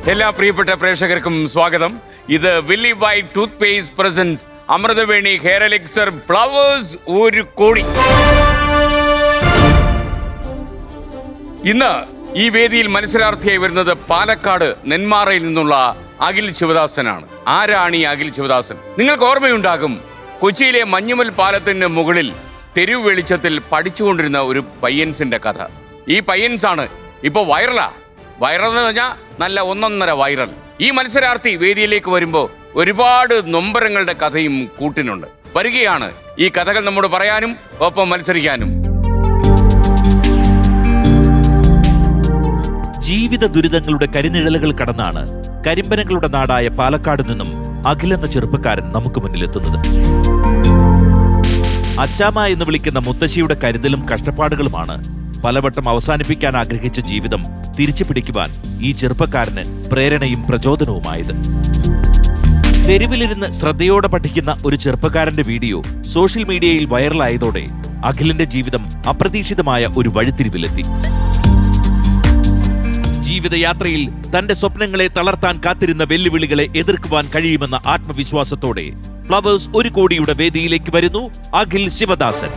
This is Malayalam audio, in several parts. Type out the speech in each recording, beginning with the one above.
എല്ലാ പ്രിയപ്പെട്ട പ്രേക്ഷകർക്കും സ്വാഗതം ഇത് വില്ലി by toothpaste presents Amruthaveni hair elixir Flowers Oru Kodi ഇന്ന് ഈ വേദിയിൽ മത്സരാർത്ഥിയായി വരുന്നത് പാലക്കാട് നെന്മാറയിൽ നിന്നുള്ള അഖിൽ ശിവദാസനാണ് ആരാണ് ഈ അഖിൽ ശിവദാസൻ നിങ്ങൾക്ക് ഓർമ്മയുണ്ടാകും കൊച്ചിയിലെ മഞ്ഞുമൽ പാലത്തിന് മുകളിൽ തെരുവ് വെളിച്ചത്തിൽ പഠിച്ചുകൊണ്ടിരുന്ന ഒരു പയ്യൻസിന്റെ കഥ ഈ പയ്യൻസ് ആണ് ഇപ്പൊ വൈറലാ വൈറൽ എന്ന് പറഞ്ഞാൽ നല്ല ഒന്നൊന്നര വൈറൽ ഈ മത്സരാർത്ഥി വേദിയിലേക്ക് വരുമ്പോൾ ഒരുപാട് നൊമ്പരങ്ങളുടെ കഥയും കൂട്ടിനുണ്ട് വരികയാണ് ഈ കഥകൾ നമ്മോട് പറയാനും ഒപ്പം മത്സരിക്കാനും ജീവിത ദുരിതങ്ങളുടെ കരിനിഴലുകൾ കടന്നാണ് കരിമ്പനങ്ങളുടെ നാടായ പാലക്കാട് നിന്നും അഖിലെന്ന ചെറുപ്പക്കാരൻ നമുക്ക് മുന്നിലെത്തുന്നത് അച്ചാമ്മ എന്ന് വിളിക്കുന്ന മുത്തശ്ശിയുടെ കരുതലും കഷ്ടപ്പാടുകളുമാണ് പലവട്ടം അവസാനിപ്പിക്കാൻ ആഗ്രഹിച്ച ജീവിതം തിരിച്ചു പിടിക്കുവാൻ ഈ ചെറുപ്പക്കാരന് പ്രേരണയും പ്രചോദനവുമായത് തെരുവിലിരുന്ന് ശ്രദ്ധയോടെ പഠിക്കുന്ന ഒരു ചെറുപ്പക്കാരന്റെ വീഡിയോ സോഷ്യൽ മീഡിയയിൽ വൈറലായതോടെ അഖിലിന്റെ ജീവിതം അപ്രതീക്ഷിതമായ ഒരു വഴിത്തിരിവിലെത്തി ജീവിതയാത്രയിൽ തന്റെ സ്വപ്നങ്ങളെ തളർത്താൻ കാത്തിരുന്ന വെല്ലുവിളികളെ എതിർക്കുവാൻ കഴിയുമെന്ന ആത്മവിശ്വാസത്തോടെ ഫ്ലവേഴ്സ് ഒരു കോടിയുടെ വേദിയിലേക്ക് വരുന്നു അഖിൽ ശിവദാസൻ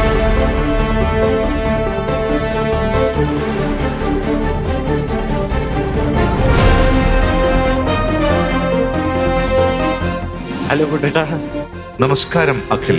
ഹലോ കുട്ടേട്ടാ നമസ്കാരം അഖിൽ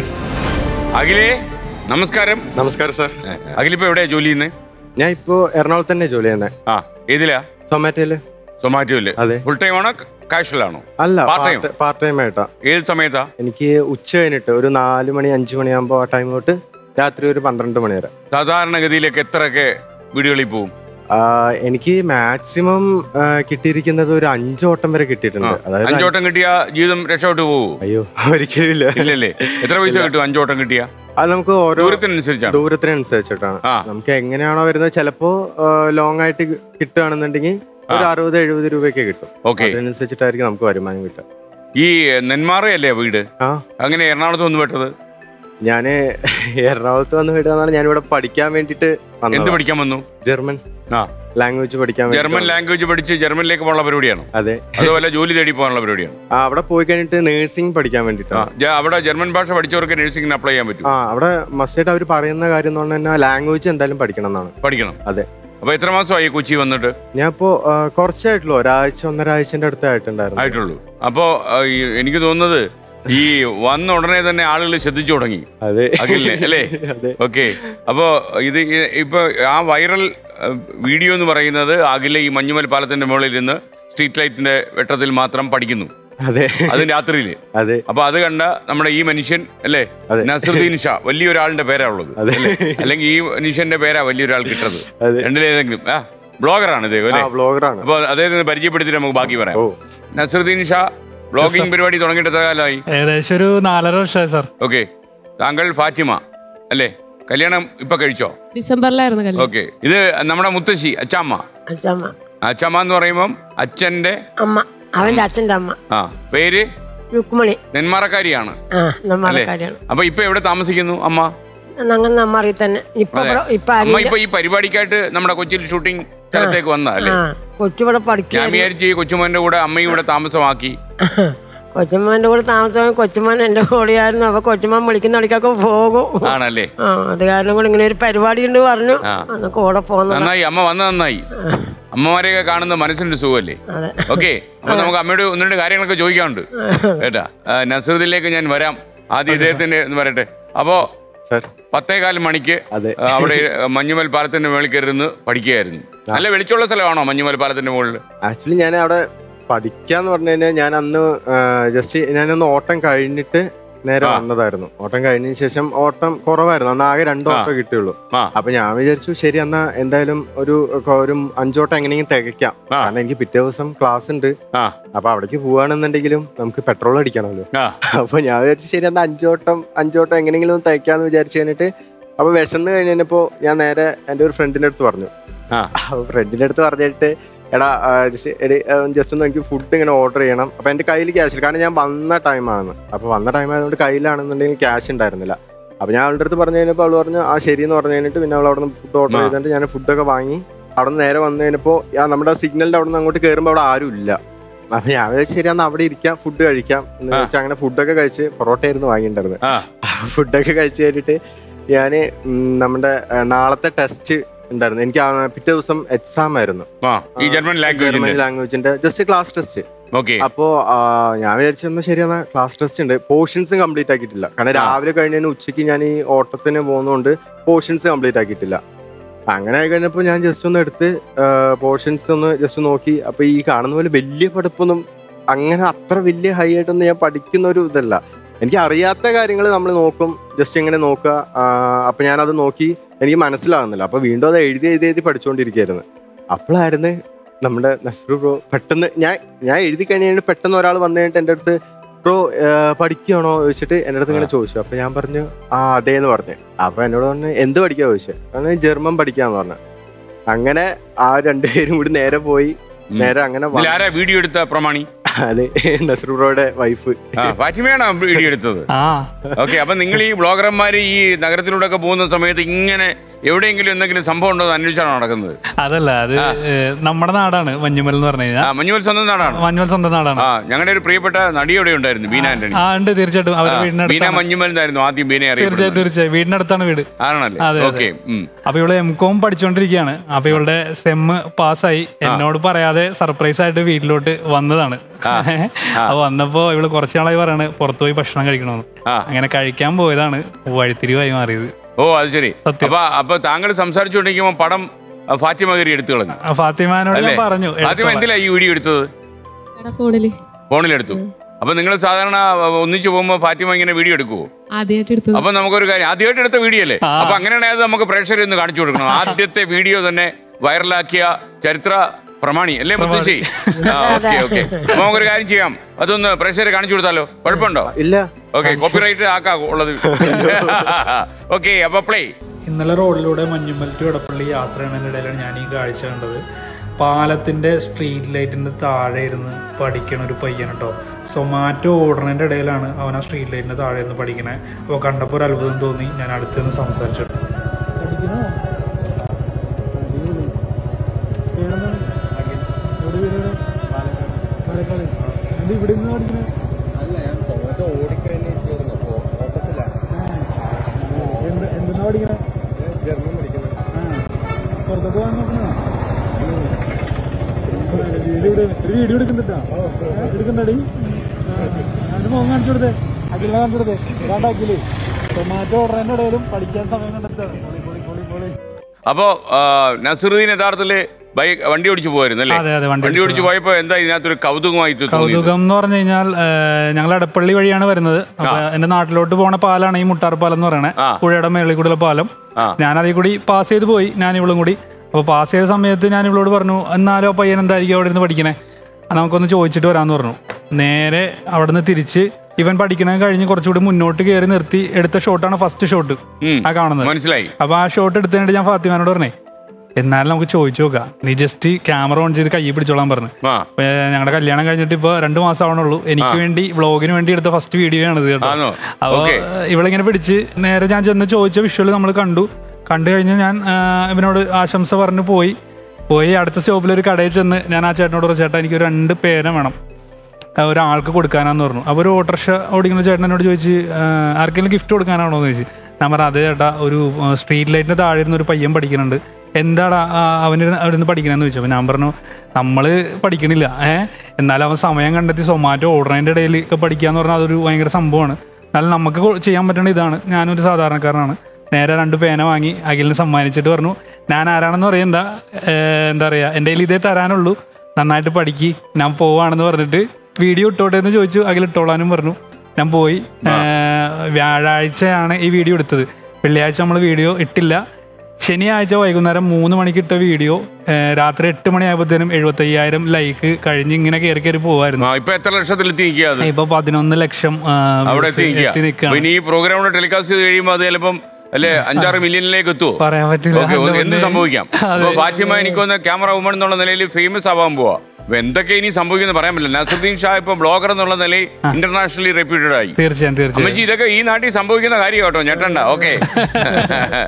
അഖിലേ നമസ്കാരം നമസ്കാരം സാർ അഖിലിപ്പോ എവിടെയാ ജോലി ചെയ്യുന്നത് ഞാൻ ഇപ്പോ എറണാകുളത്ത് തന്നെ ജോലി ചെയ്യുന്നത് ആ ഏതിലാ സൊമാറ്റോയില് സൊമാറ്റോയില് അതെ. ഫുൾ ടൈം ആണോ കാഷ്വൽ ആണോ അല്ല Part time? പാർട്ട് ടൈം ആയിട്ടാ ഏത് സമയത്താ എനിക്ക് ഉച്ച കഴിഞ്ഞിട്ട് ഒരു നാല് മണി അഞ്ചു മണിയാകുമ്പോ ആ ടൈം തൊട്ട് രാത്രി ഒരു പന്ത്രണ്ട് മണി വരെ സാധാരണഗതിയിലൊക്കെ എത്രയൊക്കെ വീടുകളിൽ പോവും ആ, എനിക്ക് മാക്സിമം കിട്ടിയിരിക്കുന്നത് ഒരു അഞ്ചോട്ടം വരെ കിട്ടിയിട്ടുണ്ട് അതായത് അഞ്ചോട്ടം കിട്ടിയ ജീവിതം രക്ഷപ്പെട്ടു പോവൂ അയ്യോ ഒരിക്കലും ഇല്ല ഇല്ലല്ലേ എത്ര പൈസ കിട്ടും അഞ്ചോട്ടം കിട്ടിയ അത് നമുക്ക് ഓരോ ദൂരത്തിനനുസരിച്ചാണ് ദൂരത്തിനനുസരിച്ചിട്ടാണ് ആ. നമുക്ക് എങ്ങനെയാണോ വരുന്നത് ചിലപ്പോ ലോങ് ആയിട്ട് കിട്ടുകയാണെന്നുണ്ടെങ്കിൽ ഒരു അറുപത് എഴുപത് രൂപയൊക്കെ കിട്ടും ഓക്കെ അതിനനുസരിച്ചിട്ടായിരിക്കും നമുക്ക് വരുമാനം കിട്ടുക ഈ നെന്മാറയല്ലേ വീട് ആ അങ്ങനെ എറണാകുളത്ത് വന്ന് പെട്ടത് ഞാന് എറണാകുളത്ത് വന്ന് വിടുകയെന്നാണ് ഞാനിവിടെ പഠിക്കാൻ വേണ്ടിട്ട് എന്ത് വന്നത് പഠിക്കാൻ വന്നു ജർമ്മൻ ആ ലാംഗ്വേജ് പഠിക്കാൻ വേണ്ടി ജർമ്മൻ ലാംഗ്വേജ് പഠിച്ച് ജർമ്മനിലേക്ക് പോകാനുള്ള പരിപാടിയാണോ അതെ അതുപോലെ ജോലി തേടി പോകാനുള്ള പരിപാടിയാണ് ആ അവിടെ പോയി കഴിഞ്ഞിട്ട് നേഴ്സിംഗ് പഠിക്കാൻ ആ വേണ്ടിട്ടാണ് ജ- അവിടെ ജർമ്മൻ ഭാഷ പഠിച്ചവർക്ക് നഴ്സിംഗിന് അപ്ലൈ ചെയ്യാൻ പറ്റും ആ അവിടെ മസ്റ്റായിട്ട് അവർ പറയുന്ന കാര്യം എന്ന് പറഞ്ഞാൽ ലാംഗ്വേജ് എന്തായാലും പഠിക്കണം എന്നാണ് പഠിക്കണം അതെ അപ്പൊ എത്ര മാസമായി കൊച്ചി വന്നിട്ട് ഞാൻ ഇപ്പോ ആ, കുറച്ചായിട്ടുള്ളൂ ഒരാഴ്ച ഒന്നര ആഴ്ചന്റെ അടുത്ത് ആയിട്ടുണ്ടായിരുന്നു ആയിട്ടുള്ളൂ അപ്പോ ആ, ഈ എനിക്ക് തോന്നുന്നത് ഈ വന്ന ഉടനെ തന്നെ ആളുകൾ ശ്രദ്ധിച്ചു തുടങ്ങി അതെ അഖിലിനെ അല്ലേ അതെ ഓക്കെ അപ്പോ ഇത് ഈ- ഇപ്പൊ ആ വൈറൽ വീഡിയോ എന്ന് പറയുന്നത് അഖില ഈ മഞ്ഞുമൽ പാലത്തിന്റെ മുകളിൽ നിന്ന് സ്ട്രീറ്റ് ലൈറ്റിന്റെ വെട്ടത്തിൽ മാത്രം പഠിക്കുന്നു അതെ അതും രാത്രിയില് അതെ അപ്പൊ അത് കണ്ട നമ്മുടെ ഈ മനുഷ്യൻ അല്ലേ അതെ. നസറുദ്ദീൻ ഷാ വലിയൊരാളിന്റെ പേരാ ഉള്ളത് അതെ. അല്ലേ? അല്ലെങ്കിൽ ഈ മനുഷ്യന്റെ പേരാ വലിയൊരാൾ കിട്ടത് അതെ. രണ്ടിലേതെങ്കിലും ആ ബ്ലോഗറാണ് ഇദ്ദേഹം ആ അല്ലേ വ്ളോഗറാണ് അപ്പൊ അദ്ദേഹത്തിന് പരിചയപ്പെടുത്തിട്ട് നമുക്ക് ബാക്കി പറയാം ഓ നസറുദ്ദീൻ ഷാ ബ്ലോഗിംഗ് പരിപാടി തുടങ്ങിയിട്ട് എത്ര കാലമായി ഏകദേശം ഒരു നാലര വർഷമായി സാർ ഓക്കെ താങ്കൾ ഫാറ്റിമ അല്ലേ കല്യാണം ഇപ്പൊ കഴിച്ചോ ഡിസംബറിലായിരുന്നു കല്യാണം ഓക്കെ ഇത് നമ്മുടെ മുത്തശ്ശി അച്ചാമ്മ അച്ഛമ്മ അച്ചാമ്മ എന്ന് പറയുമ്പം അച്ഛന്റെ അമ്മ അവന്റെ അച്ഛന്റെ അമ്മ ആ പേര് രുക്മിണി നെന്മാറക്കാരിയാണ് ആ നമ്മുടെ അല്ലേ കാര്യമാണ് അപ്പൊ ഇപ്പൊ എവിടെ താമസിക്കുന്നു അമ്മ ഞങ്ങൾ നമ്മ അറിയി തന്നെ ഇപ്പൊ അതെ. ഇവിടെ- ഇപ്പൊ അമ്മ അരിയില്ല. ഇപ്പൊ ഈ പരിപാടിക്കായിട്ട് നമ്മുടെ കൊച്ചിയിൽ ഷൂട്ടിംഗ് സ്ഥലത്തേക്ക് വന്ന അല്ലേ ആ കൊച്ചിവിടെ ഞാൻ പഠിക്കാൻ വിചാരിച്ച് ഈ കൊച്ചുമോന്റെ കൂടെ അമ്മയും ഇവിടെ താമസമാക്കി കൊച്ചുമ്മന്റെ കൂടെ താമസം കൊച്ചുമ്മൻ എന്റെ കൂടെയായിരുന്നു അപ്പൊ കൊച്ചുമ്മൻ വിളിക്കുന്ന ഇടയ്ക്കൊക്കെ പോകും ആണല്ലേ ആ അത് കാരണം കൂടെ ഇങ്ങനെ ഒരു പരിപാടി ഉണ്ട് പറഞ്ഞു ആ. അന്ന് കൂടെ പോകുന്നത് നന്നായി അമ്മ വന്ന നന്നായി അമ്മമാരെയൊക്കെ കാണുന്ന മനസ്സിന്റെ സുഖമല്ലേ അതെ ഓക്കെ അപ്പൊ നമുക്ക് അമ്മയോട് ഒന്ന് രണ്ട് കാര്യങ്ങളൊക്കെ ചോദിക്കാനുണ്ട് കേട്ടാ ആ, നസറുദ്ദീനിലേക്ക് ഞാൻ വരാം ആദ്യം ഇദ്ദേഹത്തിന്റെ എന്ന് പറയട്ടെ അപ്പോ സർ പത്തേകാൽ മണിക്ക് അതെ ആ, അവിടെ മഞ്ഞുമൽ പാലത്തിന്റെ മുകളിൽ കയറുന്ന പഠിക്കുകയായിരുന്നു നല്ല വെളിച്ചമുള്ള സ്ഥലമാണോ മഞ്ഞുമൽ പാലത്തിന്റെ മുകളിൽ ആക്ച്വലി ഞാൻ അവിടെ പഠിക്കാന്ന് പറഞ്ഞു കഴിഞ്ഞാൽ ഞാൻ അന്ന് ജസ്റ്റ് ഞാനൊന്ന് ഓട്ടം കഴിഞ്ഞിട്ട് നേരെ ആ. വന്നതായിരുന്നു ഓട്ടം കഴിഞ്ഞതിന് ശേഷം ഓട്ടം കുറവായിരുന്നു അന്ന് ആകെ രണ്ട് ഓട്ടം കിട്ടിയുള്ളൂ ആ അപ്പൊ ഞാൻ വിചാരിച്ചു ശരി എന്നാ എന്തായാലും ഒരു ഒരു അഞ്ചോട്ടം എങ്ങനെയെങ്കിലും തികയ്ക്കാം ആ. കാരണം എനിക്ക് പിറ്റേ ദിവസം ക്ലാസ് ഉണ്ട് ആ അപ്പൊ അവിടേക്ക് പോവാണെന്നുണ്ടെങ്കിലും നമുക്ക് പെട്രോൾ അടിക്കണമല്ലോ ആ അപ്പൊ ഞാൻ വിചാരിച്ചു ശരി എന്നാ അഞ്ചോട്ടം അഞ്ചോട്ടം എങ്ങനെയെങ്കിലും ഒന്ന് തയ്ക്കാന്ന് വിചാരിച്ചു കഴിഞ്ഞിട്ട് അപ്പൊ വിശന്ന് കഴിഞ്ഞപ്പോ ഞാൻ നേരെ എൻ്റെ ഒരു ഫ്രണ്ടിന്റെ അടുത്ത് പറഞ്ഞു ആ. അപ്പൊ ഫ്രണ്ടിന്റെ അടുത്ത് പറഞ്ഞിട്ട് എടാ ജസ്റ്റ് ഒന്ന് എനിക്ക് ഫുഡ് ഇങ്ങനെ ഓർഡർ ചെയ്യണം അപ്പൊ എന്റെ കയ്യിൽ ക്യാഷ് ഇല്ല കാരണം ഞാൻ വന്ന ടൈമാണ് അപ്പൊ വന്ന ടൈം ആയതുകൊണ്ട് കയ്യിലാണെന്നുണ്ടെങ്കിൽ ക്യാഷ് ഉണ്ടായിരുന്നില്ല അപ്പൊ ഞാൻ അവളുടെ അടുത്ത് പറഞ്ഞു കഴിഞ്ഞപ്പോൾ അവൾ പറഞ്ഞു ആ ശരി എന്ന് പറഞ്ഞു കഴിഞ്ഞിട്ട് പിന്നെ അവൾ അവിടെ നിന്ന് ഫുഡ് ഓർഡർ ആ. ചെയ്തിട്ട് ഞാൻ ഫുഡൊക്കെ വാങ്ങി അവിടെ നിന്ന് നേരെ വന്നു കഴിഞ്ഞപ്പോൾ നമ്മുടെ സിഗ്നലിന്റെ അവിടെ നിന്ന് അങ്ങോട്ട് കയറുമ്പോൾ അവിടെ ആരും ഇല്ല അപ്പൊ ഞാൻ വിചാരിച്ചു ശരി എന്നാ അവിടെ ഇരിക്കാം ഫുഡ് കഴിക്കാം എന്ന് ആ. വെച്ചാൽ അങ്ങനെ ഫുഡൊക്കെ കഴിച്ച് പൊറോട്ട ആയിരുന്നു വാങ്ങിയിട്ടുണ്ടായിരുന്നത് ആ ഫുഡൊക്കെ കഴിച്ച് കഴിഞ്ഞിട്ട് ഞാൻ നമ്മുടെ ആ, നാളത്തെ ടെസ്റ്റ് ഉണ്ടായിരുന്നു എനിക്ക് ആ പിറ്റേ ദിവസം എക്സാം ആയിരുന്നു ആ ഈ ജർമ്മൻ ലാംഗ്വേജിന്റെ ജർമ്മൻ ലാംഗ്വേജിന്റെ ജസ്റ്റ് ക്ലാസ് ടെസ്റ്റ് ഓക്കെ അപ്പോ ആ, ഞാൻ വിചാരിച്ചു എന്നാ ശരി എന്നാ ക്ലാസ് ടെസ്റ്റ് ഉണ്ട് പോർഷൻസ് കംപ്ലീറ്റ് ആക്കിയിട്ടില്ല കാരണം രാവിലെ കഴിഞ്ഞതിന് ഉച്ചയ്ക്ക് ഞാൻ ഈ ഓട്ടത്തിന് പോകുന്നതുകൊണ്ട് പോർഷൻസ് കംപ്ലീറ്റ് ആക്കിയിട്ടില്ല അങ്ങനെ ആയി കഴിഞ്ഞപ്പോൾ ഞാൻ ജസ്റ്റ് ഒന്ന് എടുത്ത് പോർഷൻസ് ഒന്ന് ജസ്റ്റ് നോക്കി അപ്പൊ ഈ കാണുന്ന പോലെ വലിയ പഠിപ്പൊന്നും അങ്ങനെ അത്ര വലിയ ഹൈ ആയിട്ടൊന്നും ഞാൻ പഠിക്കുന്ന ഒരു ഇതല്ല എനിക്ക് അറിയാത്ത കാര്യങ്ങൾ നമ്മൾ നോക്കും ജസ്റ്റ് ഇങ്ങനെ നോക്കുക ആ, അപ്പൊ ഞാനത് നോക്കി എനിക്ക് മനസ്സിലാകുന്നില്ല അപ്പൊ വീണ്ടും അത് എഴുതി എഴുതി എഴുതി പഠിച്ചുകൊണ്ടിരിക്കുകയായിരുന്നു അപ്പോഴായിരുന്നു നമ്മുടെ നസ്രു ബ്രോ പെട്ടെന്ന് ഞാൻ ഞാൻ എഴുതി കഴിഞ്ഞിട്ട് പെട്ടെന്ന് ഒരാൾ വന്നു കഴിഞ്ഞിട്ട് എൻ്റെ അടുത്ത് ബ്രോ പഠിക്കുകയാണോ ചോദിച്ചിട്ട് എൻ്റെ അടുത്ത് ഇങ്ങനെ ചോദിച്ചു അപ്പൊ ഞാൻ പറഞ്ഞു ആ അതെ എന്ന് പറഞ്ഞു അപ്പൊ എന്നോട് പറഞ്ഞു എന്ത് പഠിക്കാ ചോദിച്ചു പറഞ്ഞു ജർമ്മൻ പഠിക്കാന്ന് പറഞ്ഞു അങ്ങനെ ആ രണ്ടുപേരും കൂടി നേരെ പോയി ഉം. നേരെ അങ്ങനെ ഇതിൽ ആരാ വീഡിയോ എടുത്ത പ്രമാണി അതെ നസ്രു ബ്രോയുടെ വൈഫ് ആ ഫാറ്റിമയാണ് വീഡിയോ എടുത്തത് ആ ഓക്കെ അപ്പൊ നിങ്ങൾ ഈ ബ്ലോഗർമാർ ഈ നഗരത്തിലൂടെ ഒക്കെ പോകുന്ന സമയത്ത് ഇങ്ങനെ എവിടെയെങ്കിലും എന്തെങ്കിലും സംഭവം ഉണ്ടോ എന്ന് അന്വേഷിച്ചാണ് നടക്കുന്നത് അതല്ല അത് ഏഹ്, നമ്മുടെ നാടാണ് മഞ്ഞുമൽ എന്ന് പറഞ്ഞു ആ കഴിഞ്ഞാൽ മഞ്ഞുമൽ സ്വന്തം നാടാണ് മഞ്ഞുമൽ സ്വന്തം നാടാണ് ആ ഞങ്ങളുടെ ഒരു പ്രിയപ്പെട്ട നടി അവിടെ ഉണ്ടായിരുന്നു ബീന ആന്റണി ആ ഉണ്ട് തീർച്ചയായിട്ടും ആ, അവരുടെ ബീന വീടിനടുത്താണ് മഞ്ഞുമൽ എന്നായിരുന്നു ആദ്യം ബീനെ തീർച്ചയായും അറിയപ്പെടുന്നത് തീർച്ചയായും വീടിനടുത്താണ് വീട് ആണല്ലേ അതെ, അതെ. ഓക്കെ അപ്പൊ ഇവള് എം കോം പഠിച്ചുകൊണ്ടിരിക്കുകയാണ് അപ്പൊ ഇവളുടെ സെം പാസ്സായി എന്നോട് പറയാതെ സർപ്രൈസ് ആയിട്ട് വീട്ടിലോട്ട് വന്നതാണ് അപ്പൊ വന്നപ്പോ ഇവള് കുറച്ച് നാളായി പറയാണ് പുറത്തു പോയി ഭക്ഷണം കഴിക്കണമെന്ന് ആ. അങ്ങനെ കഴിക്കാൻ പോയതാണ് വഴിത്തിരിവായി മാറിയത് ഓ അത് ശരി സത്യം. അപ്പൊ അപ്പൊ താങ്കൾ സംസാരിച്ചുകൊണ്ടിരിക്കുമ്പോ പടം ആ, ഫാത്തിമ കയറി എടുത്തു കളഞ്ഞു ആ ഫാത്തിമാനോട് അല്ലേ ഞാൻ പറഞ്ഞു ഫാത്തിമ എടുത്തോളാൻ. എന്തിലാ ഈ വീഡിയോ എടുത്തത് എടാ ഫോണില് ഫോണിലെടുത്തു അപ്പൊ നിങ്ങൾ സാധാരണ ഒന്നിച്ചു പോകുമ്പോ ഫാത്തിമ ഇങ്ങനെ വീഡിയോ എടുക്കുവോ ആദ്യമായിട്ട് എടുത്തത് അപ്പൊ നമുക്കൊരു കാര്യം ആദ്യമായിട്ട് എടുത്ത വീഡിയോ അല്ലേ ആ. അപ്പൊ അങ്ങനെയാണെങ്കിൽ അത് നമുക്ക് പ്രേക്ഷകരെ ഒന്ന് കാണിച്ചു കൊടുക്കണം ആദ്യത്തെ വീഡിയോ തന്നെ വൈറലാക്കിയ ചരിത്ര പ്രമാണി അല്ലേ മുത്തശ്ശി ഓക്കെ ഓക്കെ അപ്പൊ നമുക്കൊരു കാര്യം ചെയ്യാം അതൊന്ന് പ്രേക്ഷകരെ കാണിച്ചു കൊടുത്താലോ കുഴപ്പമുണ്ടോ ഇല്ല ഓക്കെ കോപ്പിറൈറ്റ് ആക്കാ ഉള്ളത് ഓക്കെ അപ്പൊ പ്ലേ ഇന്നലെ റോഡിലൂടെ മഞ്ഞുമൽ ടു എടപ്പള്ളി യാത്ര ചെയ്യുന്നതിനിടയിലാണ് ഞാൻ ഈ കാഴ്ച കണ്ടത് പാലത്തിൻ്റെ സ്ട്രീറ്റ് ലൈറ്റിൻ്റെ താഴെ ഇരുന്ന് പഠിക്കണ ഒരു പയ്യൻ കേട്ടോ സൊമാറ്റോ ഓർഡറിൻ്റെ ഇടയിലാണ് അവൻ ആ സ്ട്രീറ്റ് ലൈറ്റിൻ്റെ താഴെ ഇരുന്ന് പഠിക്കണേ അപ്പോൾ കണ്ടപ്പോൾ ഒരു അത്ഭുതം തോന്നി ഞാൻ അടുത്ത് നിന്ന് സംസാരിച്ചു വീഡിയോ എടുക്കുന്നുണ്ടാ എടുക്കണ്ടടി അതിന്റെ മുഖം കാണിച്ചു കൊടുത്തേ അഖില കാണിച്ചു കൊടുത്തേ വേണ്ടാക്കില്ലേ ടൊമാറ്റോ ഓർഡറിന്റെ ഇടയിലും പഠിക്കാൻ സമയം കണ്ടെത്താണ് പൊളി പൊളി പൊളി അപ്പോ ആ, നസറുദ്ദീൻ യഥാർത്ഥത്തില് ബൈക്ക് വണ്ടി ഓടിച്ചു പോയിരുന്നു അല്ലേ അതെ, അതെ, വണ്ടി വണ്ടി ഓടിച്ചു പോയപ്പോ എന്താ ഇതിനകത്തൊരു കൗതുകമായി തോന്നിയത് കൗതുകം എന്ന് പറഞ്ഞു കഴിഞ്ഞാൽ ഞങ്ങൾ എടപ്പള്ളി വഴിയാണ് വരുന്നത് അപ്പൊ എന്റെ നാട്ടിലോട്ട് പോണ പാലാണ് ഈ മുട്ടാർ പാലം എന്ന് പറയണേ ആ. പുഴയുടെ മേളിൽ കൂടെയുള്ള പാലം ആ. ഞാൻ അതിൽ കൂടി പാസ് ചെയ്ത് പോയി ഞാൻ ഇവളും കൂടി അപ്പൊ പാസ് ചെയ്ത സമയത്ത് ഞാൻ ഇവളോട് പറഞ്ഞു എന്നാലോ ആ പയ്യൻ എന്തായിരിക്കും അവിടെ ഇരുന്ന് പഠിക്കണേ ആ, നമുക്കൊന്ന് ചോദിച്ചിട്ട് വരാമെന്ന് പറഞ്ഞു നേരെ അവിടെ നിന്ന് തിരിച്ച് ഇവൻ പഠിക്കണ കഴിഞ്ഞ് കുറച്ചുകൂടി മുന്നോട്ട് കയറി നിർത്തി എടുത്ത ഷോട്ടാണ് ഫസ്റ്റ് ഷോട്ട് ഉം. ആ കാണുന്നത് മനസ്സിലായി അപ്പൊ ആ ഷോട്ട് എടുത്തതിനായിട്ട് ഞാൻ ഫാത്തിമാനോട് പറഞ്ഞേ എന്നാലും നമുക്ക് ചോദിച്ചു നോക്കാം നീ ജസ്റ്റ് ക്യാമറ ഓൺ ചെയ്ത് കൈ പിടിച്ചോളാൻ പറഞ്ഞു ആ അപ്പൊ ഞങ്ങളുടെ കല്യാണം കഴിഞ്ഞിട്ട് ഇപ്പൊ രണ്ടു മാസം ആവണുള്ളൂ എനിക്ക് വേണ്ടി വ്ളോഗിന് വേണ്ടി എടുത്ത ഫസ്റ്റ് വീഡിയോ ആണിത് കേട്ടോ ആണോ? അപ്പൊ Okay. ഇവളിങ്ങനെ പിടിച്ച് നേരെ ഞാൻ ചെന്ന് ചോദിച്ച വിഷ്വൽ നമ്മൾ കണ്ടു കണ്ടു കഴിഞ്ഞ് ഞാൻ ആ, ഇവനോട് ആശംസ പറഞ്ഞു പോയി പോയി അടുത്ത സ്റ്റോപ്പിൽ ഒരു കടയിൽ ചെന്ന് ഞാൻ ആ ചേട്ടനോട് പറഞ്ഞു ചേട്ടാ എനിക്ക് ഒരു രണ്ട് പേന വേണം ആ, ഒരാൾക്ക് കൊടുക്കാനാന്ന് പറഞ്ഞു അപ്പോൾ ഒരു ഓട്ടോറിക്ഷ ഓടിക്കുന്ന ചേട്ടൻ എന്നോട് ചോദിച്ച് ആ, ആർക്കെങ്കിലും ഗിഫ്റ്റ് കൊടുക്കാനാണോ എന്ന് ചോദിച്ചു ഞാൻ പറഞ്ഞു അതെ ചേട്ടാ ഒരു സ്ട്രീറ്റ് ലൈറ്റിന് താഴെ ഇരുന്ന് ഒരു പയ്യൻ പഠിക്കുന്നുണ്ട് എന്താടാ ആ, അവന് അവിടെ നിന്ന് പഠിക്കണമെന്ന് ചോദിച്ചു അപ്പോൾ ഞാൻ പറഞ്ഞു നമ്മൾ പഠിക്കണില്ല ഏഹ് എന്നാലും അവൻ സമയം കണ്ടെത്തി സൊമാറ്റോ ഓർഡറിൻ്റെ ഇടയിൽ ഒക്കെ പഠിക്കുക എന്ന് പറഞ്ഞാൽ അതൊരു ഭയങ്കര സംഭവമാണ് എന്നാലും നമുക്ക് കൊ- ചെയ്യാൻ പറ്റുന്ന ഇതാണ് ഞാനൊരു സാധാരണക്കാരനാണ് നേരെ രണ്ട് പേന വാങ്ങി അഖിലിന് സമ്മാനിച്ചിട്ട് പറഞ്ഞു ഞാൻ ആരാണെന്ന് പറയണ്ട ഏഹ് എന്താ പറയുക എൻ്റെ കയ്യിൽ ഇതേ തരാനുള്ളൂ നന്നായിട്ട് പഠിക്ക് ഞാൻ പോവാണെന്ന് പറഞ്ഞിട്ട് വീഡിയോ ഇട്ടോട്ടെ എന്ന് ചോദിച്ചു അഖിൽ ഇട്ടോളാനും പറഞ്ഞു ഞാൻ പോയി ഏഹ് വ്യാഴാഴ്ചയാണ് ഈ വീഡിയോ എടുത്തത് വെള്ളിയാഴ്ച നമ്മൾ വീഡിയോ ഇട്ടില്ല ശനിയാഴ്ച വൈകുന്നേരം മൂന്ന് മണിക്ക് ഇട്ട വീഡിയോ ഏഹ് രാത്രി എട്ട് മണിയായപ്പോഴത്തേനും എഴുപത്തയ്യായിരം ലൈക്ക് കഴിഞ്ഞ് ഇങ്ങനെ കയറി കയറി പോവായിരുന്നു ആ ഇപ്പൊ എത്ര ലക്ഷത്തിൽ എത്തി നിൽക്കുക അത് ഇപ്പൊ പതിനൊന്ന് ലക്ഷം ആ, അവിടെ views എത്തി നിൽക്കുക എത്തി നിൽക്കുകയാണ് അപ്പൊ ഇനി ഈ പ്രോഗ്രാം ടെലികാസ്റ്റ് ചെയ്ത് കഴിയുമ്പോൾ അത് ചിലപ്പം അല്ലെ അഞ്ചാറ് മില്യണിലേക്ക് എത്തുമോ പറയാൻ പറ്റില്ല ഓക്കെ എന്താ എന്ത് പറഞ്ഞേ? സംഭവിക്കാം അതെ. അപ്പൊ ഫാത്തിമ എനിക്കൊന്ന് ക്യാമറ വുമൺ എന്നുള്ള നിലയിൽ ഫേമസ് ആവാൻ പോവാ അപ്പൊ എന്തൊക്കെ ഇനി സംഭവിക്കുന്നത് പറയാൻ പറ്റില്ല നസറുദ്ദീൻ ഷാ ഇപ്പൊ ബ്ലോഗർ എന്നുള്ള നിലയിൽ ഇന്റർനാഷണലി റെപ്യൂട്ടഡ് ആയി തീർച്ചയായും തീർച്ചയായും അമ്മച്ചി ഇതൊക്കെ ഈ നാട്ടിൽ സംഭവിക്കുന്ന കാര്യം കേട്ടോ ഞെട്ടണ്ട ഓക്കെ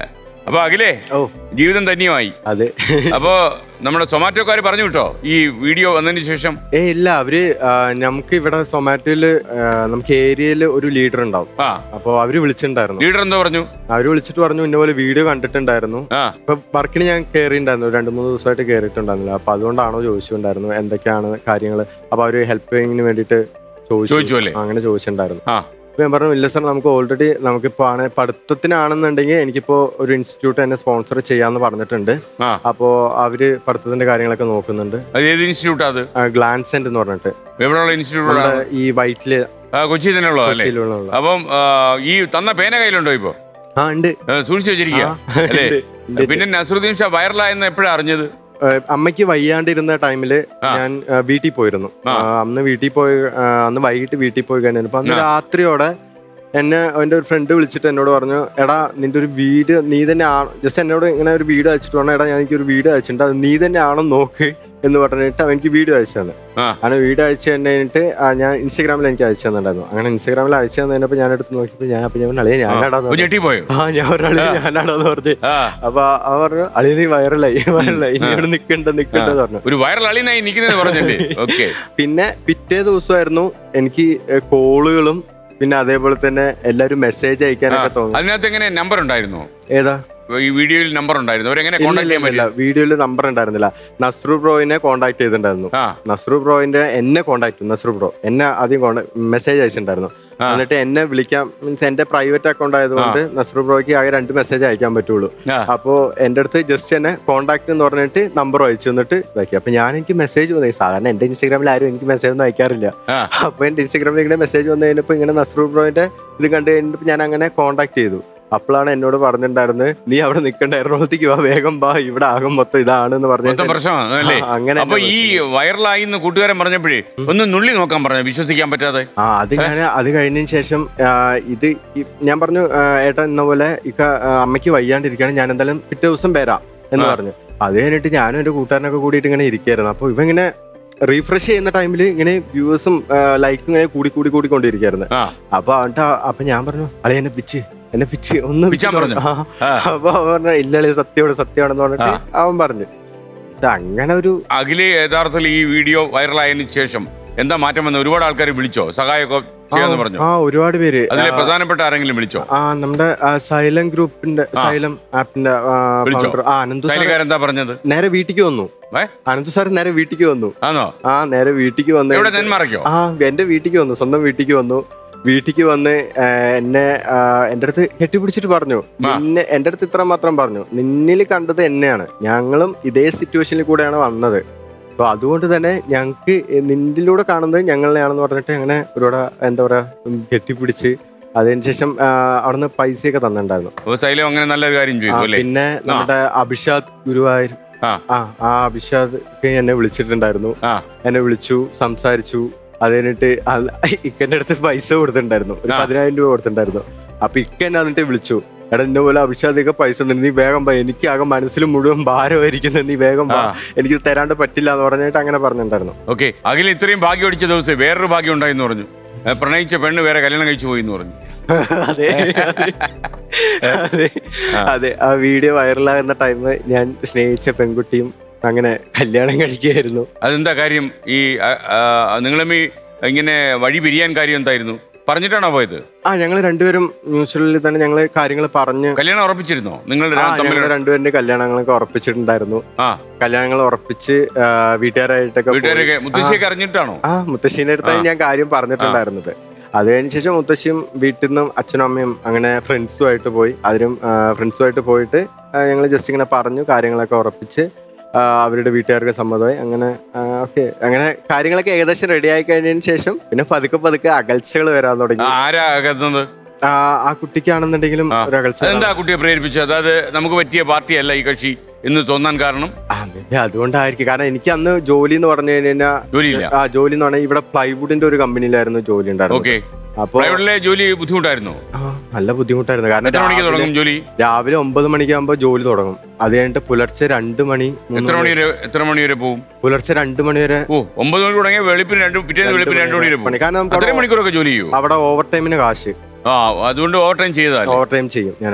അപ്പൊ അഖിലേ ഓ ജീവിതം ധന്യമായി അതെ അപ്പോ നമ്മുടെ സൊമാറ്റോക്കാർ പറഞ്ഞു കേട്ടോ ഈ വീഡിയോ വന്നതിന് ശേഷം ഏ ഇല്ല അവര് ആ, നമുക്ക് ഇവിടെ സൊമാറ്റോയില് ആ, നമുക്ക് ഏരിയയിൽ ഒരു ലീഡർ ഉണ്ടാവും ആ അപ്പൊ അവര് വിളിച്ചിട്ടുണ്ടായിരുന്നു ലീഡർ എന്തോ പറഞ്ഞു അവര് വിളിച്ചിട്ട് പറഞ്ഞു ഇന്ന പോലെ വീഡിയോ കണ്ടിട്ടുണ്ടായിരുന്നു ആ ഇപ്പൊ വർക്കിന് ഞാൻ കയറിയിട്ടുണ്ടായിരുന്നു രണ്ട് മൂന്ന് ദിവസമായിട്ട് കയറിയിട്ടുണ്ടായിരുന്നില്ല അപ്പൊ അതുകൊണ്ടാണോ ചോദിച്ചിട്ടുണ്ടായിരുന്നു എന്തൊക്കെയാണ് കാര്യങ്ങൾ അപ്പൊ അവര് ഹെൽപ്പിങ്ങിന് വേണ്ടിയിട്ട് ചോദിച്ചു അല്ലേ? അങ്ങനെ ചോദിച്ചിട്ടുണ്ടായിരുന്നു ആ അപ്പൊ ഞാൻ പറഞ്ഞു ഇല്ല സാർ നമുക്ക് ഓൾറെഡി നമുക്കിപ്പോ ആണ് പഠിത്തത്തിനാണെന്നുണ്ടെങ്കിൽ എനിക്കിപ്പോ ഒരു ഇൻസ്റ്റിറ്റ്യൂട്ട് എന്നെ സ്പോൺസർ ചെയ്യാന്ന് പറഞ്ഞിട്ടുണ്ട് ആ അപ്പോ അവര് പഠിത്തത്തിന്റെ കാര്യങ്ങളൊക്കെ നോക്കുന്നുണ്ട് അത് ഏത് ഇൻസ്റ്റിറ്റ്യൂട്ടാ അത് ഗ്ലാൻസെന്റ് എന്ന് പറഞ്ഞിട്ട് എവിടെയുള്ള ഇൻസ്റ്റിറ്റ്യൂട്ടാണ് നമ്മുടെ ഈ വൈറ്റില് കൊച്ചി തന്നെ ഉള്ളത് അല്ലേ കൊച്ചിയിലുള്ള അപ്പം ആ, ഈ തന്ന പേന കയ്യിലുണ്ടോ ഇപ്പൊ ആ ഉണ്ട് ഏ, സൂക്ഷിച്ചു വെച്ചിരിക്കുക ആ, അല്ലേ ഉണ്ട്, ഉണ്ട്. പിന്നെ നസറുദ്ദീൻ ഷാ വൈറലായെന്ന് എപ്പോഴാ അറിഞ്ഞത് ഏഹ് അമ്മയ്ക്ക് വയ്യാണ്ടിരുന്ന ടൈമില് ആ. ഞാൻ ഏഹ് വീട്ടിൽ പോയിരുന്നു ആ. ആ, അന്ന് വീട്ടിൽ പോയി ആ, അന്ന് വൈകിട്ട് വീട്ടിൽ പോയി കഴിഞ്ഞു അപ്പൊ അന്ന് ആ. രാത്രിയോടെ എന്നെ എൻ്റെ ഒരു ഫ്രണ്ട് വിളിച്ചിട്ട് എന്നോട് പറഞ്ഞു എടാ നിന്റെ ഒരു വീട് നീ തന്നെ ആണ് ജസ്റ്റ് എന്നോട് ഇങ്ങനെ ഒരു വീട് അയച്ചിട്ട് പറഞ്ഞു എടാ ഞാൻ എനിക്ക് ഒരു വീട് അയച്ചിട്ടുണ്ട് അത് നീ തന്നെ ആണോ നോക്ക് എന്ന് പറഞ്ഞിട്ട് അവൻ എനിക്ക് വീഡിയോ അയച്ചു തന്നെ ആ. അങ്ങനെ വീഡിയോ അയച്ചു കഴിഞ്ഞിട്ട് ആ, ഞാൻ ഇൻസ്റ്റാഗ്രാമിൽ എനിക്ക് അയച്ചു തന്നിട്ടുണ്ടായിരുന്നു അങ്ങനെ ഇൻസ്റ്റാഗ്രാമിൽ അയച്ചു തന്നതിനപ്പോൾ ഞാൻ എടുത്ത് നോക്കിയപ്പോൾ ഞാൻ അപ്പൊ ഞാൻ അളിയെ ഞാനാടാന്ന് അപ്പൊ പറഞ്ഞു. ഞെട്ടിപ്പോയോ ആ ഞാൻ ഒരാളെ ഞാനാടാന്ന് പറഞ്ഞു ആ അപ്പൊ അവർ പറഞ്ഞു അളിയ നീ വൈറലായി വൈറലായി ഇനി ഇവിടെ നിക്കണ്ട നിക്കണ്ടെന്ന് പറഞ്ഞു ഒരു വൈറൽ അളിനായി നിൽക്കുന്നത് പറഞ്ഞല്ലേ ഓക്കെ പിന്നെ പിറ്റേ ദിവസമായിരുന്നു എനിക്ക് കോളുകളും പിന്നെ അതേപോലെ തന്നെ എല്ലാരും മെസ്സേജ് അയക്കാനൊക്കെ തോന്നി അതിനകത്ത് എങ്ങനെ നമ്പർ ഉണ്ടായിരുന്നോ ഏതാ ഈ വീഡിയോയിൽ നമ്പർ ഉണ്ടായിരുന്നു അവരെങ്ങനെ ഇല്ല, കോൺടാക്ട് ഇല്ല, ചെയ്യാൻ ഇല്ല പറ്റില്ല വീഡിയോയിൽ നമ്പർ ഉണ്ടായിരുന്നില്ല നസ്രു ബ്രോയിനെ കോണ്ടാക്ട് ചെയ്തിട്ടുണ്ടായിരുന്നു ആ നസ്രു ബ്രോയിന്റെ എന്നെ കോണ്ടാക്ട് ചെയ്തു നസ്രു ബ്രോ എന്നെ ആദ്യം മെസ്സേജ് അയച്ചിട്ടുണ്ടായിരുന്നു ആ. എന്നിട്ട് എന്നെ വിളിക്കാം മീൻസ് എന്റെ പ്രൈവറ്റ് അക്കൗണ്ട് ആയതുകൊണ്ട് നസ്രു ബ്രോയ്ക്ക് ആകെ രണ്ട് മെസ്സേജ് അയക്കാൻ പറ്റുള്ളൂ ആ. അപ്പോ എന്റെ അടുത്ത് ജസ്റ്റ് എന്നെ കോണ്ടാക്ട് എന്ന് പറഞ്ഞിട്ട് നമ്പർ അയച്ചു തന്നിട്ട് ഇതാക്കി അപ്പൊ ഞാൻ എനിക്ക് മെസ്സേജ് വന്നു സാധാരണ എന്റെ ഇൻസ്റ്റാഗ്രാമിൽ ആരും എനിക്ക് മെസ്സേജ് ഒന്നും അയക്കാറില്ല ആ. അപ്പൊ എന്റെ ഇൻസ്റ്റാഗ്രാമിൽ ഇങ്ങനെ മെസ്സേജ് വന്നു കഴിഞ്ഞപ്പോ ഇങ്ങനെ നസ്രു ബ്രോയിന്റെ ഇത് കണ്ടു കഴിഞ്ഞപ്പോൾ ഞാൻ അങ്ങനെ കോണ്ടാക്ട് ചെയ്തു അപ്പോഴാണ് എന്നോട് പറഞ്ഞിട്ടുണ്ടായിരുന്നത് നീ അവിടെ നിൽക്കണ്ട എറണാകുളത്തേക്ക് വാ വേഗം വാ ഇവിടെ ആകും മൊത്തം ഇതാണെന്ന് മൊത്തം പറഞ്ഞു പ്രശ്നമാണ് അല്ലേ ആ, അങ്ങനെ അപ്പൊ എന്നെ ഈ വൈറലായി എന്ന് കൂട്ടുകാരൻ പറഞ്ഞപ്പോഴേ ഒന്ന് നുള്ളി നോക്കാൻ പറഞ്ഞു വിശ്വസിക്കാൻ പറ്റാതെ ആ അത് ഞാൻ അത് കഴിഞ്ഞതിന് ശേഷം ആ, ഇത് ഈ- ഞാൻ പറഞ്ഞു ആ, ഏട്ടാ എന്ന പോലെ ഇക്ക ആ, അമ്മയ്ക്ക് വയ്യാണ്ടിരിക്കുകയാണ് ഞാൻ എന്തായാലും പിറ്റേ ദിവസം വരാം എന്ന് ആ. പറഞ്ഞു അത് കഴിഞ്ഞിട്ട് ഞാനും എൻ്റെ കൂട്ടുകാരനൊക്കെ കൂടിയിട്ട് ഇങ്ങനെ ഇരിക്കുകയായിരുന്നു അപ്പോൾ ഇവ ഇങ്ങനെ റീഫ്രഷ് ചെയ്യുന്ന ടൈമിൽ ഇങ്ങനെ വ്യൂവേഴ്സും ലൈക്കും ഇങ്ങനെ കൂടി കൂടി കൂടി കൊണ്ടിരിക്കുകയായിരുന്നു ആ അപ്പൊ അവന്റെ അപ്പൊ ഞാൻ പറഞ്ഞു അളെ എന്നെ പിച്ച് എന്നെ പിച്ച് ഒന്ന് പിച്ചാൻ പിച്ച് പറഞ്ഞു? ആ. ആ. അപ്പൊ അവൻ പറഞ്ഞു ഇല്ല അളി സത്യമാണ് സത്യമാണെന്ന് പറഞ്ഞിട്ട് അവൻ പറഞ്ഞു പക്ഷെ അങ്ങനെ ഒരു അഖില് യഥാർത്ഥത്തിൽ ഈ വീഡിയോ വൈറലായതിനു ശേഷം എന്താ മാറ്റം വന്നത് ഒരുപാട് ആൾക്കാർ വിളിച്ചോ സഹായമൊക്കെ ചെയ്യാന്ന് പറഞ്ഞു ആ ഒരുപാട് പേര് അതിലെ ആ, പ്രധാനപ്പെട്ട ആരെങ്കിലും വിളിച്ചോ ആ നമ്മുടെ ആ, സൈലം ഗ്രൂപ്പിന്റെ സൈലം ആപ്പിന്റെ ആ, വിളിച്ചോ? founder, ആ അനന്തു സാർ കൈലിക്കാരെന്താ പറഞ്ഞത് നേരെ വീട്ടിലേക്ക് വന്നു ഏ അനന്തു സാർ നേരെ വീട്ടിലേക്ക് വന്നു ആണോ ആ നേരെ വീട്ടിലേക്ക് വന്ന് എവിടെ നെന്മാറയ്ക്കോ ആ എന്റെ വീട്ടിലേക്ക് വന്നു സ്വന്തം വീട്ടിലേക്ക് വന്നു വീട്ടിലേക്ക് വന്ന് ആ, എന്നെ ആ, എന്റെ അടുത്ത് കെട്ടിപ്പിടിച്ചിട്ട് പറഞ്ഞു നിന്നെ എന്റെ അടുത്ത് ഇത്ര മാത്രം പറഞ്ഞു നിന്നിൽ കണ്ടത് എന്നെയാണ് ഞങ്ങളും ഇതേ സിറ്റുവേഷനിൽ കൂടെയാണ് വന്നത് അപ്പൊ അതുകൊണ്ട് തന്നെ ഞങ്ങൾക്ക് നിന്നിലൂടെ കാണുന്നത് ഞങ്ങളെയാണെന്ന് പറഞ്ഞിട്ട് അങ്ങനെ ഒരുപാട് എന്താ പറയാ ഉം, കെട്ടിപ്പിടിച്ച് അതിനുശേഷം ആ, അവിടുന്ന് പൈസയൊക്കെ തന്നിട്ടുണ്ടായിരുന്നു അപ്പൊ ശൈലം അങ്ങനെ നല്ലൊരു കാര്യം ആ, ചെയ്തു അല്ലേ പിന്നെ നമ്മുടെ അഭിഷാദ് ഗുരുവായൂർ ആ. ആ ആ അഭിഷാദ് എന്നെ വിളിച്ചിട്ടുണ്ടായിരുന്നു ആ എന്നെ വിളിച്ചു സംസാരിച്ചു അത് കഴിഞ്ഞിട്ട് അത് ഇക്കന്റെ അടുത്ത് പൈസ കൊടുത്തിട്ടുണ്ടായിരുന്നു ഒരു ആ. പതിനായിരം രൂപ കൊടുത്തിട്ടുണ്ടായിരുന്നു അപ്പൊ ഇക്ക എന്നെ എന്നിട്ട് വിളിച്ചു എടാ എന്നെ പോലെ അഭിഷാദിക പൈസ തന്നിട്ട് നീ വേഗം വാ എനിക്ക് ആകെ മനസ്സിൽ മുഴുവൻ ഭാരമായിരിക്കുന്നത് നീ വേഗം വാ ആ. എനിക്ക് തരാണ്ട് പറ്റില്ല എന്ന് പറഞ്ഞിട്ട് അങ്ങനെ പറഞ്ഞിട്ടുണ്ടായിരുന്നു ഓക്കെ അഖിൽ ഇത്രയും ഭാഗ്യം അടിച്ച ദിവസം വേറൊരു ഭാഗ്യം ഉണ്ടായെന്ന് പറഞ്ഞു ഏ, പ്രണയിച്ച പെണ്ണ് വേറെ കല്യാണം കഴിച്ചു പോയി എന്ന് പറഞ്ഞു അതെ അതെ അതെ ആ വീഡിയോ വൈറലാകുന്ന ടൈം ഞാൻ സ്നേഹിച്ച പെൺകുട്ടിയും അങ്ങനെ കല്യാണം കഴിക്കുകയായിരുന്നു അതെന്താ കാര്യം ഈ നിങ്ങളും ഈ ഇങ്ങനെ വഴി പിരിയാൻ കാര്യം എന്തായിരുന്നു പറഞ്ഞിട്ടാണോ പോയത് ആ ഞങ്ങൾ രണ്ടുപേരും മ്യൂച്വലിൽ തന്നെ ഞങ്ങൾ കാര്യങ്ങൾ പറഞ്ഞ് കല്യാണം ഉറപ്പിച്ചിരുന്നോ നിങ്ങൾ ആ തമ്മിൽ ഞങ്ങൾ രണ്ടുപേരുടെ കല്യാണങ്ങളൊക്കെ ഉറപ്പിച്ചിട്ടുണ്ടായിരുന്നു ആ കല്യാണങ്ങൾ ഉറപ്പിച്ച് ആ, വീട്ടുകാരായിട്ടൊക്കെ പോയി. വീട്ടുകാരൊക്കെ മുത്തശ്ശിയൊക്കെ അറിഞ്ഞിട്ടാണ് ആ മുത്തശ്ശീൻ്റെ അടുത്താണ് ഞാൻ കാര്യം പറഞ്ഞിട്ടുണ്ടായിരുന്നത് അത് കഴിഞ്ഞ ശേഷം മുത്തശ്ശിയും വീട്ടിൽ നിന്നും അച്ഛനും അമ്മയും അങ്ങനെ ഫ്രണ്ട്സുമായിട്ട് പോയി അതിനും ഫ്രണ്ട്സുമായിട്ട് പോയിട്ട് ഞങ്ങൾ ജസ്റ്റ് ഇങ്ങനെ പറഞ്ഞു കാര്യങ്ങളൊക്കെ ഉറപ്പിച്ച് ആ, അവരുടെ വീട്ടുകാർക്ക് സമ്മതമായി അങ്ങനെ ഓക്കെ അങ്ങനെ കാര്യങ്ങളൊക്കെ ഏകദേശം റെഡി ആയി കഴിഞ്ഞതിന് ശേഷം പിന്നെ പതുക്കെ പതുക്കെ അകൽച്ചകൾ വരാൻ തുടങ്ങി ആരാ അകത്തുന്നത് ആ, ആ കുട്ടിക്കാണെന്നുണ്ടെങ്കിലും ആ. ഒരു അകൽച്ച അതെന്താ ആ കുട്ടിയെ പ്രേരിപ്പിച്ചത് അതായത് നമുക്ക് പറ്റിയ പാർട്ടിയല്ല ഈ കക്ഷി എന്ന് തോന്നാൻ കാരണം ആ, maybe അതുകൊണ്ടായിരിക്കും കാരണം എനിക്ക് അന്ന് ജോലി എന്ന് പറഞ്ഞു കഴിഞ്ഞാൽ ജോലിയില്ല ആ ജോലി എന്ന് പറഞ്ഞാൽ ഇവിടെ പ്ലൈവുഡിന്റെ ഒരു കമ്പനിയിലായിരുന്നു ജോലി ഉണ്ടായിരുന്നത് ഓക്കെ അപ്പൊ പ്രൈവറ്റിലെ ജോലി ബുദ്ധിമുട്ടായിരുന്നോ ആ, നല്ല ബുദ്ധിമുട്ടായിരുന്നു കാരണം എത്ര മണിക്ക് രാവിലെ- തുടങ്ങും ജോലി രാവിലെ ഒമ്പത് മണിക്കാകുമ്പോ ജോലി തുടങ്ങും അത് കഴിഞ്ഞിട്ട് പുലർച്ചെ രണ്ട് മണി മൂന്ന് എത്ര മണി വരെ എത്ര മണി വരെ പോവും പുലർച്ചെ രണ്ട് മണി വരെ ഓ ഒമ്പത് മണി തുടങ്ങിയ വെളുപ്പിന് രണ്ട് പിറ്റേന്ന് രണ്ട് വെളുപ്പിന് രണ്ട് മണി വരെ മണി പോകും കാരണം നമുക്ക് അത്രയും അവിടെ മണിക്കൂറൊക്കെ ജോലി ചെയ്യൂ അവിടെ ഓവർ ടൈമിന് കാശ് ആ അതുകൊണ്ട് ഓവർ ടൈം ചെയ്താൽ ഓവർ ടൈം ചെയ്യും ഞാനപ്പോ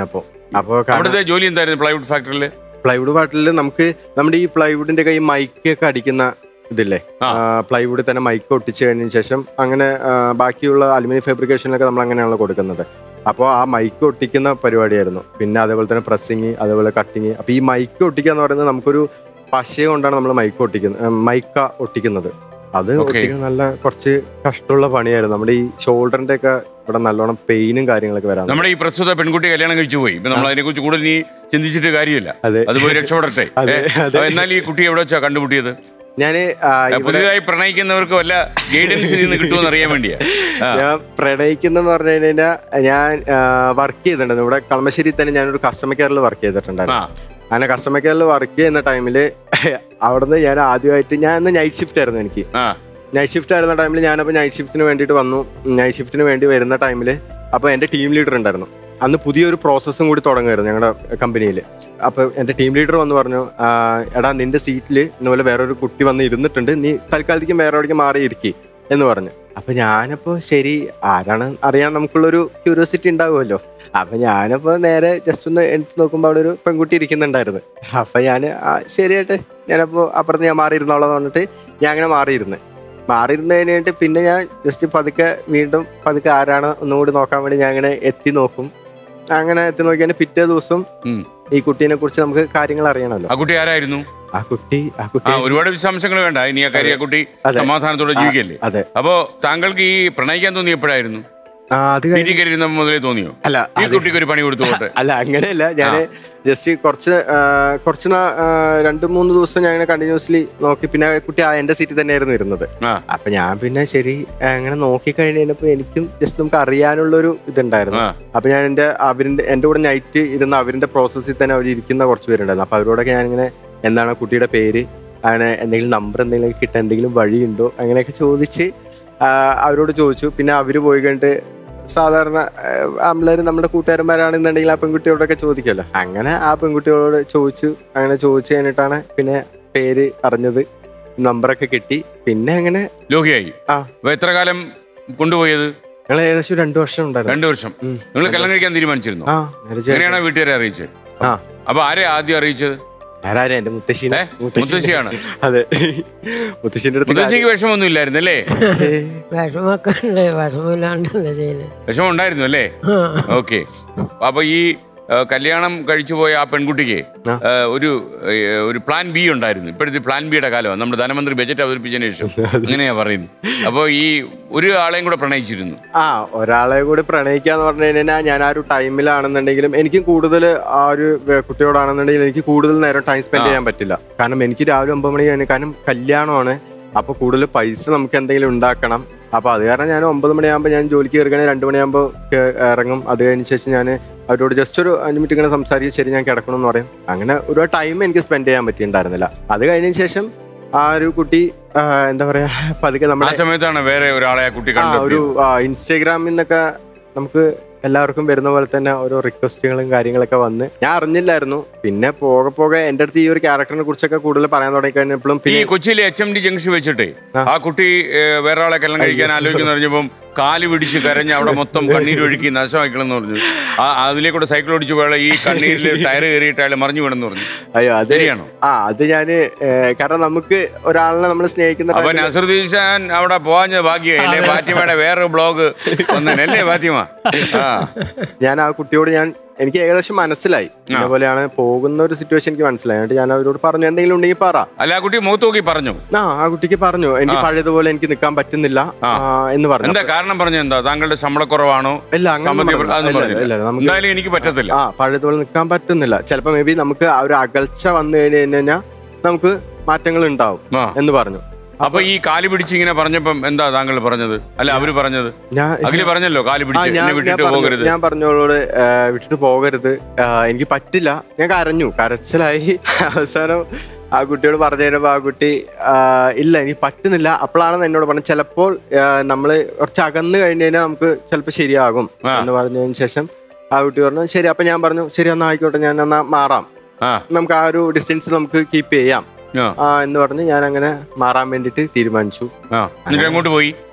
അപ്പോൾ അവിടുത്തെ ജോലി എന്തായിരുന്നു പ്ലൈവുഡ് ഫാക്ടറിയിൽ പ്ലൈവുഡ് പാട്ടിൽ നമുക്ക് നമ്മുടെ ഈ പ്ലൈവുഡിന്റെ കൈ മൈക്ക് ഒക്കെ അടിക്കുന്ന ഇതില്ലേ ആ. പ്ലൈവുഡിൽ തന്നെ മൈക്ക് ഒട്ടിച്ച് കഴിഞ്ഞതിന് ശേഷം അങ്ങനെ ആ, ബാക്കിയുള്ള അലുമിനിയം ഫാബ്രിക്കേഷനിലൊക്കെ നമ്മൾ അങ്ങനെയാണല്ലോ കൊടുക്കുന്നത് അപ്പോൾ ആ മൈക്ക് ഒട്ടിക്കുന്ന പരിപാടിയായിരുന്നു പിന്നെ അതേപോലെ തന്നെ പ്രസ്സിങ് അതേപോലെ കട്ടിങ് അപ്പോൾ ഈ മൈക്ക് ഒട്ടിക്കുക എന്ന് പറയുന്നത് നമുക്കൊരു പശ കൊണ്ടാണ് നമ്മൾ മൈക്ക് ഒട്ടിക്കുന്നത് മൈക്ക ഒട്ടിക്കുന്നത് അത് Okay. ഒട്ടിക്കുന്നത് നല്ല കുറച്ച് കഷ്ടമുള്ള പണിയായിരുന്നു നമ്മുടെ ഈ ഷോൾഡറിന്റെ ഒക്കെ ഇവിടെ നല്ലോണം പെയിനും കാര്യങ്ങളൊക്കെ വരാൻ നമ്മുടെ ഈ പ്രസ്തുത പെൺകുട്ടി കല്യാണം കഴിച്ചു പോയി ഇപ്പൊ നമ്മൾ അതിനെ കുറിച്ച് കൂടുതൽ നീ ചിന്തിച്ചിട്ട് കാര്യമില്ല അതെ അത് പോയി രക്ഷപ്പെടട്ടെ അതെ, ഏ, അതെ. അപ്പൊ എന്നാൽ ഈ കുട്ടി എവിടെ വെച്ചാ കണ്ടുമുട്ടിയത് ഞാന് ആ, ഏ, ഇവിടെ പുതിയതായി പ്രണയിക്കുന്നവർക്ക് വല്ല ഗൈഡൻസ് നിന്ന് കിട്ടുമെന്ന് അറിയാൻ വേണ്ടിയാ ആ. ഞാൻ പ്രണയിക്കുന്നെന്ന് പറഞ്ഞു കഴിഞ്ഞാൽ ഞാൻ വർക്ക് ചെയ്തിട്ടുണ്ടായിരുന്നു ഇവിടെ കളമശ്ശേരി തന്നെ ഞാനൊരു കസ്റ്റമർ കെയറിൽ വർക്ക് ചെയ്തിട്ടുണ്ടായിരുന്നു ആ അങ്ങനെ കസ്റ്റമർ കെയറിൽ വർക്ക് ചെയ്യുന്ന ടൈമിൽ അവിടുന്ന് ഞാൻ ആദ്യമായിട്ട് ഞാൻ ഇന്ന് നൈറ്റ് ഷിഫ്റ്റ് ആയിരുന്നു എനിക്ക് ആ നൈറ്റ് ഷിഫ്റ്റ് ആയിരുന്ന ടൈമിൽ ഞാനപ്പോൾ നൈറ്റ് ഷിഫ്റ്റിന് വേണ്ടിയിട്ട് വന്നു നൈറ്റ് ഷിഫ്റ്റിന് വേണ്ടി വരുന്ന ടൈമിൽ അപ്പോൾ എൻ്റെ ടീം ലീഡർ ഉണ്ടായിരുന്നു അന്ന് പുതിയൊരു പ്രോസസ്സും കൂടി തുടങ്ങുമായിരുന്നു ഞങ്ങളുടെ കമ്പനിയിൽ അപ്പോൾ എൻ്റെ ടീം ലീഡർ വന്ന് പറഞ്ഞു "ആ, എടാ നിന്റെ സീറ്റിൽ ഇന്നുപോലെ വേറൊരു കുട്ടി വന്ന് ഇരുന്നിട്ടുണ്ട് നീ തൽക്കാലത്തേക്ക് വേറെ എവിടേക്ക് മാറി ഇരിക്കി എന്ന് പറഞ്ഞു അപ്പൊ ഞാനപ്പോ ശരി ആരാണ് അറിയാൻ നമുക്കുള്ളൊരു ക്യൂരിയോസിറ്റി ഉണ്ടാവുമല്ലോ അപ്പൊ ഞാനപ്പോ നേരെ ജസ്റ്റ് ഒന്ന് എടുത്ത് നോക്കുമ്പോൾ അവിടെ ഒരു പെൺകുട്ടി ഇരിക്കുന്നുണ്ടായിരുന്നു അപ്പൊ ഞാൻ ശരിയായിട്ട് ഞാനപ്പോ അപ്പുറത്ത് ഞാൻ മാറിയിരുന്നോളാം പറഞ്ഞിട്ട് ഞാൻ അങ്ങനെ മാറിയിരുന്ന് മാറിയിരുന്നതിന് വേണ്ടി പിന്നെ ഞാൻ ജസ്റ്റ് പതുക്കെ വീണ്ടും പതുക്കെ ആരാണ് ഒന്നുകൂടി നോക്കാൻ വേണ്ടി ഞാൻ അങ്ങനെ എത്തി നോക്കും അങ്ങനെ എത്തി നോക്കിയാൽ പിറ്റേ ദിവസം ഉം. ഈ കുട്ടീനെ കുറിച്ച് നമുക്ക് കാര്യങ്ങൾ അറിയണമല്ലോ ആ കുട്ടി ആരായിരുന്നു ആ കുട്ടി ആ ആ കുട്ടി ഒരുപാട് വിശദാംശങ്ങൾ വേണ്ട ഇനി ആ കാര്യം ആ കുട്ടി അതെ. സമാധാനത്തോടെ ജീവിക്കല്ലേ അതെ അപ്പോ താങ്കൾക്ക് ഈ പ്രണയിക്കാൻ തോന്നി എപ്പോഴായിരുന്നു ആ അത് കഴിഞ്ഞ് സീറ്റിൽ കയറിയിരുന്ന മുതലേ തോന്നിയോ അല്ല ഈ അത് കുട്ടിക്ക് ഒരു പണി കൊടുത്തു പോട്ടെ അല്ല അങ്ങനെയല്ല ഞാൻ ജസ്റ്റ് കുറച്ച് ആ, കുറച്ച് നാ- ആ, രണ്ട് മൂന്ന് ദിവസം ഞാൻ ഇങ്ങനെ കണ്ടിന്യൂസ്ലി നോക്കി പിന്നെ ആ കുട്ടി ആ എന്റെ സീറ്റിൽ തന്നെയായിരുന്നു ഇരുന്നത് ആ അപ്പൊ ഞാൻ പിന്നെ ശരി ആ, അങ്ങനെ നോക്കി കഴിഞ്ഞപ്പോ എനിക്കും ജസ്റ്റ് നമുക്ക് അറിയാനുള്ളൊരു ഇതുണ്ടായിരുന്നു ആ അപ്പൊ ഞാൻ എന്റെ അവരിന്റെ എന്റെ കൂടെ നൈറ്റ് ഇരുന്ന അവരിന്റെ പ്രോസസ്സിൽ തന്നെ അവർ ഇരിക്കുന്ന കുറച്ച് പേരുണ്ടായിരുന്നു അപ്പൊ അവരോടൊക്കെ ഞാനിങ്ങനെ എന്താണ് ആ കുട്ടിയുടെ പേര് അങ്ങനെ എന്തെങ്കിലും നമ്പർ എന്തെങ്കിലും കിട്ടാൻ എന്തെങ്കിലും വഴിയുണ്ടോ അങ്ങനെയൊക്കെ ചോദിച്ച് ആ, അവരോട് ചോദിച്ചു പിന്നെ അവര് പോയി കഴിഞ്ഞിട്ട് സാധാരണ ആമ്പിള്ളേർ നമ്മുടെ കൂട്ടുകാരന്മാരാണെന്നുണ്ടെങ്കിൽ ആ പെൺകുട്ടിയോടൊക്കെ ചോദിക്കുമല്ലോ അങ്ങനെ ആ പെൺകുട്ടിയോട് ചോദിച്ചു അങ്ങനെ ചോദിച്ചു കഴിഞ്ഞിട്ടാണ് പിന്നെ പേര് അറിഞ്ഞത് നമ്പറൊക്കെ കിട്ടി പിന്നെ അങ്ങനെ ലോഹിയായി ആ. അപ്പൊ എത്ര കാലം കൊണ്ടുപോയത് ഞങ്ങൾ ഏകദേശം രണ്ടു വർഷം ഉണ്ടായിരുന്നു രണ്ടു വർഷം ഉം. നിങ്ങൾ കല്യാണം കഴിക്കാൻ തീരുമാനിച്ചിരുന്നു ആ marriage എങ്ങനെയാണ് വീട്ടുകാരെ അറിയിച്ചത് ആ അപ്പൊ ആരെ ആദ്യം അറിയിച്ചത് ആരാരും എന്റെ മുത്തശ്ശീനെ ഏ? മുത്തശ്ശിയാണ് അതെ മുത്തശ്ശിന്റെ അടുത്ത് മുത്തശ്ശിക്ക് വിഷമൊന്നും ഇല്ലായിരുന്നു അല്ലേ ഏയ്, വിഷമൊക്കെ ഉണ്ട് വിഷമില്ലാണ്ട് എന്താ ചെയ്യുന്നത് വിഷമം ഉണ്ടായിരുന്നു അല്ലേ ഓക്കെ അപ്പൊ ഈ ആ, കല്യാണം കഴിച്ചു പോയ ആ പെൺകുട്ടിക്ക് ആ. ആ, ഒരു ഏ, ഒരു പ്ലാൻ ബി ഉണ്ടായിരുന്നു ഇപ്പോഴത്തെ പ്ലാൻ ബിയുടെ കാലമാണ് നമ്മുടെ ധനമന്ത്രി ബജറ്റ് അവതരിപ്പിച്ചതിന് ശേഷം അങ്ങനെയാ പറയുന്നത് അപ്പോൾ ഈ ഒരു ആളെയും കൂടെ പ്രണയിച്ചിരുന്നു ആ ഒരാളെ കൂടി പ്രണയിക്കാന്ന് പറഞ്ഞു കഴിഞ്ഞാൽ ഞാൻ ആ ഒരു ടൈമിലാണെന്നുണ്ടെങ്കിലും എനിക്ക് കൂടുതൽ ആ ഒരു വേ- കുട്ടിയോടാണെന്നുണ്ടെങ്കിൽ എനിക്ക് കൂടുതൽ നേരം ടൈം സ്പെൻഡ് ചെയ്യാൻ പറ്റില്ല കാരണം എനിക്ക് രാവിലെ ഒമ്പത് മണി കഴിഞ്ഞ് കാരണം കല്യാണമാണ് അപ്പൊ കൂടുതൽ പൈസ നമുക്ക് എന്തെങ്കിലും ഉണ്ടാക്കണം അപ്പൊ അത് കാരണം ഞാൻ ഒമ്പത് മണിയാകുമ്പോൾ ഞാൻ ജോലിക്ക് കയറുകയാണെങ്കിൽ രണ്ട് മണിയാകുമ്പോൾ ഇറങ്ങും അത് കഴിഞ്ഞ ശേഷം ഞാൻ അവരോട് ജസ്റ്റ് ഒരു അഞ്ച് മിനിറ്റ് ഇങ്ങനെ സംസാരിച്ച് ശരി ഞാൻ കിടക്കണം എന്ന് പറയും അങ്ങനെ ഒരു ടൈം എനിക്ക് സ്പെൻഡ് ചെയ്യാൻ പറ്റിയിട്ടുണ്ടായിരുന്നില്ല അത് കഴിഞ്ഞ ശേഷം ആ ഒരു കുട്ടി ആ, എന്താ പറയാ പതുക്കെ ആ നമ്മുടെ സമയത്താണ് വേറെ ഒരാളെ ആ കുട്ടി ആ ഒരു കണ്ടു ആ, ഇൻസ്റ്റാഗ്രാമിൽ നിന്നൊക്കെ നമുക്ക് എല്ലാവർക്കും വരുന്ന പോലെ തന്നെ ഓരോ റിക്വസ്റ്റുകളും കാര്യങ്ങളൊക്കെ വന്ന് ഞാൻ അറിഞ്ഞില്ലായിരുന്നു പിന്നെ പോകെ പോകെ എൻ്റെ അടുത്ത് ഈ ഒരു ക്യാരക്ടറിനെ കുറിച്ചൊക്കെ കൂടുതൽ പറയാൻ തുടങ്ങി കഴിഞ്ഞപ്പോഴും ഈ പിന്നെ കൊച്ചിയിലെ എച്ച് എം ഡി ജംഗ്ഷൻ വെച്ചിട്ട് ആ. ആ കുട്ടി ഏ, വേറെ ആളെ കല്യാണം കഴിക്കാൻ ആലോചിക്കുന്ന പറഞ്ഞപ്പം കാല് പിടിച്ച് കരഞ്ഞ് അവിടെ മൊത്തം കണ്ണീരൊഴുക്കി നാശമാക്കണമെന്ന് പറഞ്ഞു ആ അതിലേക്കൂടെ സൈക്കിൾ ഓടിച്ച് പോയാൽ ഈ കണ്ണീരിൽ ടയർ കയറിയിട്ട് അയാൾ മറിഞ്ഞു വീണെന്ന് പറഞ്ഞു അയ്യോ അത് ശരിയാണോ ആ അത് ഞാന് ഏ, കാരണം നമുക്ക് ഒരാളിനെ നമ്മൾ സ്നേഹിക്കുന്ന അപ്പൊ time ല് നസറുദ്ദീൻ ഷാൻ അവിടെ പോവാഞ്ഞ ഭാഗ്യമായി അല്ലേ ഫാത്തിമയുടെ വേറെ ബ്ലോഗ് വന്നല്ലേ ഫാത്തിമ ആ ഞാൻ ആ കുട്ടിയോട് ഞാൻ എനിക്ക് ഏകദേശം മനസ്സിലായി ഇതേപോലെയാണ് പോകുന്ന ഒരു സിറ്റുവേഷൻ എനിക്ക് മനസ്സിലായി എന്നിട്ട് ഞാൻ അവരോട് പറഞ്ഞു എന്തെങ്കിലും ഉണ്ടെങ്കിൽ പറ അല്ല ആ കുട്ടി മുഖത്ത് നോക്കി പറഞ്ഞു ആ ആ കുട്ടിക്ക് പറഞ്ഞു എനിക്ക് ആ. പഴയതുപോലെ എനിക്ക് നിൽക്കാൻ പറ്റുന്നില്ല ആ. ആ, എന്ന് പറഞ്ഞു എന്താ കാരണം പറഞ്ഞ എന്താ താങ്കളുടെ ശമ്പളക്കുറവാണോ ഇല്ല അങ്ങനെ സാമ്പത്തിക പ്ര- അതൊന്നും ഇല്ല, പറഞ്ഞില്ല. ഇല്ല, നമുക്ക് എന്തായാലും എനിക്ക് പറ്റത്തില്ല ആ പഴയതുപോലെ നിൽക്കാൻ പറ്റുന്നില്ല ചിലപ്പോൾ മേ ബി നമുക്ക് ആ ഒരു അകൽച്ച വന്നു കഴിഞ്ഞു കഴിഞ്ഞാൽ നമുക്ക് മാറ്റങ്ങൾ ഉണ്ടാവും ആ എന്ന് പറഞ്ഞു അപ്പൊ ഈ കാല് പിടിച്ച് ഇങ്ങനെ പറഞ്ഞപ്പം എന്താ താങ്കൾ പറഞ്ഞത് അല്ല അവര് പറഞ്ഞത് ഞാൻ അഖില് പറഞ്ഞല്ലോ കാല് ആ, പിടിച്ച് ഞാൻ എന്നെ ഞാൻ വിട്ടിട്ട് പറഞ്ഞു- പോകരുത് ഞാൻ പറഞ്ഞോളോട് ആ, വിട്ടിട്ട് പോകരുത് ആ, എനിക്ക് പറ്റില്ല ഞാൻ കരഞ്ഞു കരച്ചിലായി അവസാനം ആ കുട്ടിയോട് പറഞ്ഞു കഴിഞ്ഞപ്പോൾ ആ കുട്ടി ആ, ഇല്ല എനിക്ക് പറ്റുന്നില്ല അപ്പോഴാണ് എന്നോട് പറഞ്ഞത് ചിലപ്പോൾ നമ്മൾ കുറച്ച് അകന്ന് കഴിഞ്ഞ് കഴിഞ്ഞാൽ നമുക്ക് ചിലപ്പോൾ ശരിയാകും ആ. എന്ന് പറഞ്ഞതിന് ശേഷം ആ കുട്ടി പറഞ്ഞു ശരി അപ്പൊ ഞാൻ പറഞ്ഞു ശരി എന്നാ ആയിക്കോട്ടെ ഞാൻ എന്നാ മാറാം ആ നമുക്ക് ആ ഒരു ഡിസ്റ്റൻസ് നമുക്ക് കീപ്പ് ചെയ്യാം ആ ആ എന്ന് പറഞ്ഞ് ഞാൻ അങ്ങനെ മാറാൻ വേണ്ടിയിട്ട് തീരുമാനിച്ചു ആ എന്നിട്ട് എങ്ങോട്ട് പോയി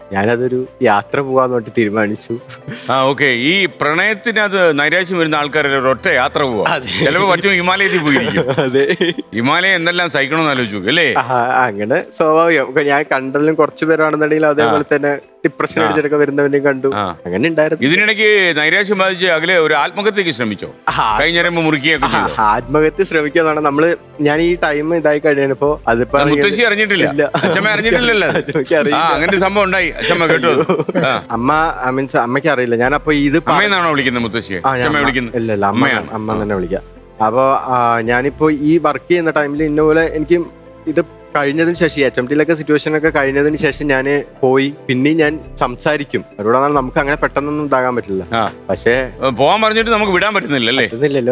ഞാനതൊരു യാത്ര പോകാന്ന് പറഞ്ഞിട്ട് തീരുമാനിച്ചു ആ ഓക്കെ ഈ പ്രണയത്തിനത് നൈരാശ്യം വരുന്ന ആൾക്കാരെ ഒറ്റ യാത്ര പോവാ അതെ. ചിലപ്പോ പറ്റും ഹിമാലയത്തിൽ പോയിരിക്കും അതെ ഹിമാലയം എന്തെല്ലാം സഹിക്കണമെന്ന് ആലോചിച്ചു അല്ലേ ആ, അങ്ങനെ സ്വാഭാവികം ഞാൻ കണ്ടതിലും കുറച്ച് പേരാണെന്നുണ്ടെങ്കിൽ അതേപോലെ തന്നെ ഡിപ്രഷൻ അടിച്ചെടുക്കാൻ വരുന്നവനെയും കണ്ടു ആ. അങ്ങനെ ഉണ്ടായിരുന്നു ഇതിനിടയ്ക്ക് നൈരാശ്യം ബാധിച്ച് അകലെ ഒരു ആത്മഹത്യക്ക് ശ്രമിച്ചോ ആ. കഴിഞ്ഞ മുറുക്കിയൊക്കെ ആ, ചെയ്തോ ആത്മഹത്യ ശ്രമിക്കുന്നതാണ് നമ്മള് ഞാൻ ഈ ടൈം ഇതായി കഴിഞ്ഞപ്പോ അതിപ്പോ ആ, മുത്തശ്ശി അറിഞ്ഞിട്ടില്ല ഇല്ല. അച്ഛമ്മ അറിഞ്ഞിട്ടില്ലല്ലോ അത്? അച്ഛമ്മയ്ക്ക് അറിയില്ല. ആ അങ്ങനെ ഒരു സംഭവം ഉണ്ടായി അച്ഛമ്മ കേട്ടോ അത്? ആ അമ്മ മീൻസ് അമ്മയ്ക്ക് അറിയില്ല ഞാൻ അപ്പൊ ഇത് പ- അമ്മയെന്നാണോ വിളിക്കുന്നത് മുത്തശ്ശിയെ ആ, ഞാൻ അച്ഛമ്മ അമ്മ- വിളിക്കുന്നത് ഇല്ല ഇല്ല അമ്മ അമ്മയാണ് അമ്മ തന്നെ വിളിക്കാം അപ്പൊ ആ, ഞാനിപ്പോ ഈ വർക്ക് ചെയ്യുന്ന ടൈമിൽ ഇന്ന പോലെ എനിക്ക് ഇത് കഴിഞ്ഞതിന് ശേഷം എച്ച് എം ടിയിലൊക്കെ സിറ്റുവേഷൻ ഒക്കെ കഴിഞ്ഞതിന് ശേഷം ഞാൻ പോയി പിന്നെയും ഞാൻ സംസാരിക്കും അവരോടാണ് നമുക്ക് അങ്ങനെ പെട്ടെന്നൊന്നും ഇതാകാൻ പറ്റില്ല ആ പക്ഷേ ഏ, പോവാൻ പറഞ്ഞിട്ട് നമുക്ക് വിടാൻ പറ്റുന്നില്ല അല്ലേ പറ്റുന്നില്ലല്ലോ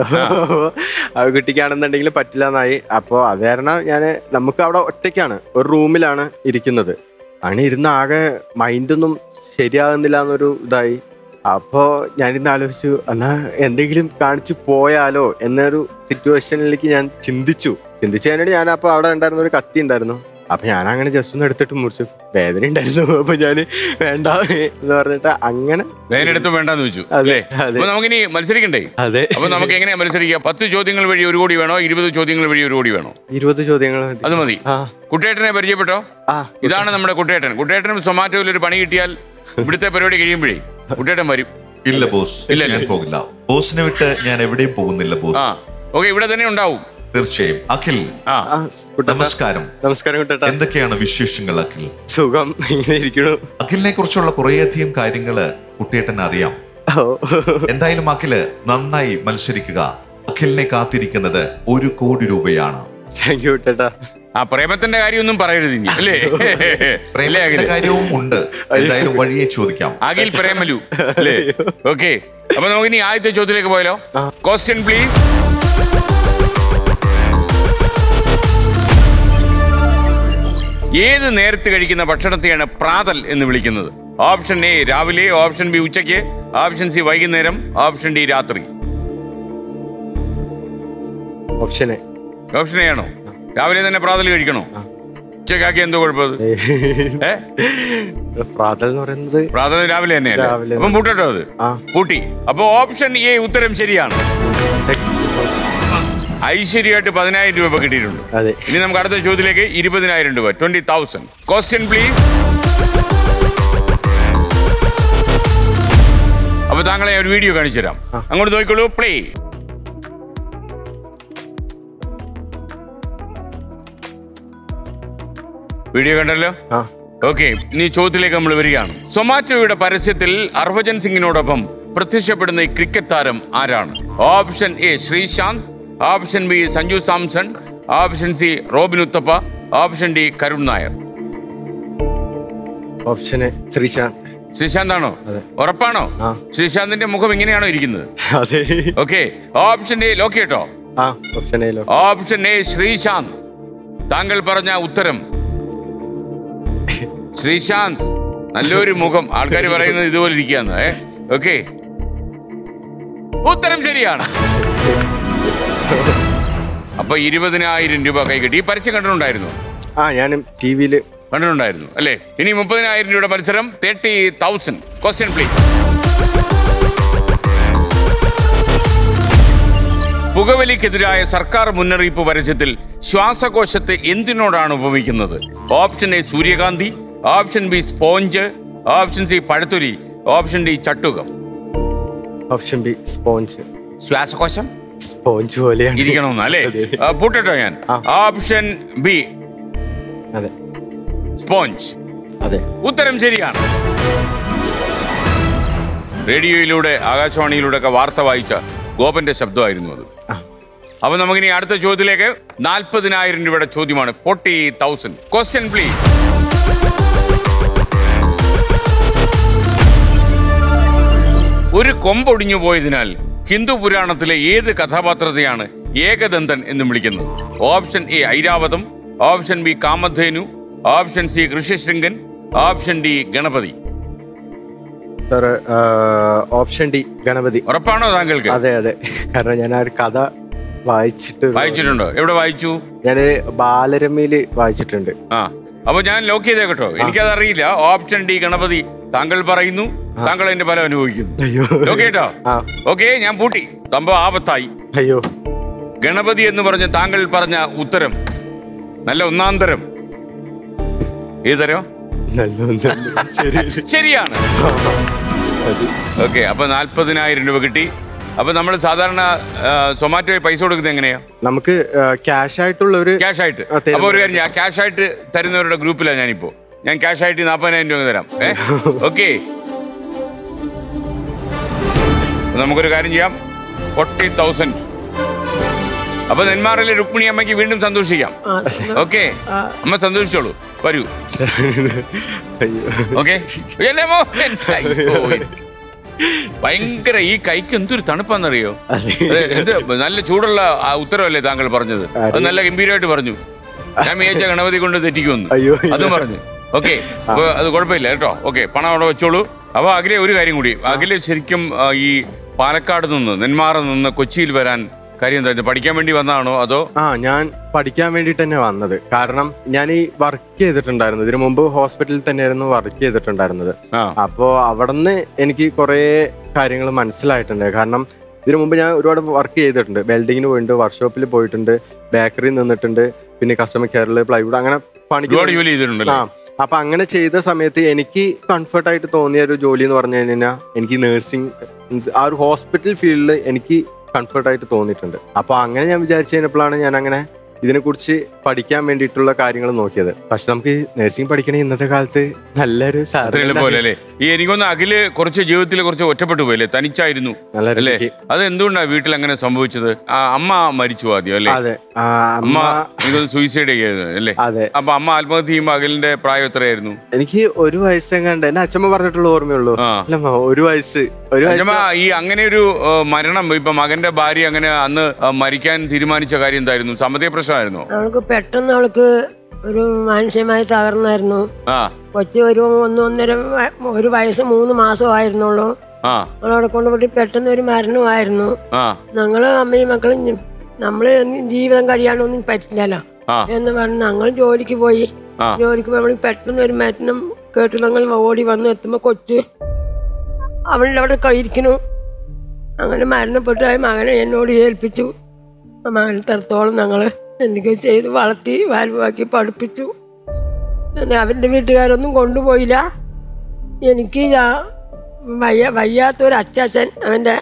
ആ കുട്ടിക്കാണെന്നുണ്ടെങ്കിൽ പറ്റില്ല എന്നായി അപ്പോൾ അത് കാരണം ഞാൻ നമുക്ക് അവിടെ ഒറ്റയ്ക്കാണ് ഒരു റൂമിലാണ് ഇരിക്കുന്നത് അങ്ങനെ ഇരുന്ന് ആകെ മൈൻഡൊന്നും ശരിയാകുന്നില്ല എന്നൊരു ഇതായി അപ്പോൾ ഞാനിന്ന് ആലോചിച്ചു എന്നാ എന്തെങ്കിലും കാണിച്ചു പോയാലോ എന്നൊരു സിറ്റുവേഷനിലേക്ക് ഞാൻ ചിന്തിച്ചു ചിന്തിച്ചു കഴിഞ്ഞിട്ട് ഞാൻ അപ്പോൾ അവിടെ ഉണ്ടായിരുന്ന ഒരു കത്തി ഉണ്ടായിരുന്നു അപ്പൊ ഞാൻ അങ്ങനെ ജസ്റ്റ് ഒന്ന് എടുത്തിട്ട് മുറിച്ചു വേദന ഉണ്ടായിരുന്നു അപ്പൊ ഞാൻ വേണ്ട എന്ന് പറഞ്ഞിട്ട് അങ്ങനെ വേനെടുത്ത് വേണ്ടെന്ന് വെച്ചു അതെ, അല്ലേ അതെ. അപ്പൊ നമുക്കിനി മത്സരിക്കണ്ടേ അതെ അപ്പൊ നമുക്ക് എങ്ങനെയാ മത്സരിക്കുക പത്ത് ചോദ്യങ്ങൾ വഴി ഒരു കോടി വേണോ ഇരുപത് ചോദ്യങ്ങൾ വഴി ഒരു കോടി വേണോ ഇരുപത് ചോദ്യങ്ങൾ മതി. അത് മതി ആ കുട്ടേട്ടനെ പരിചയപ്പെട്ടോ ആ ഇതാണ് നമ്മുടെ കുട്ടേട്ടൻ കുട്ടേട്ടനും സൊമാറ്റോയിൽ ഒരു പണി കിട്ടിയാൽ ഇവിടുത്തെ പരിപാടി കഴിയുമ്പോഴേ കുട്ടേട്ടൻ വരും ഇല്ല ബോസ് ഇല്ല, ഞാൻ ഇല്ല. പോകില്ല ബോസിനെ വിട്ട് ഞാൻ എവിടെയും പോകുന്നില്ല ബോസ് ആ ഓക്കെ ഇവിടെ തന്നെ ഉണ്ടാവും തീർച്ചയായും അഖിൽ ആ ആ, കുട്ടപ്പ. നമസ്കാരം നമസ്കാരം കുട്ടേട്ടാ എന്തൊക്കെയാണ് വിശേഷങ്ങൾ അഖിൽ സുഖം ഇങ്ങനെ ഇരിക്കണു അഖിലിനെ കുറിച്ചുള്ള കുറേയധികം കാര്യങ്ങള് കുട്ടിയേട്ടൻ അറിയാം ഓ, എന്തായാലും അഖില് നന്നായി മത്സരിക്കുക അഖിലിനെ കാത്തിരിക്കുന്നത് ഒരു കോടി രൂപയാണ് താങ്ക് യു കുട്ടേട്ടാ ആ പ്രേമത്തിന്റെ കാര്യമൊന്നും പറയരുത് ഇനി അല്ലേ അല്ലേ പ്രേമത്തിന്റെ അഖിൽ കാര്യവും ഉണ്ട് എന്തായാലും വഴിയെ ചോദിക്കാം അഖിൽ പ്രേമലു അല്ലേ ഓക്കെ അപ്പൊ നമുക്ക് ഇനി ആദ്യത്തെ ചോദ്യത്തിലേക്ക് പോയാലോ ക്വസ്റ്റ്യൻ പ്ലീസ് ഏത് നേരത്ത് കഴിക്കുന്ന ഭക്ഷണത്തെയാണ് പ്രാതൽ എന്ന് വിളിക്കുന്നത് ഓപ്ഷൻ എ രാവിലെ ഓപ്ഷൻ ബി ഉച്ചയ്ക്ക് ഓപ്ഷൻ സി വൈകുന്നേരം ഓപ്ഷൻ ഡി രാത്രി ഓപ്ഷൻ എ. ഓപ്ഷൻ എ ആണോ രാവിലെ തന്നെ പ്രാതൽ കഴിക്കണോ ഉച്ചക്കാക്കി എന്തോ കുഴപ്പം ഏ പ്രാതൽ എന്ന് പറയുന്നത് പ്രാതൽ രാവിലെ തന്നെയല്ലേ രാവിലെ. അപ്പം പൂട്ടട്ടോ അത് ആ പൂട്ടി അപ്പൊ ഓപ്ഷൻ എ ഉത്തരം ശരിയാണ് ഐശ്വര്യമായിട്ട് പതിനായിരം രൂപ കിട്ടിയിട്ടുണ്ട് അതെ ഇനി നമുക്ക് അടുത്ത ചോദ്യത്തിലേക്ക് ഇരുപതിനായിരം രൂപ ട്വന്റി തൗസൻഡ് ക്വസ്റ്റ്യൻ പ്ലീസ് അപ്പൊ താങ്കളെ ഞാൻ ഒരു വീഡിയോ കാണിച്ചു തരാം അങ്ങോട്ട് നോക്കിക്കോളൂ പ്ലേ വീഡിയോ കണ്ടല്ലോ ആ ഓക്കെ ഇനി ചോദ്യത്തിലേക്ക് നമ്മൾ വരികയാണ് സൊമാറ്റോയുടെ പരസ്യത്തിൽ ഹർഭജൻ സിംഗിനോടൊപ്പം പ്രത്യക്ഷപ്പെടുന്ന ഈ ക്രിക്കറ്റ് താരം ആരാണ് option A Sreesanth option B Sanju Samson option C Robin Uthappa option D Karun Nair option A Sreesanth Sreesanth ആണോ അതെ. ഉറപ്പാണോ ആ. ശ്രീശാന്തിന്റെ മുഖം ഇങ്ങനെയാണോ ഇരിക്കുന്നത് അതെ ഓക്കെ ഓപ്ഷൻ എ ലോക്ക് കേട്ടോ ആ ഓപ്ഷൻ എയിലോ ഓപ്ഷൻ എ ശ്രീശാന്ത് താങ്കൾ പറഞ്ഞ ഉത്തരം ശ്രീശാന്ത് നല്ലൊരു മുഖം ആൾക്കാർ പറയുന്നത് ഇതുപോലെ ഇരിക്കുകയാണ് ഏ ഓക്കെ ഉത്തരം ശരിയാണ് അപ്പൊ ഇരുപതിനായിരം രൂപ കൈ കിട്ടി ഈ പരസ്യം കണ്ടിട്ടുണ്ടായിരുന്നു ആ ഞാൻ ടി വിയിൽ കണ്ടിട്ടുണ്ടായിരുന്നു അല്ലേ ഇനി മുപ്പതിനായിരം രൂപയുടെ മത്സരം തേർട്ടി തൗസൻഡ് ക്വസ്റ്റ്യൻ പ്ലീസ് പുകവലിക്കെതിരായ സർക്കാർ മുന്നറിയിപ്പ് പരസ്യത്തിൽ ശ്വാസകോശത്തെ എന്തിനോടാണ് ഉപമിക്കുന്നത് ഓപ്ഷൻ എ സൂര്യകാന്തി option B sponge option C പഴത്തൊലി ഓപ്ഷൻ ഡി ചട്ടുകം ഓപ്ഷൻ ബി സ്പോഞ്ച് ശ്വാസകോശം സ്പോഞ്ച് പോലെയാണ് ഇരിക്കണമെന്ന് അല്ലേ അതെ. ആ, പൂട്ടട്ടോ ഞാൻ ആ. ഓപ്ഷൻ ബി അതെ സ്പോഞ്ച് അതെ ഉത്തരം ശരിയാണ് റേഡിയോയിലൂടെ ആകാശവാണിയിലൂടെ ഒക്കെ വാർത്ത വായിച്ച ഗോപന്റെ ശബ്ദമായിരുന്നു അത് ആ. അപ്പൊ നമുക്കിനി അടുത്ത ചോദ്യത്തിലേക്ക് നാൽപ്പതിനായിരം രൂപയുടെ ചോദ്യമാണ് ഫോർട്ടി തൗസൻഡ് ക്വസ്റ്റ്യൻ പ്ലീസ് ഒരു കൊമ്പൊടിഞ്ഞു പോയതിനാൽ ഹിന്ദു പുരാണത്തിലെ ഏത് കഥാപാത്രത്തെയാണ് ഏകദന്തൻ എന്ന് വിളിക്കുന്നത് option A Airavatham option B Kamadhenu option C Rishyasringan option D Ganapathi sir option D Ganapathi ഉറപ്പാണോ താങ്കൾക്ക് അതെ അതെ കാരണം ഞാൻ ആ ഒരു കഥ വായിച്ചിട്ട് വായിച്ചിട്ടുണ്ടോ എവിടെ വായിച്ചു ഞാൻ ബാലരമയില് വായിച്ചിട്ടുണ്ട് ആ അപ്പൊ ഞാൻ ലോക്ക് ചെയ്തേ കേട്ടോ എനിക്കത് അറിയില്ല ഓപ്ഷൻ ഡി ഗണപതി താങ്കൾ പറയുന്നു താങ്കൾ അതിന്റെ ഫലം അനുഭവിക്കുന്നു അയ്യോ ഓക്കെ കേട്ടോ ആ. ഓക്കെ ഞാൻ പൂട്ടി സംഭവം ആപത്തായി അയ്യോ ഗണപതി എന്ന് പറഞ്ഞ താങ്കൾ പറഞ്ഞ ഉത്തരം നല്ല ഒന്നാം തരം ഏത് തരം നല്ല ഒന്ന് ശരി ശരിയാണ് ഓക്കെ അപ്പൊ നാല്പതിനായിരം രൂപ കിട്ടി അപ്പൊ നമ്മൾ സാധാരണ സൊമാറ്റോയിൽ പൈസ കൊടുക്കുന്നത് എങ്ങനെയാ നമുക്ക് ക്യാഷ് ആയിട്ടുള്ള ഒരു ക്യാഷ് ആയിട്ട് ആ, തരുന്നത്. അപ്പൊ ഒരു കാര്യം ഞാൻ ക്യാഷ് ആയിട്ട് തരുന്നവരുടെ ഗ്രൂപ്പിലാണ് ഞാനിപ്പോ ഞാൻ ക്യാഷ് ആയിട്ട് നാൽപ്പതിനായിരം രൂപ തരാം ഏ ഓക്കെ നമുക്കൊരു കാര്യം ചെയ്യാം ഫോർട്ടി തൗസൻഡ് അപ്പൊ നെന്മാറിലെ രുക്മിണി അമ്മയ്ക്ക് വീണ്ടും സന്തോഷിക്കാം ആ, ഓക്കെ അമ്മ സന്തോഷിച്ചോളൂ വരൂ അയ്യോ ഓക്കെ എന്നെ മോഹൻ അയ്യോ. ഭയങ്കര ഈ കൈക്ക് എന്തൊരു തണുപ്പാന്നറിയോ അതെ. അത് എന്ത് നല്ല ചൂടുള്ള ആ ഉത്തരവല്ലേ താങ്കൾ പറഞ്ഞത് അത് നല്ല ഗംഭീരമായിട്ട് പറഞ്ഞു ഞാൻ വിചാരിച്ച ഗണപതി കൊണ്ട് തെറ്റിക്കുമെന്ന് അയ്യോ. അതും പറഞ്ഞു ഓക്കെ അപ്പൊ അത് കുഴപ്പമില്ല കേട്ടോ ഓക്കെ പണം അവിടെ വെച്ചോളൂ അപ്പൊ അഖിലെ ഒരു കാര്യം കൂടി അഖിലെ ശരിക്കും ആ, ഈ പാലക്കാട് നിന്ന് നെന്മാറ നിന്ന് കൊച്ചിയിൽ വരാൻ കാര്യം എന്താ പഠിക്കാൻ വേണ്ടി വന്നതാണോ അതോ ആ ഞാൻ പഠിക്കാൻ വേണ്ടിയിട്ട് തന്നെ വന്നത് കാരണം ഞാൻ ഈ വർക്ക് ചെയ്തിട്ടുണ്ടായിരുന്നു ഇതിനു മുമ്പ് ഹോസ്പിറ്റലിൽ തന്നെയായിരുന്നു വർക്ക് ചെയ്തിട്ടുണ്ടായിരുന്നത് ആ അപ്പോൾ അവിടുന്ന് എനിക്ക് കുറേ കാര്യങ്ങൾ മനസ്സിലായിട്ടുണ്ട് കാരണം ഇതിനു മുമ്പ് ഞാൻ ഒരുപാട് വർക്ക് ചെയ്തിട്ടുണ്ട് വെൽഡിങ്ങിന് പോയിട്ടുണ്ട് വർക്ക്ഷോപ്പിൽ പോയിട്ടുണ്ട് ബേക്കറിയിൽ നിന്നിട്ടുണ്ട് പിന്നെ കസ്റ്റമർ കെയറിൽ പ്ലൈവുഡ് അങ്ങനെ പണിക്ക് ഒരുപാട് ജോലി ചെയ്തിട്ടുണ്ടല്ലോ ആ അപ്പൊ അങ്ങനെ ചെയ്ത സമയത്ത് എനിക്ക് കംഫർട്ട് ആയിട്ട് തോന്നിയ ഒരു ജോലി എന്ന് പറഞ്ഞു കഴിഞ്ഞാൽ എനിക്ക് നഴ്സിംഗ് ആ ഒരു ഹോസ്പിറ്റൽ ഫീൽഡിൽ എനിക്ക് കംഫർട്ട് ആയിട്ട് തോന്നിയിട്ടുണ്ട് അപ്പൊ അങ്ങനെ ഞാൻ വിചാരിച്ചു കഴിഞ്ഞപ്പോഴാണ് ഞാൻ അങ്ങനെ ഇതിനെക്കുറിച്ച് പഠിക്കാൻ വേണ്ടിയിട്ടുള്ള കാര്യങ്ങൾ നോക്കിയത് പക്ഷെ നമുക്ക് നഴ്സിംഗ് പഠിക്കണേ ഇന്നത്തെ കാലത്ത് നല്ലൊരു അത്ര salary എളുപ്പമല്ലേ അല്ലേ ഈ എനിക്കൊന്ന് അഖില് കുറച്ച് ജീവിതത്തിൽ കുറച്ച് ഒറ്റപ്പെട്ടു പോയല്ലേ തനിച്ചായിരുന്നു നല്ല അല്ലേ രീതിക്ക്. അത് എന്തുകൊണ്ടാണ് വീട്ടിൽ അങ്ങനെ സംഭവിച്ചത് ആ, അമ്മ മരിച്ചു ആദ്യം അല്ലേ അതെ ആ, അമ്മ അമ്മ എനിക്കൊന്ന് സൂയിസൈഡ് ചെയ്യത് അല്ലേ അതെ അപ്പൊ അമ്മ ആത്മഹത്യ ചെയ്യുമ്പോ അഖിലിന്റെ പ്രായം എത്രയായിരുന്നു എനിക്ക് ഒരു വയസ്സെങ്ങാണ്ട് എന്റെ അച്ഛമ്മ പറഞ്ഞിട്ടുള്ള ഓർമ്മയുള്ളൂ ആ. അല്ലമ്മ ഒരു വയസ്സ് ഒരു അച്ഛമ്മ വയസ്സ് ഈ അങ്ങനെ ഒരു ആ, മരണം ഇപ്പൊ മകന്റെ ഭാര്യ അങ്ങനെ അന്ന് ആ, മരിക്കാൻ തീരുമാനിച്ച കാര്യം എന്തായിരുന്നു സാമ്പത്തിക പ്രശ്നമായിരുന്നോ അവൾക്ക് പെട്ടെന്ന് അവൾക്ക് ഒരു മാനസികമായി തകർന്നായിരുന്നു ആ കൊച്ചു ഒരു ഒന്ന് ഒന്നര വ- ഒരു വയസ്സ് മൂന്ന് മാസമായിരുന്നുള്ളൂ ആ അവളവിടെ കൊണ്ടുപോയി പെട്ടെന്ന് ഒരു മരണമായിരുന്നു ആ ഞങ്ങള് അമ്മയും മക്കളും ഞ- നമ്മള് ജീവിതം കഴിയാനൊന്നും പറ്റില്ലല്ലോ ആ എന്ന് പറഞ്ഞ് ഞങ്ങൾ ജോലിക്ക് പോയി ആ. ജോലിക്ക് പോയി പെട്ടെന്ന് ഒരു മരണം കേട്ട് ഞങ്ങൾ ഓടി വന്ന് എത്തുമ്പോൾ കൊച്ച് അവളുടെ അവിടെ കഴിയിരിക്കുന്നു അങ്ങനെ മരണപ്പെട്ടു ആ മകനെ എന്നോട് ഏൽപ്പിച്ചു ആ മകനെ തരത്തോളം ഞങ്ങൾ എന്തൊക്കെയോ ചെയ്ത് വളർത്തി വാൽവാക്കി പഠിപ്പിച്ചു എന്നാൽ അവൻ്റെ വീട്ടുകാരൊന്നും കൊണ്ടുപോയില്ല എനിക്ക് ഞാ- വയ്യ വയ്യാത്തൊരു അച്ചാച്ചൻ അവൻ്റെ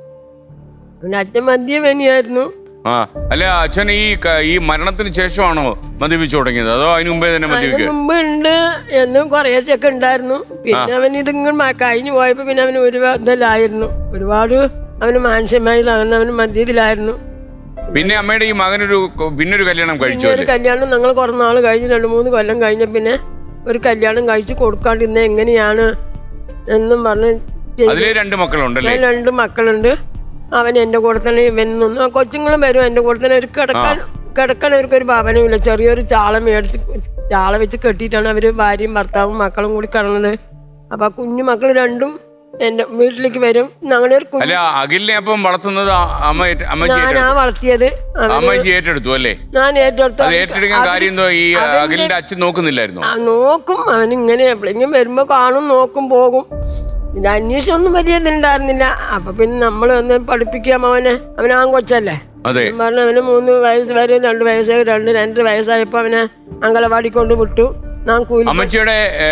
അവൻ്റെ അച്ഛൻ മദ്യപനിയായിരുന്നു ആ അല്ല അച്ഛൻ ഈ ക- ഈ മരണത്തിന് ശേഷമാണോ മദ്യപിച്ചു തുടങ്ങിയത് അതോ അതിനു മുമ്പേ തന്നെ അതിന് മദ്യപിക്കുക മുമ്പ് ഉണ്ട് എന്നും കുറേശ്ശൊക്കെ ഉണ്ടായിരുന്നു പിന്നെ അവൻ ഇതിങ്ങനെ കഴിഞ്ഞു പോയപ്പോ പിന്നെ അവന് ഒരു ഇതിലായിരുന്നു ഒരുപാട് അവന് മാനസികമായി തകർന്ന് അവന് മധ്യത്തിലായിരുന്നു പിന്നെ അമ്മയുടെ ഈ മകനൊരു കൊ- പിന്നൊരു കല്യാണം കഴിച്ചു പിന്നെ ഒരു അല്ലേ കല്യാണം ഞങ്ങൾ കുറേ നാൾ കഴിഞ്ഞ് രണ്ട് മൂന്ന് കൊല്ലം കഴിഞ്ഞ പിന്നെ ഒരു കല്യാണം കഴിച്ച് കൊടുക്കാണ്ടിരുന്ന എങ്ങനെയാണ് എന്നും പറഞ്ഞ് ചെയ്തു. അതിലെ രണ്ട് മക്കളുണ്ടല്ലേ ഞാൻ രണ്ട് മക്കളുണ്ട് അവൻ എൻ്റെ കൂടെ തന്നെ ഇവൻ നിന്നു ആ കൊച്ചുങ്ങളും വരും എൻ്റെ കൂടെ തന്നെ ഒരു കിടക്കാൻ കിടക്കാൻ അവർക്ക് ഒരു ഭവനമില്ല ചെറിയൊരു ചാള മേടിച്ച് ചാള വെച്ച് കെട്ടിയിട്ടാണ് അവർ ഭാര്യയും ഭർത്താവും മക്കളും കൂടി കിടന്നത് അപ്പൊ ആ കുഞ്ഞു മക്കൾ രണ്ടും എൻ്റെ വീട്ടിലേക്ക് വരും ഞങ്ങളുടെ ഒരു കുഞ്ഞ് അല്ല അഖിലിനെ അപ്പം വളർത്തുന്നത് ആ- അമ്മ ഏറ്റ- അമ്മച്ചി ഞാനാ ഏറ്റെടുത്തു വളർത്തിയത് അവന് അമ്മച്ചി ഏറ്റെടുത്തു അല്ലേ ഞാൻ ഏറ്റെടുത്ത അത് ഏറ്റെടുക്കാൻ കാര്യം എന്തോ ഈ അവന്റെ- അഖിലിന്റെ അച്ഛൻ നോക്കുന്നില്ലായിരുന്നോ ആ നോക്കും അവൻ ഇങ്ങനെ എപ്പോഴെങ്കിലും വരുമ്പോ കാണും നോക്കും പോകും ഇത് അന്വേഷണമൊന്നും വലിയ ഇതുണ്ടായിരുന്നില്ല അപ്പൊ പിന്നെ നമ്മൾ ഒന്ന് പഠിപ്പിക്കാം അവനെ അവൻ ആൺകൊച്ചല്ലേ അതെ ഞാൻ പറഞ്ഞു അവന് മൂന്ന് വയസ്സ് വരെ രണ്ട് വയസ്സ് രണ്ട് രണ്ടര വയസ്സായപ്പോ അവനെ അങ്കലവാടി കൊണ്ട് വിട്ടു ഞാൻ കൂലി അമ്മച്ചിയുടെ ഏ,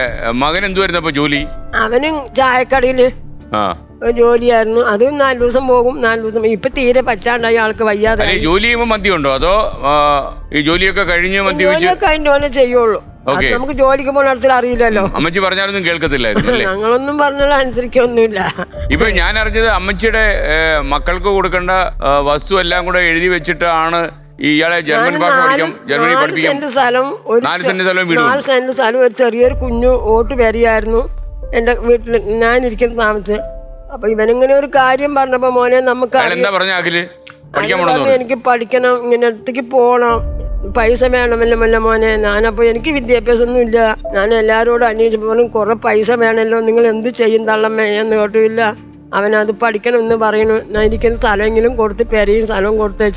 മകൻ എന്തുവായിരുന്നു അപ്പൊ ജോലി അവനും ചായക്കടയില് ആ ഒരു ജോലിയായിരുന്നു അതും നാല് ദിവസം പോകും നാല് ദിവസം ഇപ്പൊ തീരെ പച്ചാണ്ടായി ആൾക്ക് വയ്യാതെ അല്ലെ ജോലി ചെയ്യുമ്പോൾ മദ്യം ഉണ്ടോ അതോ ആ, ഈ ജോലിയൊക്കെ കഴിഞ്ഞ് മദ്യപിച്ച് ജോലിയൊക്കെ അതിന്റെ ഓനെ ചെയ്യുള്ളൂ അത് ഓക്കേ. നമുക്ക് ജോലിക്ക് പോകുന്ന അടുത്തിൽ അറിയില്ലല്ലോ അമ്മച്ചി പറഞ്ഞാലൊന്നും കേൾക്കത്തില്ലായിരുന്നു അല്ലേ ഞങ്ങളൊന്നും പറഞ്ഞാൽ അനുസരിക്കൊന്നുമില്ല ഇപ്പൊ ഞാൻ അറിഞ്ഞത് അമ്മച്ചിയുടെ ഏ, മക്കൾക്ക് കൊടുക്കേണ്ട ആ, വസ്തു എല്ലാം കൂടെ എഴുതി വെച്ചിട്ടാണ് ഈ ഇയാളെ ജർമ്മൻ ഞാന് ഭാഷ നാല് പഠിക്കാം ജർമ്മനി നാല് പഠിപ്പിക്കാം സെന്റ് സ്ഥലം ഒരു നാല് ചെ- സെന്റ് സ്ഥലവും വീടും നാല് സെന്റ് സ്ഥലം ഒരു ചെറിയൊരു കുഞ്ഞു ഓട്ട് വരികയായിരുന്നു എന്റെ വീട്ടിൽ ഞാൻ ഇരിക്കുന്ന താമസിച്ച് അപ്പൊ ഇവനിങ്ങനെ ഒരു കാര്യം പറഞ്ഞപ്പോ മോനെ നമുക്ക് അയാൾ എന്താ പറഞ്ഞ അഖില് പഠിക്കാൻ അയാൾ പോണെന്ന് പറഞ്ഞു, പറഞ്ഞു എനിക്ക് പഠിക്കണം ഇങ്ങനെ അടുത്തേക്ക് പോകണം പൈസ വേണമല്ലോ മല്ല മോനെ ഞാനപ്പോ എനിക്ക് വിദ്യാഭ്യാസം ഒന്നും ഇല്ല ഞാൻ എല്ലാവരോടും അന്വേഷിച്ചപ്പോൾ കുറെ പൈസ വേണമല്ലോ നിങ്ങൾ എന്ത് ചെയ്യും തള്ളമ്മേ എന്ന് കേട്ടില്ല അവനത് പഠിക്കണം എന്ന് പറയുന്നു ഞാൻ ഇരിക്കുന്ന സ്ഥലമെങ്കിലും കൊടുത്ത് പെരയും സ്ഥലവും കൊടുത്തേച്ച്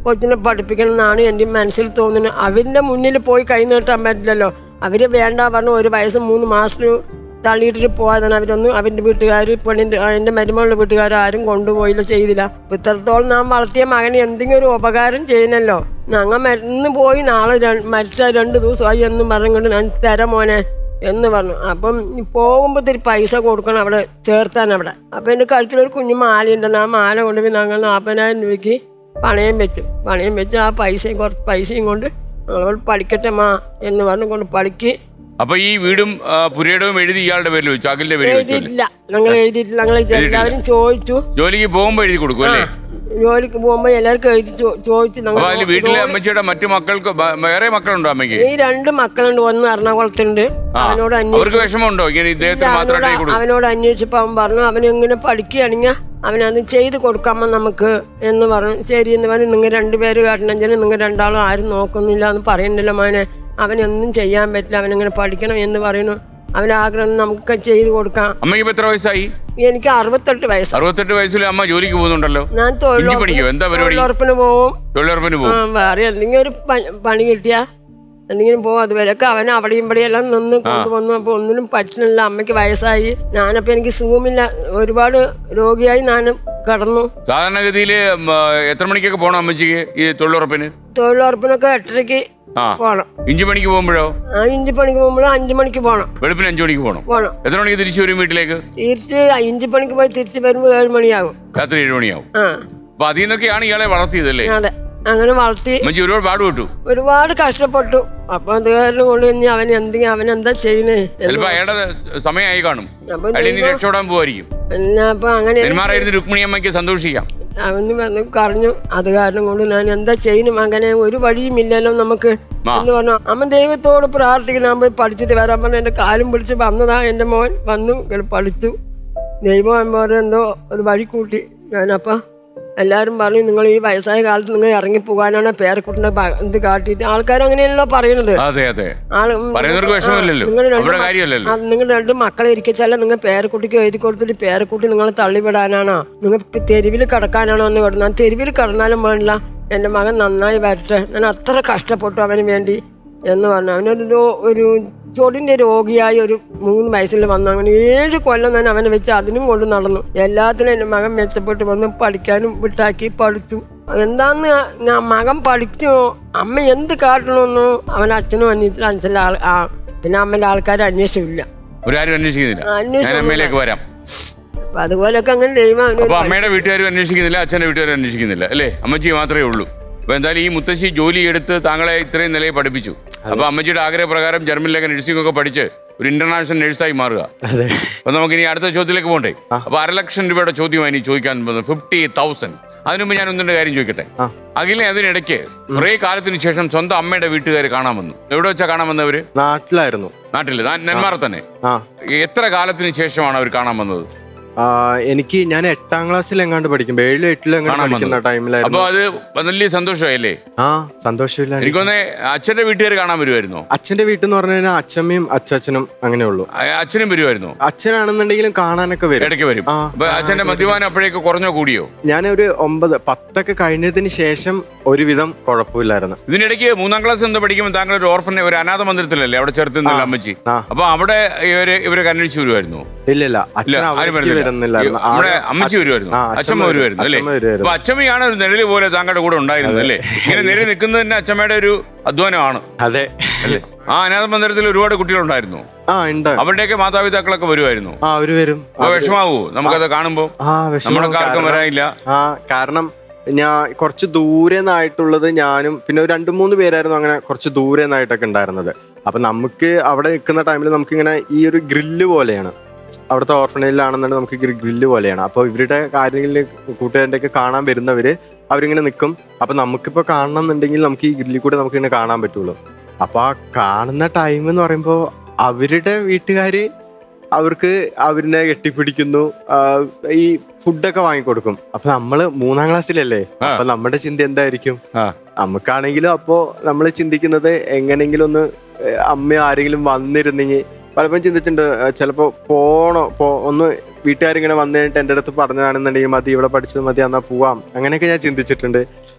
കൊച്ചിനെ പഠിപ്പിക്കണം എന്നാണ് എൻ്റെ മനസ്സിൽ തോന്നുന്നത് അവരുടെ മുന്നിൽ പോയി കൈ നീട്ടാൻ പറ്റില്ലല്ലോ അവര് വേണ്ട പറഞ്ഞു ഒരു വയസ്സ് മൂന്ന് മാസത്തിന് തള്ളിയിട്ടിട്ട് പോയതാണ് അവരൊന്നും അവൻ്റെ വീട്ടുകാർ പെണ്ണിൻ്റെ എൻ്റെ മരുമകളുടെ വീട്ടുകാർ ആരും കൊണ്ടുപോയില്ല ചെയ്തില്ല അപ്പൊ ഇത്രത്തോളം നാം വളർത്തിയ മകന് എന്തെങ്കിലും ഒരു ഉപകാരം ചെയ്യുന്നല്ലോ ഞങ്ങൾ മരുന്ന് പോയി നാളെ ര- മരിച്ച രണ്ട് ദിവസമായി എന്നും പറഞ്ഞുകൊണ്ട് ഞാൻ തരാം മോനെ എന്ന് പറഞ്ഞു അപ്പം ഈ പോകുമ്പോൾ ഇത്തിരി പൈസ കൊടുക്കണം അവിടെ ചേർത്താൻ അവിടെ അപ്പം എൻ്റെ കഴുത്തിലൊരു കുഞ്ഞു മാലയുണ്ടെന്ന് ആ മാല കൊണ്ടുപോയി ഞങ്ങൾ നാൽപ്പതിനായിരം രൂപയ്ക്ക് പണയം വെച്ചു പണയം വെച്ച് ആ പൈസയും കുറച്ച് പൈസയും കൊണ്ട് ഞങ്ങൾ പഠിക്കട്ടെ മാ എന്ന് പറഞ്ഞു കൊണ്ട് പഠിക്ക് അപ്പൊ ഈ വീടും ആ, പുരയിടവും എഴുതി ഇയാളുടെ പേരിൽ വെച്ചു അഖിലിന്റെ പേരിൽ വെച്ചു അല്ലേ? എഴുതിയിട്ടില്ല ഞങ്ങൾ എഴുതിയിട്ടില്ല ഞങ്ങൾ എല്ലാവരും ചോദിച്ചു ജോലിക്ക് പോകുമ്പോ എഴുതി കൊടുക്കും അല്ലേ ജോലിക്ക് പോകുമ്പോൾ എല്ലാവർക്കും എഴുതി ചോ- ചോദിച്ചു അപ്പൊ അതിൽ ഞങ്ങൾ വീട്ടിലെ അമ്മച്ചിയുടെ മറ്റു മക്കൾക്ക് ബ- വേറെ മക്കളുണ്ടോ അമ്മയ്ക്ക് ഈ രണ്ട് മക്കളുണ്ട് ഒന്ന് എറണാകുളത്തുണ്ട് ആ അവനോട് അവർക്ക് അന്വേഷിച്ചു വിഷമമുണ്ടോ ഇങ്ങനെ ഇദ്ദേഹത്തിന് മാത്രമായിട്ട് എഴുതി കൊടുക്കും അവനോട് അന്വേഷിച്ചപ്പോൾ അവൻ പറഞ്ഞു അവൻ എങ്ങനെ പഠിക്കുകയാണെങ്കിൽ അവനത് ചെയ്ത് കൊടുക്കാമോ നമുക്ക് എന്ന് പറഞ്ഞു ശരി എന്ന് പറഞ്ഞു നിങ്ങൾ രണ്ടുപേര് കാട്ടണമെങ്കിൽ നിങ്ങൾ രണ്ടാളും ആരും നോക്കുന്നില്ല എന്ന് പറയുന്നില്ല മോനെ അവനൊന്നും ചെയ്യാൻ പറ്റില്ല അവനിങ്ങനെ പഠിക്കണം എന്ന് പറയുന്നു അവൻ്റെ ആഗ്രഹം നമുക്ക് ചെയ്ത് കൊടുക്കാം അമ്മയ്ക്ക് ഇപ്പൊ എത്ര വയസ്സായി എനിക്ക് അറുപത്തെട്ട് വയസ്സ് അറുപത്തെട്ട് വയസ്സിൽ അമ്മ ജോലിക്ക് പോകുന്നുണ്ടല്ലോ ഞാൻ ഇഞ്ചി പണിക്കോ? എന്താ പരിപാടി? തൊഴിലുറപ്പിന് പോവും തൊഴിലുറപ്പിന് ആ, പോകും വേറെ എന്തെങ്കിലും ഒരു പ- പണി കിട്ടിയാ എന്തെങ്കിലും പോകും അതുവരെയൊക്കെ അവൻ അവിടെയും ഇവിടെയും എല്ലാം നിന്ന് കൊണ്ടുവന്നു അപ്പൊ ഒന്നിനും പറ്റുന്നില്ല അമ്മയ്ക്ക് വയസ്സായി ഞാനപ്പോ എനിക്ക് സുഖമില്ല ഒരുപാട് രോഗിയായി ഞാൻ കടന്നു സാധാരണഗതിയില് ഉം, ആ, എത്ര മണിക്കൊക്കെ പോകണം അമ്മച്ചിക്ക് ഈ തൊഴിലുറപ്പിന് തൊഴിലുറപ്പിനൊക്കെ എട്ടരയ്ക്ക് ആ പോണം ഇഞ്ചി പണിക്ക് പോകുമ്പോഴോ ആ ഇഞ്ചി പണിക്ക് പോകുമ്പോൾ അഞ്ചു മണിക്ക് പോണം വെളുപ്പിന് അഞ്ചു മണിക്ക് പോകണം പോണം എത്ര മണിക്ക് തിരിച്ചു വരും വീട്ടിലേക്ക് തിരിച്ച് ഇഞ്ചി പണിക്ക് പോയി തിരിച്ച് വരുമ്പോൾ ഏഴ് മണിയാകും രാത്രി ഏഴ് മണിയാവും ആ അപ്പൊ അതിൽ നിന്നൊക്കെയാണ് ഇയാളെ വളർത്തിയതല്ലേ അതെ അങ്ങനെ വളർത്തി അമ്മച്ചി ഒരുപാട് പാട് വിട്ടു ഒരുപാട് കഷ്ടപ്പെട്ടു അപ്പൊ അത് കാരണം കൊണ്ട് ഇനി അവൻ എന്തെങ്കിലും അവൻ എന്താ ചെയ്യുന്നേ ചിലപ്പോ അയാളുടെ സ- സമയമായി കാണും അപ്പൊ അയാൾ ഇനി രക്ഷപ്പെടാൻ പോവായിരിക്കും എന്നാ അപ്പൊ അങ്ങനെ നെന്മാറായിരുന്നു രുക്മിണി അമ്മയ്ക്ക് സന്തോഷിക്കാം അവന് വന്ന് കരഞ്ഞു അത് കാരണം കൊണ്ട് ഞാൻ എന്താ ചെയ്യുന്നു മകനെ ഒരു വഴിയുമില്ലല്ലോ നമുക്ക് ആ. എന്ന് പറഞ്ഞു അമ്മ ദൈവത്തോട് പ്രാർത്ഥിക്കണം ഞാൻ പോയി പഠിച്ചിട്ട് വരാൻ പറഞ്ഞു എന്റെ കാലും പിടിച്ച് വന്നതാ എന്റെ മോൻ വന്നു ഇങ്ങനെ പഠിച്ചു ദൈവം അമ്മ എന്തോ ഒരു വഴി കൂട്ടി ഞാനപ്പ എല്ലാവരും പറഞ്ഞു നിങ്ങൾ ഈ വയസ്സായ കാലത്ത് നിങ്ങൾ ഇറങ്ങി പോകാനാണ് പേരക്കുട്ടിനെ ബ- ഇത് കാട്ടിയിട്ട് ആൾക്കാർ അങ്ങനെയല്ലോ പറയുന്നത് അതെ അതെ ആള് പറയുന്നവർക്ക് വിഷമമില്ലല്ലോ. നിങ്ങൾ രണ്ട് അവരുടെ മ- കാര്യമല്ലല്ലോ. ആ, നിങ്ങൾ രണ്ട് മക്കളെ ഇരിക്കച്ചാലും നിങ്ങൾ പേരക്കുട്ടിക്ക് എഴുതി കൊടുത്തിട്ട് പേരക്കുട്ടി നിങ്ങൾ തള്ളിവിടാനാണോ നിങ്ങൾ തെരുവിൽ കിടക്കാനാണോ എന്ന് പറഞ്ഞു ഞാൻ തെരുവിൽ കിടന്നാലും വേണ്ടില്ല എൻ്റെ മകൻ നന്നായി വരട്ടെ ഞാൻ അത്ര കഷ്ടപ്പെട്ടു അവന് വേണ്ടി എന്ന് പറഞ്ഞു അവനൊരു രോ- ഒരു ചൊടിൻ്റെ രോഗിയായി ഒരു മൂന്ന് വയസ്സിൽ വന്നു അങ്ങനെ ഏഴ് കൊല്ലം ഞാൻ അവനെ വെച്ച് അതിനും കൊണ്ട് നടന്നു എല്ലാത്തിനും എൻ്റെ മകൻ മെച്ചപ്പെട്ട് വന്ന് പഠിക്കാനും വിട്ടാക്കി പഠിച്ചു എന്താന്ന് ഞാൻ മകൻ പഠിച്ചു അമ്മ എന്ത് കാട്ടണമെന്നു അവൻ അച്ഛനും അന്വേഷിച്ചില്ല അച്ഛൻ്റെ ആൾ ആ പിന്നെ അമ്മൻ്റെ ആൾക്കാർ അന്വേഷിച്ചില്ല ഒരാരും അന്വേഷിക്കുന്നില്ല ആ, അന്വേഷിക്കുന്നില്ല. ഞാൻ അമ്മയിലേക്ക് വരാം അപ്പൊ അതുപോലൊക്കെ അങ്ങനെ ദൈവം അവനൊരു അപ്പൊ അമ്മയുടെ വീട്ടുകാരും അന്വേഷിക്കുന്നില്ല അച്ഛന്റെ വീട്ടുകാരും അന്വേഷിക്കുന്നില്ല അല്ലേ അമ്മച്ചി മാത്രമേ ഉള്ളൂ അപ്പൊ എന്തായാലും ഈ മുത്തശ്ശി ജോലി എടുത്ത് താങ്കളെ ഇത്രയും നിലയിൽ പഠിപ്പിച്ചു അപ്പൊ അമ്മച്ചിയുടെ ആഗ്രഹപ്രകാരം ജർമ്മനിലൊക്കെ നഴ്സിംഗ് ഒക്കെ പഠിച്ച് ഒരു ഇന്റർനാഷണൽ നഴ്സായി മാറുക അതെ അപ്പൊ നമുക്ക് ഇനി അടുത്ത ചോദ്യത്തിലേക്ക് പോകണ്ടേ അപ്പൊ അരലക്ഷം രൂപയുടെ ചോദ്യമായി ഇനി ചോദിക്കാൻ പോകുന്നത് ഫിഫ്റ്റി തൗസൻഡ് അതിനു മുമ്പ് ഞാൻ ഒന്നിന്റെ കാര്യം ചോദിക്കട്ടെ ആ. അഖിലെ അതിനിടയ്ക്ക് കുറെ കാലത്തിന് ശേഷം സ്വന്തം അമ്മയുടെ വീട്ടുകാർ കാണാൻ വന്നു എവിടെ വെച്ചാ കാണാൻ വന്നവര് നാട്ടിലായിരുന്നു നാട്ടില് നാ- നെന്മാറ തന്നെ ആ എത്ര കാലത്തിന് ശേഷമാണ് അവർ കാണാൻ വന്നത് ആ, എനിക്ക് ഞാൻ എട്ടാം ക്ലാസ്സിൽ എങ്ങാണ്ട് പഠിക്കുമ്പോ ഏഴിലും എട്ടിലും എങ്ങാണ്ട് കാണാൻ പഠിക്കുന്ന അപ്പൊ ടൈമിലായിരുന്നു അത് വലിയ സന്തോഷമായില്ലേ ആ സന്തോഷമില്ല എനിക്കൊന്നേ അച്ഛന്റെ വീട്ടുകാർ കാണാൻ വരുമായിരുന്നോ അച്ഛന്റെ വീട്ടിൽ എന്ന് പറഞ്ഞു കഴിഞ്ഞാൽ അച്ഛമ്മയും അച്ചാച്ചനും അങ്ങനെയുള്ളൂ അ- അച്ഛനും വരുമായിരുന്നോ അച്ഛനാണെന്നുണ്ടെങ്കിലും കാണാനൊക്കെ വരും ഇടയ്ക്ക് വരും ആ, അപ്പൊ അച്ഛന്റെ മദ്യപാനം അപ്പോഴേക്ക് കുറഞ്ഞോ കൂടിയോ ഞാനൊരു ഒമ്പത് പത്തൊക്കെ കഴിഞ്ഞതിന് ശേഷം ഒരുവിധം കുഴപ്പമില്ലായിരുന്നു ഇതിനിടയ്ക്ക് മൂന്നാം ക്ലാസ് എന്താ പഠിക്കുമ്പോൾ താങ്കൾ ഒരു ഓർഫനെ ഒരു അനാഥ മന്ദിരത്തിലല്ലേ അവിടെ ചേർത്തുന്നില്ല അമ്മച്ചി ആ. അപ്പൊ അവിടെ ഇവര് ഇവരൊക്കെ അന്വേഷിച്ചു വരുമായിരുന്നു ഇല്ലില്ല അച്ഛൻ ഇല്ല ആരും അവിടേക്ക് വരുന്നില്ല വരുന്നില്ലായിരുന്നു നമ്മുടെ ആകെ അമ്മച്ചി അച്ഛൻ- വരുമായിരുന്നു ആ, അച്ഛമ്മ വരുമായിരുന്നു അല്ലേ അച്ഛമ്മ വരുമായിരുന്നു അപ്പൊ അച്ഛമ്മയാണ് ഒരു നിഴല് പോലെ താങ്കളുടെ കൂടെ ഉണ്ടായിരുന്നത് അല്ലേ ഇങ്ങനെ നിഴൽ നിൽക്കുന്നത് തന്നെ അച്ഛമ്മയുടെ ഒരു അധ്വാനമാണ് അതെ അല്ലേ ആ അനാഥ മന്ദിരത്തിൽ ഒരുപാട് കുട്ടികളുണ്ടായിരുന്നു ആ ഉണ്ട് അവരുടെയൊക്കെ മാതാപിതാക്കളൊക്കെ വരുമായിരുന്നു ആ അവര് വരും അപ്പൊ വിഷമാവൂ നമുക്കത് കാണുമ്പോ ആ വിഷമം നമ്മളൊക്കെ ആർക്കും കാരണം- വരാനില്ല ആ കാരണം ഞാൻ കുറച്ച് ദൂരെ നിന്നായിട്ടുള്ളത് ഞാനും പിന്നെ ഒരു രണ്ട് മൂന്ന് പേരായിരുന്നു അങ്ങനെ കുറച്ച് ദൂരെ നിന്നായിട്ടൊക്കെ ഉണ്ടായിരുന്നത് അപ്പൊ നമുക്ക് അവിടെ നിൽക്കുന്ന ടൈമിൽ നമുക്കിങ്ങനെ ഈ ഒരു ഗ്രില്ല് പോലെയാണ് അവിടുത്തെ ഓർഫനേജിലാണെന്നുണ്ടെങ്കിൽ നമുക്ക് ഗ്രില്ല് പോലെയാണ് അപ്പോൾ ഇവരുടെ കാര്യങ്ങളിൽ കൂട്ടുകാരുടെ ഒക്കെ കാണാൻ വരുന്നവര് അവരിങ്ങനെ നിൽക്കും അപ്പൊ നമുക്കിപ്പോ കാണണം എന്നുണ്ടെങ്കിൽ നമുക്ക് ഈ ഗ്രില്ലിൽ കൂടെ നമുക്ക് ഇങ്ങനെ കാണാൻ പറ്റുള്ളൂ അപ്പൊ ആ കാണുന്ന ടൈം എന്ന് പറയുമ്പോൾ അവരുടെ വീട്ടുകാര് അവർക്ക് അവരിനെ കെട്ടിപ്പിടിക്കുന്നു ആ, ഈ ഫുഡൊക്കെ വാങ്ങിക്കൊടുക്കും അപ്പൊ നമ്മള് മൂന്നാം ക്ലാസ്സിലല്ലേ ആ. അപ്പൊ നമ്മുടെ ചിന്ത എന്തായിരിക്കും ആ. നമുക്കാണെങ്കിലും അപ്പോ നമ്മൾ ചിന്തിക്കുന്നത് എങ്ങനെങ്കിലും ഒന്ന് ഏ, അമ്മയോ ആരെങ്കിലും വന്നിരുന്നെങ്കിൽ പലപ്പോഴും ചിന്തിച്ചിട്ടുണ്ട് ഏ, ചിലപ്പോ പോണോ പോ ഒന്ന് വീട്ടുകാരിങ്ങനെ വന്നു കഴിഞ്ഞിട്ട് എൻ്റെ അടുത്ത് പറഞ്ഞതാണെന്നുണ്ടെങ്കിൽ മതി ഇവിടെ പഠിച്ചത് മതി എന്നാ പോവാം അങ്ങനെയൊക്കെ ഞാൻ ചിന്തിച്ചിട്ടുണ്ട്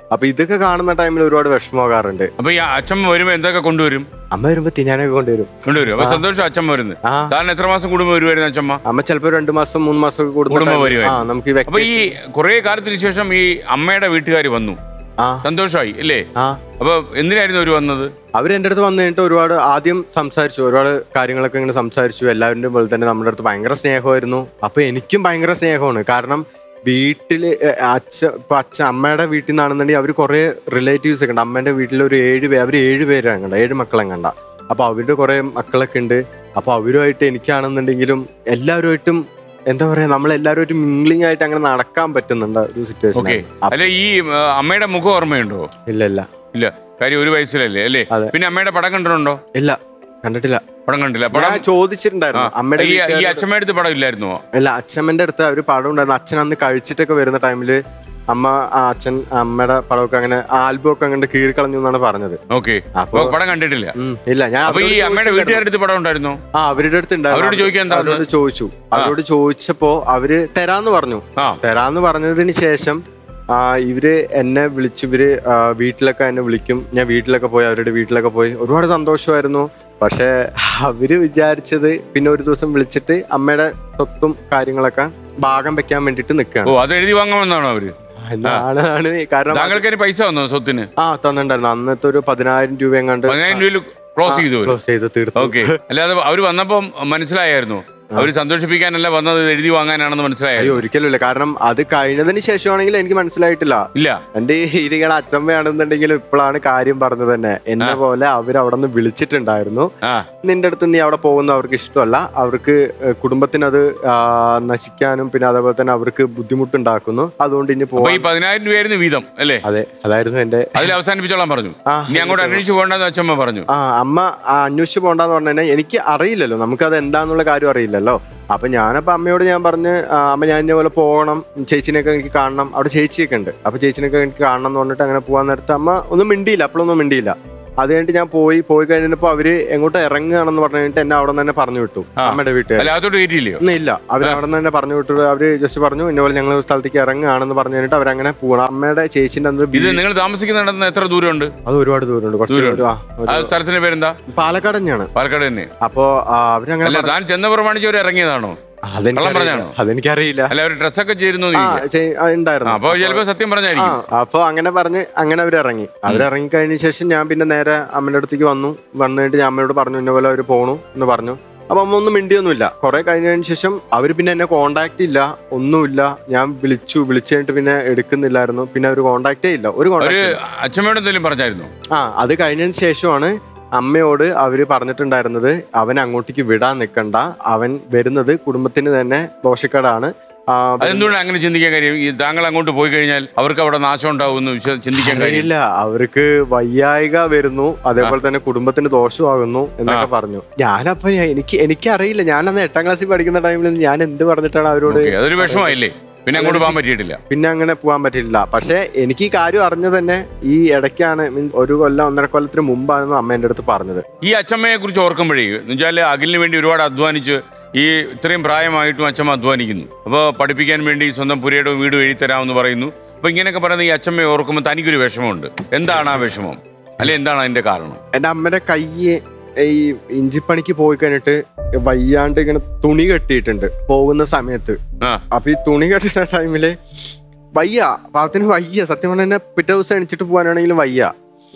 അപ്പൊ ഇതൊക്കെ കാണുന്ന ടൈമിൽ ഒരുപാട് വിഷമമാകാറുണ്ട് അപ്പൊ ഈ അച്ഛമ്മ വരുമ്പോ എന്തൊക്കെ കൊണ്ടുവരും അമ്മ വരുമ്പോ തിന്നാനൊക്കെ കൊണ്ടുവരും കൊണ്ടുവരും അപ്പൊ ആ. സന്തോഷം അച്ഛമ്മ വരുന്നത് ആ കാരണം എത്ര മാസം കൂടുമ്പോ വരുമായിരുന്നു അച്ഛമ്മ അമ്മ ചിലപ്പോ രണ്ടു മാസം മൂന്ന് മാസം ഒക്കെ കൂടുന്ന കുടുംബം time- ആ വരുമായിരുന്നു നമുക്ക് ഈ അപ്പൊ ഈ vacation- കുറെ കാലത്തിന് ശേഷം ഈ അമ്മയുടെ വീട്ടുകാർ വന്നു ആ സന്തോഷമായി അല്ലേ ആ അപ്പൊ എന്തിനായിരുന്നു അവർ വന്നത് അവർ എൻ്റെ അടുത്ത് വന്നു കഴിഞ്ഞിട്ട് ഒരുപാട് ആദ്യം സംസാരിച്ചു ഒരുപാട് കാര്യങ്ങളൊക്കെ ഇങ്ങനെ സംസാരിച്ചു എല്ലാവരുടെയും പോലെ തന്നെ നമ്മുടെ അടുത്ത് ഭയങ്കര സ്നേഹമായിരുന്നു അപ്പൊ എനിക്കും ഭയങ്കര സ്നേഹമാണ് കാരണം വീട്ടില് എ, അച്ഛ ഇപ്പൊ അച്ഛൻ അമ്മയുടെ വീട്ടിൽ നിന്നാണെന്നുണ്ടെങ്കിൽ അവർ കുറെ റിലേറ്റീവ്സ് ഒക്കെ ഉണ്ട് അമ്മേന്റെ വീട്ടിൽ ഒരു ഏഴ് പേര് അവർ ഏഴ് പേരാണ് കണ്ട ഏഴ് മക്കളെ കണ്ട അപ്പൊ അവരുടെ കുറെ മക്കളൊക്കെ ഉണ്ട് അപ്പൊ അവരുമായിട്ട് എനിക്കാണെന്നുണ്ടെങ്കിലും എല്ലാവരുമായിട്ടും എന്താ പറയാ നമ്മളെല്ലാവരുമായിട്ട് മിംഗ്ലിംഗ് ആയിട്ട് അങ്ങനെ നടക്കാൻ പറ്റുന്നുണ്ട് ഒരു സിറ്റുവേഷൻ ഓക്കെ അല്ലെ ഈ ആ, അമ്മയുടെ മുഖം ഓർമ്മയുണ്ടോ ഇല്ല ഇല്ല ഇല്ല കാര്യം ഒരു വയസ്സിലല്ലേ അല്ലേ അതെ. പിന്നെ അമ്മയുടെ പടം കണ്ടിട്ടുണ്ടോ ഇല്ല കണ്ടിട്ടില്ല പടം കണ്ടില്ല ഞാൻ പടം ചോദിച്ചിട്ടുണ്ടായിരുന്നു ആ, അമ്മയുടെ ഈ ഈ വീട്ടുകാരോട് അച്ഛമ്മയുടെ അടുത്ത് പടം ഇല്ലായിരുന്നോ അല്ല അച്ഛമ്മന്റെ അടുത്ത് അവര് പടം ഉണ്ടായിരുന്നു അച്ഛൻ അന്ന് കഴിച്ചിട്ടൊക്കെ വരുന്ന ടൈമില് അമ്മ ആ അച്ഛൻ അമ്മയുടെ പടമൊക്കെ അങ്ങനെ ആൽബം ഒക്കെ അങ്ങനെ കീറി കളഞ്ഞു എന്നാണ് പറഞ്ഞത് ഓക്കെ അപ്പൊ അപ്പൊ പടം കണ്ടിട്ടില്ല ഉം, ഇല്ല ഞാൻ അപ്പൊ ഈ അവരോട് അമ്മയുടെ ചോദിച്ചിട്ടുണ്ടായിരുന്നു. വീട്ടുകാരുടെ അടുത്ത് പടം ഉണ്ടായിരുന്നോ ആ അവരുടെ അടുത്ത് ഉണ്ടായിരുന്നു. അവരോട് ചോദിക്കാൻ എന്താ അവരോട് വന്നത്? ചോദിച്ചു അവരോട് ചോദിച്ചപ്പോ അവര് തരാന്ന് പറഞ്ഞു ആ തരാന്ന് പറഞ്ഞതിന് ശേഷം ആ, ഇവര് എന്നെ വിളിച്ച് ഇവര് ആ, വീട്ടിലൊക്കെ എന്നെ വിളിക്കും ഞാൻ വീട്ടിലൊക്കെ പോയി അവരുടെ വീട്ടിലൊക്കെ പോയി ഒരുപാട് സന്തോഷമായിരുന്നു പക്ഷെ അവര് വിചാരിച്ചത് പിന്നെ ഒരു ദിവസം വിളിച്ചിട്ട് അമ്മയുടെ സ്വത്തും കാര്യങ്ങളൊക്കെ ഭാഗം വെക്കാൻ വേണ്ടിട്ട് ഓ നിൽക്കുകയാണ് അത് എഴുതി വാങ്ങാമെന്നാണോ അവര് എന്നാണ് ആണ് കാരണം താങ്കൾക്ക് അതിന് പൈസ വന്നോ സ്വത്തിന് ആ തന്നിട്ടുണ്ടായിരുന്നു അന്നത്തെ ഒരു പതിനായിരം രൂപ എങ്ങാണ്ട് പതിനായിരം രൂപയിൽ ക്ലോസ് ചെയ്തു അവര് ക്ലോസ് ചെയ്ത് തീർത്തു ഓക്കെ അല്ലാതെ അവര് വന്നപ്പോ മനസ്സിലായിരുന്നു അവര് സന്തോഷിപ്പിക്കാനല്ല വന്നത് ഇത് എഴുതി വാങ്ങാനാണെന്ന് അയ്യോ മനസ്സിലായോ ഒരിക്കലും ഇല്ല കാരണം അത് കഴിഞ്ഞതിന് ശേഷമാണെങ്കിൽ എനിക്ക് മനസ്സിലായിട്ടില്ല ഇല്ല എന്റെ ഈ ഇരികള അച്ഛമ്മയാണെന്നുണ്ടെങ്കിൽ ഇപ്പോഴാണ് കാര്യം പറഞ്ഞത് തന്നെ എന്നെ പോലെ അവർ അവിടെ നിന്ന് വിളിച്ചിട്ടുണ്ടായിരുന്നു ആ നിന്റെ അടുത്ത് നീ അവിടെ പോകുന്ന അവർക്ക് ഇഷ്ടമല്ല അവർക്ക് ഏഹ്, കുടുംബത്തിനത് ആ, നശിക്കാനും പിന്നെ അതേപോലെ തന്നെ അവർക്ക് ബുദ്ധിമുട്ടുണ്ടാക്കുന്നു അതുകൊണ്ട് ഇനി അപ്പൊ ഈ പോവാൻ പതിനായിരം രൂപയായിരുന്നു വീതം അല്ലേ അതെ അതായിരുന്നു എന്റെ അതിൽ അവസാനിപ്പിച്ചോളാൻ പറഞ്ഞു ആ, ഇനി അങ്ങോട്ട് അന്വേഷിച്ച് പോകണ്ടെന്ന് അച്ഛമ്മ പറഞ്ഞു ആ അമ്മ ആ, അന്വേഷിച്ച് പോണ്ടെന്ന് പറഞ്ഞു കഴിഞ്ഞാൽ എനിക്ക് അറിയില്ലല്ലോ നമുക്കത് എന്താന്നുള്ള കാര്യം അറിയില്ലല്ലോ അപ്പൊ ഞാനപ്പോ അമ്മയോട് ഞാൻ പറഞ്ഞ് ആ, അമ്മ ഞാൻ ഇതേപോലെ പോകണം ചേച്ചിനെയൊക്കെ എനിക്ക് കാണണം അവിടെ ചേച്ചിയൊക്കെ ഉണ്ട് അപ്പൊ ചേച്ചിനെയൊക്കെ എനിക്ക് കാണണം എന്ന് പറഞ്ഞിട്ട് അങ്ങനെ പോകാൻ നേരത്ത് അമ്മ ഒന്നും മിണ്ടിയില്ല അപ്പോഴൊന്നും മിണ്ടിയില്ല അത് കഴിഞ്ഞിട്ട് ഞാൻ പോയി പോയി കഴിഞ്ഞപ്പോ അവര് എങ്ങോട്ട് ഇറങ്ങുകയാണെന്ന് പറഞ്ഞു കഴിഞ്ഞിട്ട് എന്നെ അവിടെ നിന്ന് തന്നെ പറഞ്ഞു വിട്ടു ആ. അമ്മയുടെ വീട്ടുകാർ അല്ല അതോട്ട് കയറ്റിയില്ലയോ ഒന്നും ഇല്ല അവർ അവിടെ നിന്ന് തന്നെ പറഞ്ഞു വിട്ടു അവര് ജസ്റ്റ് പറഞ്ഞു ഇന്നപോലെ ഞങ്ങൾ ഒരു സ്ഥലത്തേക്ക് ഇറങ്ങുകയാണെന്ന് പറഞ്ഞു കഴിഞ്ഞിട്ട് അവരങ്ങനെ പോകണം അമ്മയുടെ ചേച്ചിന്റെ അന്ന് ഇത് നിങ്ങൾ താമസിക്കുന്നിടത്ത് എത്ര ദൂരമുണ്ട് അത് ഒരുപാട് ദൂരമുണ്ട് കുറച്ച് ദൂരമുണ്ട്. ഒരു- ആ, ഒരു- ആ സ്ഥലത്തിന്റെ പേരെന്താ പാലക്കാട് തന്നെയാണ് പാലക്കാട് തന്നെ അപ്പോ ആ, അവരങ്ങനെ അല്ല താൻ ചെന്ന പ്രമാണിച്ച് അവർ ഇറങ്ങിയതാണോ കള്ളം അതെനിക്കറിയില്ല പറഞ്ഞാണോ? അതെനിക്കറിയില്ല അല്ല അവർ ഡ്രസ്സൊക്കെ ചേരുന്നു ആ ചെയ്- ആ, ഉണ്ടായിരുന്നു അപ്പൊ ചിലപ്പോ സത്യം ആ പറഞ്ഞായിരിക്കും അപ്പൊ അങ്ങനെ പറഞ്ഞ് അങ്ങനെ അവരിറങ്ങി അവരിറങ്ങി കഴിഞ്ഞ ശേഷം ഞാൻ പിന്നെ നേരെ അമ്മയുടെ അടുത്തേക്ക് വന്നു വന്നു കഴിഞ്ഞിട്ട് ഞാൻ അമ്മയോട് പറഞ്ഞു ഇന്ന പോലെ അവർ പോണു എന്ന് പറഞ്ഞു അപ്പൊ അമ്മ ഒന്നും മിണ്ടിയൊന്നുമില്ല കുറെ കഴിഞ്ഞതിന് ശേഷം അവർ പിന്നെ എന്നെ കോണ്ടാക്ട് ഇല്ല ഒന്നുമില്ല ഞാൻ വിളിച്ചു വിളിച്ചു കഴിഞ്ഞിട്ട് പിന്നെ എടുക്കുന്നില്ലായിരുന്നു പിന്നെ അവർ കോണ്ടാക്റ്റേ ഇല്ല ഒരു അവര് കോണ്ടാക്ട് അച്ഛമ്മയോട് എന്തെങ്കിലും പറഞ്ഞായിരുന്നു ആ അത് കഴിഞ്ഞതിന് ശേഷമാണ് അമ്മയോട് അവര് പറഞ്ഞിട്ടുണ്ടായിരുന്നത് അവൻ അങ്ങോട്ടേക്ക് വിടാൻ നിൽക്കണ്ട അവൻ വരുന്നത് കുടുംബത്തിന് തന്നെ ദോഷക്കേടാണ് ആ, അതെന്തുകൊണ്ട് അങ്ങനെ ചിന്തിക്കാൻ കാര്യം ഈ താങ്കൾ അങ്ങോട്ട് പോയി കഴിഞ്ഞാൽ അവർക്ക് അവിടെ നാശം ഉണ്ടാവും എന്ന് വിശ്വ- ചിന്തിക്കാൻ കാര്യം അറിയില്ല അവർക്ക് വയ്യായിക വരുന്നു അതേപോലെ തന്നെ കുടുംബത്തിന് ദോഷമാകുന്നു എന്നൊക്കെ പറഞ്ഞു ഞാനപ്പൊ ഞാൻ- എനിക്ക് എനിക്കറിയില്ല ഞാൻ അന്ന് എട്ടാം ക്ലാസ്സിൽ പഠിക്കുന്ന ടൈമിൽ ഞാൻ എന്ത് പറഞ്ഞിട്ടാണ് അവരോട് ഓക്കേ, അതൊരു വിഷമമായില്ലേ പിന്നെ അങ്ങോട്ട് പോകാൻ പറ്റിയിട്ടില്ല പിന്നെ അങ്ങനെ പോകാൻ പറ്റില്ല പക്ഷെ എനിക്ക് ഈ കാര്യം അറിഞ്ഞത് തന്നെ ഈ ഇടയ്ക്കാണ് മീൻസ് ഒരു കൊല്ലം ഒന്നര കൊല്ലത്തിന് മുമ്പാണെന്ന് അമ്മ എൻ്റെ അടുത്ത് പറഞ്ഞത് ഈ അച്ഛമ്മയെ കുറിച്ച് ഓർക്കുമ്പോഴേ എന്നുവെച്ചാൽ അഖിലിന് വേണ്ടി ഒരുപാട് അധ്വാനിച്ച് ഈ ഇത്രയും പ്രായമായിട്ടും അച്ഛമ്മ അധ്വാനിക്കുന്നു അപ്പോൾ പഠിപ്പിക്കാൻ വേണ്ടി സ്വന്തം പുരയുടെ വീട് എഴുതിത്തരാമെന്ന് പറയുന്നു അപ്പൊ ഇങ്ങനെയൊക്കെ പറയുന്ന ഈ അച്ഛമ്മയെ ഓർക്കുമ്പോൾ തനിക്കൊരു വിഷമമുണ്ട് എന്താണ് ആ വിഷമം അല്ലെ എന്താണ് അതിന്റെ കാരണം എൻ്റെ അമ്മയുടെ കയ്യ് ഈ ഇഞ്ചിപ്പണിക്ക് പോയി കഴിഞ്ഞിട്ട് വയ്യാണ്ട് ഇങ്ങനെ തുണി കെട്ടിയിട്ടുണ്ട് പോകുന്ന സമയത്ത് ആ അപ്പൊ ഈ തുണി കെട്ടുന്ന ടൈമില് വയ്യ പാവത്തിന് വയ്യ സത്യം പറഞ്ഞാൽ എന്നെ പിറ്റേ ദിവസം എണിച്ചിട്ട് പോകാനാണെങ്കിലും വയ്യ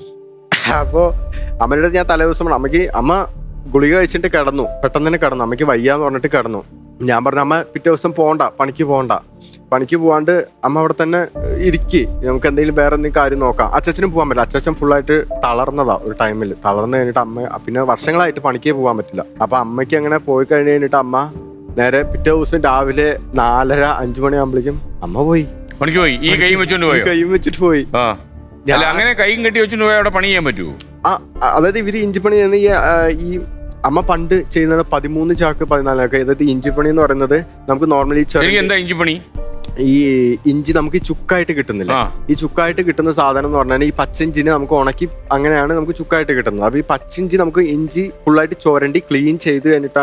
അപ്പോ അമ്മയുടെ അടുത്ത് ഞാൻ തലേ ദിവസം പറഞ്ഞു, അമ്മയ്ക്ക് അമ്മ ഗുളിക കഴിച്ചിട്ട് കിടന്നു പെട്ടെന്ന് തന്നെ കിടന്നു അമ്മയ്ക്ക് വയ്യ എന്ന് പറഞ്ഞിട്ട് കിടന്നു ഞാൻ പറഞ്ഞു അമ്മ പിറ്റേ ദിവസം പോണ്ട പണിക്ക് പോണ്ട പണിക്ക് പോവാണ്ട് അമ്മ അവിടെ തന്നെ ഇരിക്കി നമുക്ക് എന്തെങ്കിലും വേറെ എന്തെങ്കിലും കാര്യം നോക്കാം അച്ഛനും പോകാൻ പറ്റില്ല അച്ഛൻ ഫുള്ളായിട്ട് തളർന്നതാ ഒരു ടൈമിൽ തളർന്നു കഴിഞ്ഞിട്ട് അമ്മ പിന്നെ വർഷങ്ങളായിട്ട് പണിക്കേ പോകാൻ പറ്റില്ല അപ്പൊ അമ്മയ്ക്ക് അങ്ങനെ പോയി കഴിഞ്ഞ് കഴിഞ്ഞിട്ട് അമ്മ നേരെ പിറ്റേ ദിവസം രാവിലെ നാലര അഞ്ചു മണിയാകുമ്പോഴേക്കും അമ്മ പോയി പണിക്ക് പോയി ഈ കൈ വെച്ചോണ്ട് ഈ പോയോ കൈയും വെച്ചിട്ട് പോയി ആ അല്ല അങ്ങനെ കൈയും കെട്ടി വെച്ചോണ്ട് പോയാൽ അവിടെ പണി ചെയ്യാൻ പറ്റുമോ ആ ആ, അതായത് ഇവര് ഇഞ്ചിപ്പണി ചെയ്യുന്ന ഈ ആ, ഈ അമ്മ പണ്ട് ചെയ്യുന്നത് പതിമൂന്ന് ചാക്ക് പതിനാലൊക്കെ അതായത് ഇഞ്ചിപ്പണി എന്ന് പറയുന്നത് നമുക്ക് നോർമലി ശരിക്കും എന്താ ഇഞ്ചി പണി ഈ ഇഞ്ചി നമുക്ക് ഈ ചുക്കായിട്ട് കിട്ടുന്നില്ല ആ ഈ ചുക്കായിട്ട് കിട്ടുന്ന സാധനം എന്ന് പറഞ്ഞാൽ ഈ പച്ചിഞ്ചിനെ നമുക്ക് ഉണക്കി അങ്ങനെയാണ് നമുക്ക് ചുക്കായിട്ട് കിട്ടുന്നത് അപ്പൊ ഈ പച്ചിഞ്ചി നമുക്ക് ഇഞ്ചി ഫുള്ളായിട്ട് ചോരണ്ടി ക്ലീൻ ചെയ്ത് കഴിഞ്ഞിട്ടാണ്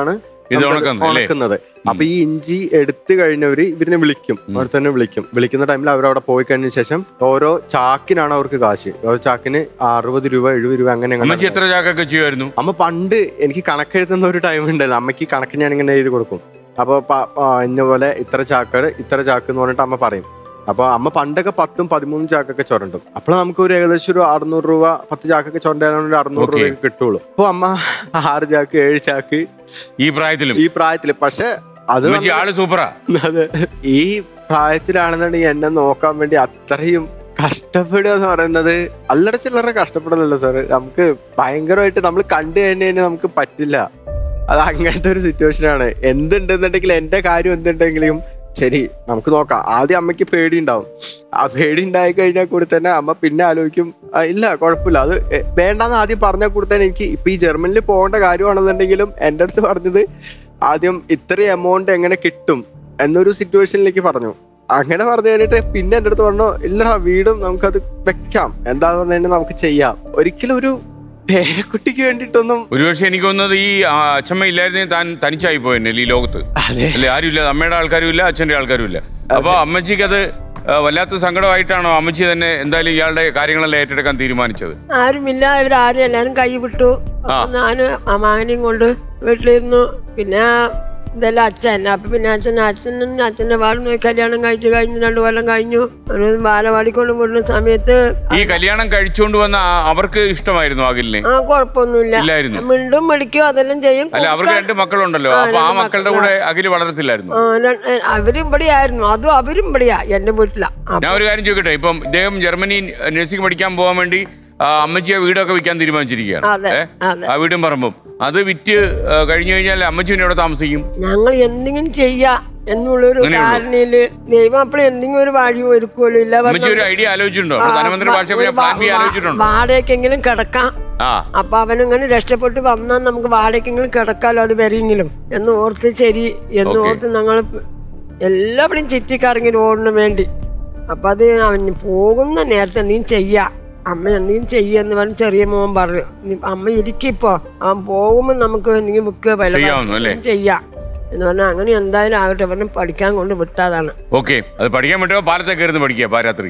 ഇത് നമുക്കത് ഉണക്കുന്നത് അല്ലേ? ഉണക്കുന്നത് അപ്പൊ ഈ ഇഞ്ചി എടുത്തു കഴിഞ്ഞവര് ഇവരിനെ വിളിക്കും അവർ തന്നെ വിളിക്കും വിളിക്കുന്ന ടൈമിൽ അവരവിടെ പോയി കഴിഞ്ഞ ശേഷം ഓരോ ചാക്കിനാണ് അവർക്ക് കാശ് ഓരോ ചാക്കിന് അറുപത് രൂപ എഴുപത് രൂപ അങ്ങനെ അങ്ങനെ അമ്മച്ചി എത്ര ചാക്കൊക്കെ ചെയ്യുമായിരുന്നു അമ്മ പണ്ട് എനിക്ക് കണക്കെഴുതുന്ന ഒരു ടൈം ഉണ്ടായിരുന്നു അമ്മയ്ക്ക് കണക്ക് ഞാൻ ഇങ്ങനെ എഴുതി കൊടുക്കും അപ്പോൾ ഇന്ന പോലെ ഇത്ര ചാക്കൾ ഇത്ര ചാക്ക് എന്ന് പറഞ്ഞിട്ട് അമ്മ പറയും അപ്പോൾ അമ്മ പണ്ടൊക്കെ പത്തും പതിമൂന്നും ചാക്കൊക്കെ ചുരണ്ടും അപ്പോൾ നമുക്ക് ഒരു ഏകദേശം ഒരു അറുന്നൂറ് രൂപ പത്ത് ചാക്കൊക്കെ ചുരണ്ടാലും ഒരു അറുന്നൂറ് Okay. രൂപ കിട്ടുള്ളൂ അപ്പോൾ അമ്മ ആറ് ചാക്ക് ഏഴ് ചാക്ക് ഈ പ്രായത്തിലും ഈ പ്രായത്തില് പക്ഷെ അത് അമ്മച്ചി ആള് സൂപ്പറാ അതെ ഈ പ്രായത്തിലാണെന്നുണ്ടെങ്കിൽ എന്നെ നോക്കാൻ വേണ്ടി അത്രയും കഷ്ടപ്പെടുക എന്ന് പറയുന്നത് അല്ലറ ചില്ലറ കഷ്ടപ്പെടലല്ലോ സാറ് നമുക്ക് ഭയങ്കരമായിട്ട് നമ്മൾ കണ്ടു കഴിഞ്ഞാൽ നമുക്ക് പറ്റില്ല അത് അങ്ങനത്തെ ഒരു സിറ്റുവേഷൻ ആണ് എന്തുണ്ടെന്നുണ്ടെങ്കിൽ എന്റെ കാര്യം എന്തുണ്ടെങ്കിലും ശരി നമുക്ക് നോക്കാം ആദ്യം അമ്മയ്ക്ക് പേടി ഉണ്ടാവും ആ പേടി ഉണ്ടായി കഴിഞ്ഞാൽ കൂടി തന്നെ അമ്മ പിന്നെ ആലോചിക്കും "ആ, ഇല്ല കുഴപ്പമില്ല അത് എ, വേണ്ടാന്ന് ആദ്യം പറഞ്ഞാൽ കൂടി തന്നെ എനിക്ക് ഇപ്പൊ ഈ ജർമ്മനിൽ പോകേണ്ട കാര്യമാണെന്നുണ്ടെങ്കിലും എൻ്റെ അടുത്ത് പറഞ്ഞത് ആദ്യം ഇത്രയും എമൗണ്ട് എങ്ങനെ കിട്ടും എന്നൊരു സിറ്റുവേഷനിലേക്ക് പറഞ്ഞു അങ്ങനെ പറഞ്ഞു കഴിഞ്ഞിട്ട് പിന്നെ എൻ്റെ അടുത്ത് പറഞ്ഞു ഇല്ലടാ വീടും നമുക്കത് വെക്കാം എന്താ പറഞ്ഞു നമുക്ക് ചെയ്യാം ഒരിക്കലും ഒരു പേരക്കുട്ടിക്ക് വേണ്ടിയിട്ടൊന്നും ഒരുപക്ഷെ എനിക്ക് തോന്നുന്നത് ഈ ആ, അച്ഛമ്മ ഇല്ലായിരുന്നെങ്കിൽ താൻ തനിച്ചായി പോയെന്നെ ഈ ലോകത്ത് അതെ അല്ലെ ആരും ഇല്ല അമ്മയുടെ ആൾക്കാരും ഇല്ല അച്ഛന്റെ ആൾക്കാരും ഇല്ല അപ്പൊ അമ്മച്ചിക്ക് അത് ആ, വല്ലാത്ത സങ്കടമായിട്ടാണോ അമ്മച്ചി തന്നെ എന്തായാലും ഇയാളുടെ കാര്യങ്ങളെല്ലാം ഏറ്റെടുക്കാൻ തീരുമാനിച്ചത് ആരുമില്ല ഇവരാരും എല്ലാരും കൈ വിട്ടു അപ്പൊ ഞാന് അമ്മാവനെയും കൊണ്ട് വീട്ടിലിരുന്നു പിന്നെ ഇതെല്ലാം അച്ഛൻ അപ്പൊ പിന്നെ അച്ഛൻ അച്ഛനും അച്ഛന്റെ പാടും കല്യാണം കഴിച്ചു കഴിഞ്ഞു രണ്ടു കൊല്ലം കഴിഞ്ഞു ഒരു ബാലവാടി കൊണ്ട് വിടുന്ന സമയത്ത് ഈ കല്യാണം കഴിച്ചുകൊണ്ട് വന്ന ആ- അവർക്ക് ഇഷ്ടമായിരുന്നു അഖിലിനെ ആ കുഴപ്പമൊന്നുമില്ല ഇല്ലായിരുന്നു മിണ്ടും വിളിക്കും അതെല്ലാം ചെയ്യും അല്ല അവർക്ക് രണ്ട് മക്കളുണ്ടല്ലോ ആ, അപ്പൊ ആ രണ്ട് മക്കളുടെ മക്കളാ. കൂടെ അഖില് വളരത്തില്ലായിരുന്നു ആ, ര- ഏ, അവരും ഇവിടെയായിരുന്നു അതും അവരും ഇവിടെയാ എന്റെ വീട്ടിലാ അപ്പൊ ഞാൻ ഒരു കാര്യം ചോദിക്കട്ടെ ഇപ്പം ഇദ്ദേഹം ജർമ്മനി നഴ്സിംഗ് പഠിക്കാൻ പോകാൻ വേണ്ടി ആ, അമ്മച്ചിയെ വീടൊക്കെ വിൽക്കാൻ തീരുമാനിച്ചിരിക്കുകയാണ് അതെ, ഏ? അതെ. ആ വീടും പറമ്പും അത് വിറ്റ് ആ, കഴിഞ്ഞു കഴിഞ്ഞാൽ അമ്മച്ചി പിന്നെ എവിടെ താമസിക്കും ഞങ്ങൾ എന്തെങ്കിലും ചെയ്യാ എന്നുള്ളൊരു അങ്ങനെയുള്ളൂ. ധാരണയില് ദൈവം അപ്പോൾ എന്തെങ്കിലും ഒരു വഴി ഒരുക്കുമല്ലോ ഇല്ല അമ്മച്ചി ഒരു ഐഡിയ ആലോചിച്ചിട്ടുണ്ടോ ആ, ധനമന്ത്രി ഭാഷ ഒരു പ്ലാൻ ബി വാ- ആലോചിച്ചിട്ടുണ്ടോ വാടകയ്ക്കെങ്കിലും കിടക്കാം ആ അപ്പൊ അവനിങ്ങനെ രക്ഷപ്പെട്ട് വന്നാൽ നമുക്ക് വാടകയ്ക്കെങ്കിലും കിടക്കാലോ അത് വരെയെങ്കിലും എന്ന് ഓർത്ത് ശരി എന്ന് Okay. ഓർത്ത് ഞങ്ങൾ എല്ലാവരും ചുറ്റിക്കറങ്ങി റോഡിന് വേണ്ടി അപ്പൊ അത് അവന് പോകുന്ന നേരത്തെ നീ ചെയ്യാ അമ്മ എന്തെങ്കിലും ചെയ്യാന്ന് പറഞ്ഞ് ചെറിയ മോൻ പറഞ്ഞു "നീ- അമ്മ ഇരിക്കിപ്പോ അവൻ പോകുമ്പോ നമുക്ക് എന്തെങ്കിലും ബുക്ക് വില ചെയ്യാവുന്നു അല്ലേ? ചെയ്യാം എന്ന് പറഞ്ഞാൽ അങ്ങനെ എന്തായാലും ആകട്ടെ പറഞ്ഞ് പഠിക്കാൻ കൊണ്ട് വിട്ടതാണ് ഓക്കെ അത് പഠിക്കാൻ പറ്റുമോ പാലത്തെ കയറുന്ന പഠിക്കുക പാരാത്രി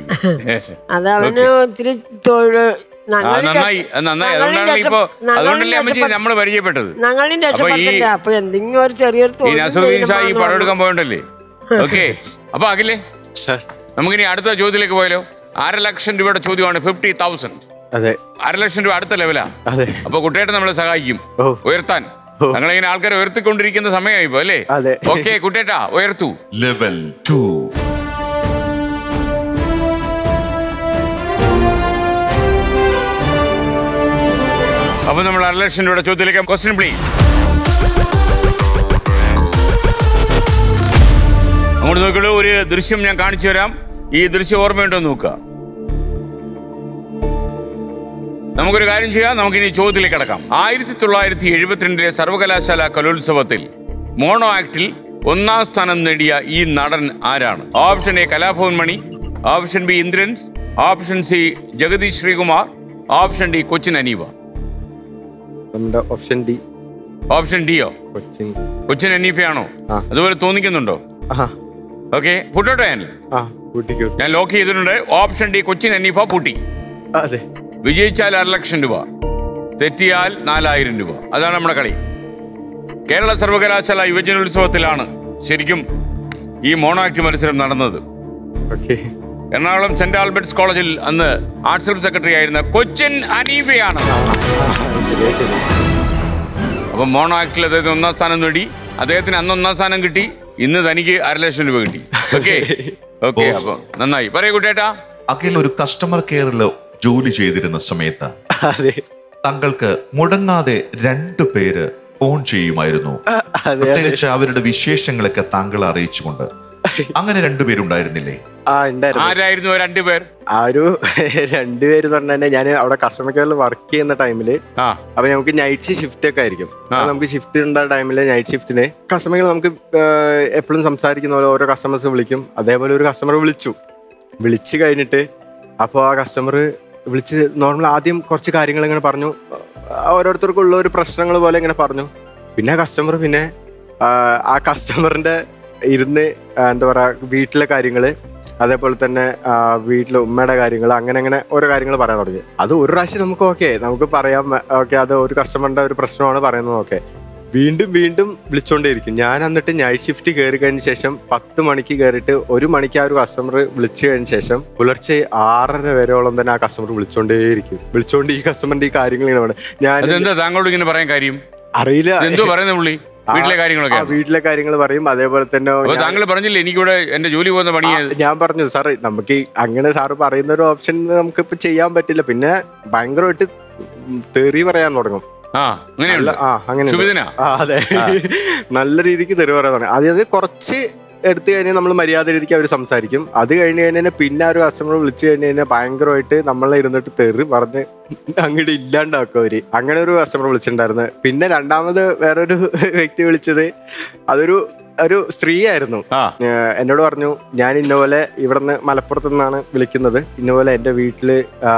അത് അവന് ഒത്തിരി തൊഴിൽ ആ നന്നായി അത് നന്നായി അതുകൊണ്ടാണ് ഇപ്പൊ അതുകൊണ്ടല്ലേ അമ്മച്ചി നമ്മൾ പരിചയപ്പെട്ടത് ഞങ്ങളും അപ്പൊ ഈ- രക്ഷപ്പെട്ടില്ല അപ്പൊ എന്തെങ്കിലും ഒരു ചെറിയൊരു ഈ തൊഴിൽ നസറുദ്ദീൻ ഷാ ഈ ചെയ്യുമ്പോ പടം എടുക്കാൻ പോയണ്ടല്ലേ ഓക്കെ അപ്പൊ അഖിലേ സാർ നമുക്കിനി അടുത്ത ചോദ്യത്തിലേക്ക് പോയാലോ അര ലക്ഷം രൂപയുടെ ചോദ്യമാണ് ഫിഫ്റ്റി തൗസൻഡ് അതെ അര ലക്ഷം രൂപ അടുത്ത ലെവലാ അതെ അപ്പൊ കുട്ടിയേട്ടൻ നമ്മളെ സഹായിക്കും ഓ. ഉയർത്താൻ ഞങ്ങളിങ്ങനെ ആൾക്കാരെ ഉയർത്തിക്കൊണ്ടിരിക്കുന്ന സമയമായി ഇപ്പൊ അല്ലേ അതെ. ഓക്കെ കുട്ടിയേട്ടാ ഉയർത്തു ലെവൽ ടു അപ്പൊ നമ്മൾ അര ലക്ഷം രൂപയുടെ ചോദ്യത്തിലേക്ക് ക്വസ്റ്റ്യൻ പ്ലീസ് അങ്ങോട്ട് നോക്കിയുള്ളൂ ഒരു ദൃശ്യം ഞാൻ കാണിച്ചു തരാം ഈ ദൃശ്യം ഓർമ്മയുണ്ടോ എന്ന് നോക്കുക നമുക്കൊരു കാര്യം ചെയ്യാം നമുക്കിനി ചോദ്യത്തിലേക്ക് കടക്കാം ആയിരത്തി തൊള്ളായിരത്തി എഴുപത്തിരണ്ടിലെ സർവകലാശാല കലോത്സവത്തിൽ മോണോ ആക്ടിൽ ഒന്നാം സ്ഥാനം നേടിയ ഈ നടൻ ആരാണ് option A Kalabhavan Mani option B Indrans option C Jagadish Sreekumar option D Cochin Haneefa നമ്മുടെ ഓപ്ഷൻ ഡി ഓപ്ഷൻ ഡിയോ കൊച്ചിൻ കൊച്ചിൻ അനീഫയാണോ ആ. അതുപോലെ തോന്നിക്കുന്നുണ്ടോ ആ ഓക്കെ പുട്ടോട്ടോ ഞാൻ ആ കൂട്ടിക്കോ ഞാൻ ലോക്ക് ചെയ്തിട്ടുണ്ട് ഓപ്ഷൻ ഡി കൊച്ചിൻ അനീഫ പൂട്ടി അതെ വിജയിച്ചാൽ അര ലക്ഷം രൂപ തെറ്റിയാൽ നാലായിരം രൂപ അതാണ് നമ്മുടെ കളി കേരള സർവകലാശാല യുവജനോത്സവത്തിലാണ് ശരിക്കും ഈ മോണോ ആക്ട് മത്സരം നടന്നത് ഓക്കെ എറണാകുളം സെന്റ് ആൽബർട്ട്സ് കോളേജിൽ അന്ന് ആർട്സ് ക്ലബ് സെക്രട്ടറി ആയിരുന്ന കൊച്ചിൻ അനീഫയാണ് ശരി ശരി അപ്പൊ മോണോ ആക്ടിൽ അദ്ദേഹത്തിന് ഒന്നാം സ്ഥാനം നേടി അദ്ദേഹത്തിന് അന്ന് ഒന്നാം സ്ഥാനം കിട്ടി ഇന്ന് തനിക്ക് അര ലക്ഷം രൂപ കിട്ടി ഓക്കെ ഓക്കെ അപ്പൊ നന്നായി പറയൂ കുട്ടേട്ടാ അഖിൽ ഒരു കസ്റ്റമർ കെയറിൽ ജോലി ചെയ്തിരുന്ന സമയത്ത് അതെ താങ്കൾക്ക് മുടങ്ങാതെ രണ്ടു പേര് ഫോൺ ചെയ്യുമായിരുന്നു അതെ പ്രത്യേകിച്ച് അവരുടെ വിശേഷങ്ങളൊക്കെ താങ്കളെ അറിയിച്ചുകൊണ്ട് അങ്ങനെ രണ്ടുപേരുണ്ടായിരുന്നില്ലേ ആ ഉണ്ടായിരുന്നു ആരായിരുന്നു ആ രണ്ടുപേർ ആ ഒരു രണ്ടുപേര് പറഞ്ഞ തന്നെ ഞാൻ അവിടെ കസ്റ്റമർ കെയറിൽ വർക്ക് ചെയ്യുന്ന ടൈമില് ആ അപ്പൊ നമുക്ക് നൈറ്റ് ഷിഫ്റ്റ് ഒക്കെ ആയിരിക്കും ആ. അപ്പൊ നമുക്ക് ഷിഫ്റ്റ് ഉണ്ട ടൈമില് നൈറ്റ് ഷിഫ്റ്റിന് കസ്റ്റമർ നമുക്ക് എപ്പോഴും സംസാരിക്കുന്ന പോലെ ഓരോ കസ്റ്റമേഴ്സ് വിളിക്കും അതേപോലെ ഒരു കസ്റ്റമർ വിളിച്ചു വിളിച്ചു കഴിഞ്ഞിട്ട് അപ്പോൾ ആ കസ്റ്റമർ വിളിച്ച് നോർമൽ ആദ്യം കുറച്ച് കാര്യങ്ങൾ ഇങ്ങനെ പറഞ്ഞു ആ, ഓരോരുത്തർക്കുള്ള ഒരു പ്രശ്നങ്ങൾ പോലെ ഇങ്ങനെ പറഞ്ഞു പിന്നെ കസ്റ്റമർ പിന്നെ ആ, ആ കസ്റ്റമറിന്റെ ഇരുന്ന് ആ, എന്താ പറയാ വീട്ടിലെ കാര്യങ്ങള് അതേപോലെ തന്നെ ആ, വീട്ടിലെ ഉമ്മയുടെ കാര്യങ്ങൾ അങ്ങനെ അങ്ങനെ ഓരോ കാര്യങ്ങൾ പറയാൻ തുടങ്ങി അത് ഒരു പ്രാവശ്യം നമുക്ക് ഓക്കെ നമുക്ക് പറയാം ഓക്കെ അത് ഒരു കസ്റ്റമറിന്റെ ഒരു പ്രശ്നമാണ് പറയുന്നത് ഓക്കെ വീണ്ടും വീണ്ടും വിളിച്ചോണ്ടേയിരിക്കും ഞാൻ എന്നിട്ട് നൈറ്റ് ഷിഫ്റ്റ് കയറി കഴിഞ്ഞ ശേഷം പത്ത് മണിക്ക് കയറിയിട്ട് ഒരു മണിക്ക് ആ ഒരു കസ്റ്റമർ വിളിച്ചു കഴിഞ്ഞ ശേഷം പുലർച്ചെ ആറര വരെയോളം തന്നെ ആ കസ്റ്റമർ വിളിച്ചോണ്ടേയിരിക്കും വിളിച്ചോണ്ട് ഈ കസ്റ്റമറിന്റെ ഈ കാര്യങ്ങൾ ഇങ്ങനെ പറയും. ഞാൻ അതെന്താ താങ്കളോട് ഇങ്ങനെ പറയാൻ കാര്യം അറിയില്ല എന്തോ പറയുന്ന പുള്ളി വീട്ടിലെ ആ കാര്യങ്ങളൊക്കെ വീട്ടിലെ കാര്യങ്ങൾ പറയും അതേപോലെ തന്നെ അപ്പൊ ഞാൻ- താങ്കൾ പറഞ്ഞില്ലേ എനിക്കിവിടെ എന്റെ ജോലി പോകുന്ന പണി ആ, ഞാൻ പറഞ്ഞു സാറേ നമുക്ക് ഈ അങ്ങനെ സാറ് പറയുന്ന ഒരു ഓപ്ഷൻ നമുക്ക് ഇപ്പൊ ചെയ്യാൻ പറ്റില്ല പിന്നെ ഭയങ്കരമായിട്ട് തെറി പറയാൻ തുടങ്ങും ആ അങ്ങനെയുണ്ട് നല്ല- ആ അങ്ങനെ സുബിദിന ആ അതെ നല്ല രീതിക്ക് തെറി പറയാൻ തുടങ്ങി അതായത് കുറച്ച് എടുത്തു കഴിഞ്ഞാൽ നമ്മൾ മര്യാദ രീതിക്ക് അവർ സംസാരിക്കും അത് കഴിഞ്ഞ് കഴിഞ്ഞാൽ പിന്നെ ആ ഒരു കസ്റ്റമർ വിളിച്ചു കഴിഞ്ഞ് കഴിഞ്ഞാൽ ഭയങ്കരമായിട്ട് നമ്മളെ ഇരുന്നിട്ട് തെറി പറഞ്ഞ് അങ്ങോട്ട് ഇല്ലാണ്ടാക്കും അവര് അങ്ങനെ ഒരു കസ്റ്റമർ വിളിച്ചിട്ടുണ്ടായിരുന്നു പിന്നെ രണ്ടാമത് വേറൊരു വ്യക്തി വിളിച്ചത് അതൊരു ഒരു സ്ത്രീ ആയിരുന്നു ആ ഏഹ് എന്നോട് പറഞ്ഞു ഞാൻ ഇന്നപോലെ ഇവിടുന്ന് മലപ്പുറത്ത് നിന്നാണ് വിളിക്കുന്നത് ഇന്നപോലെ എൻ്റെ വീട്ടിൽ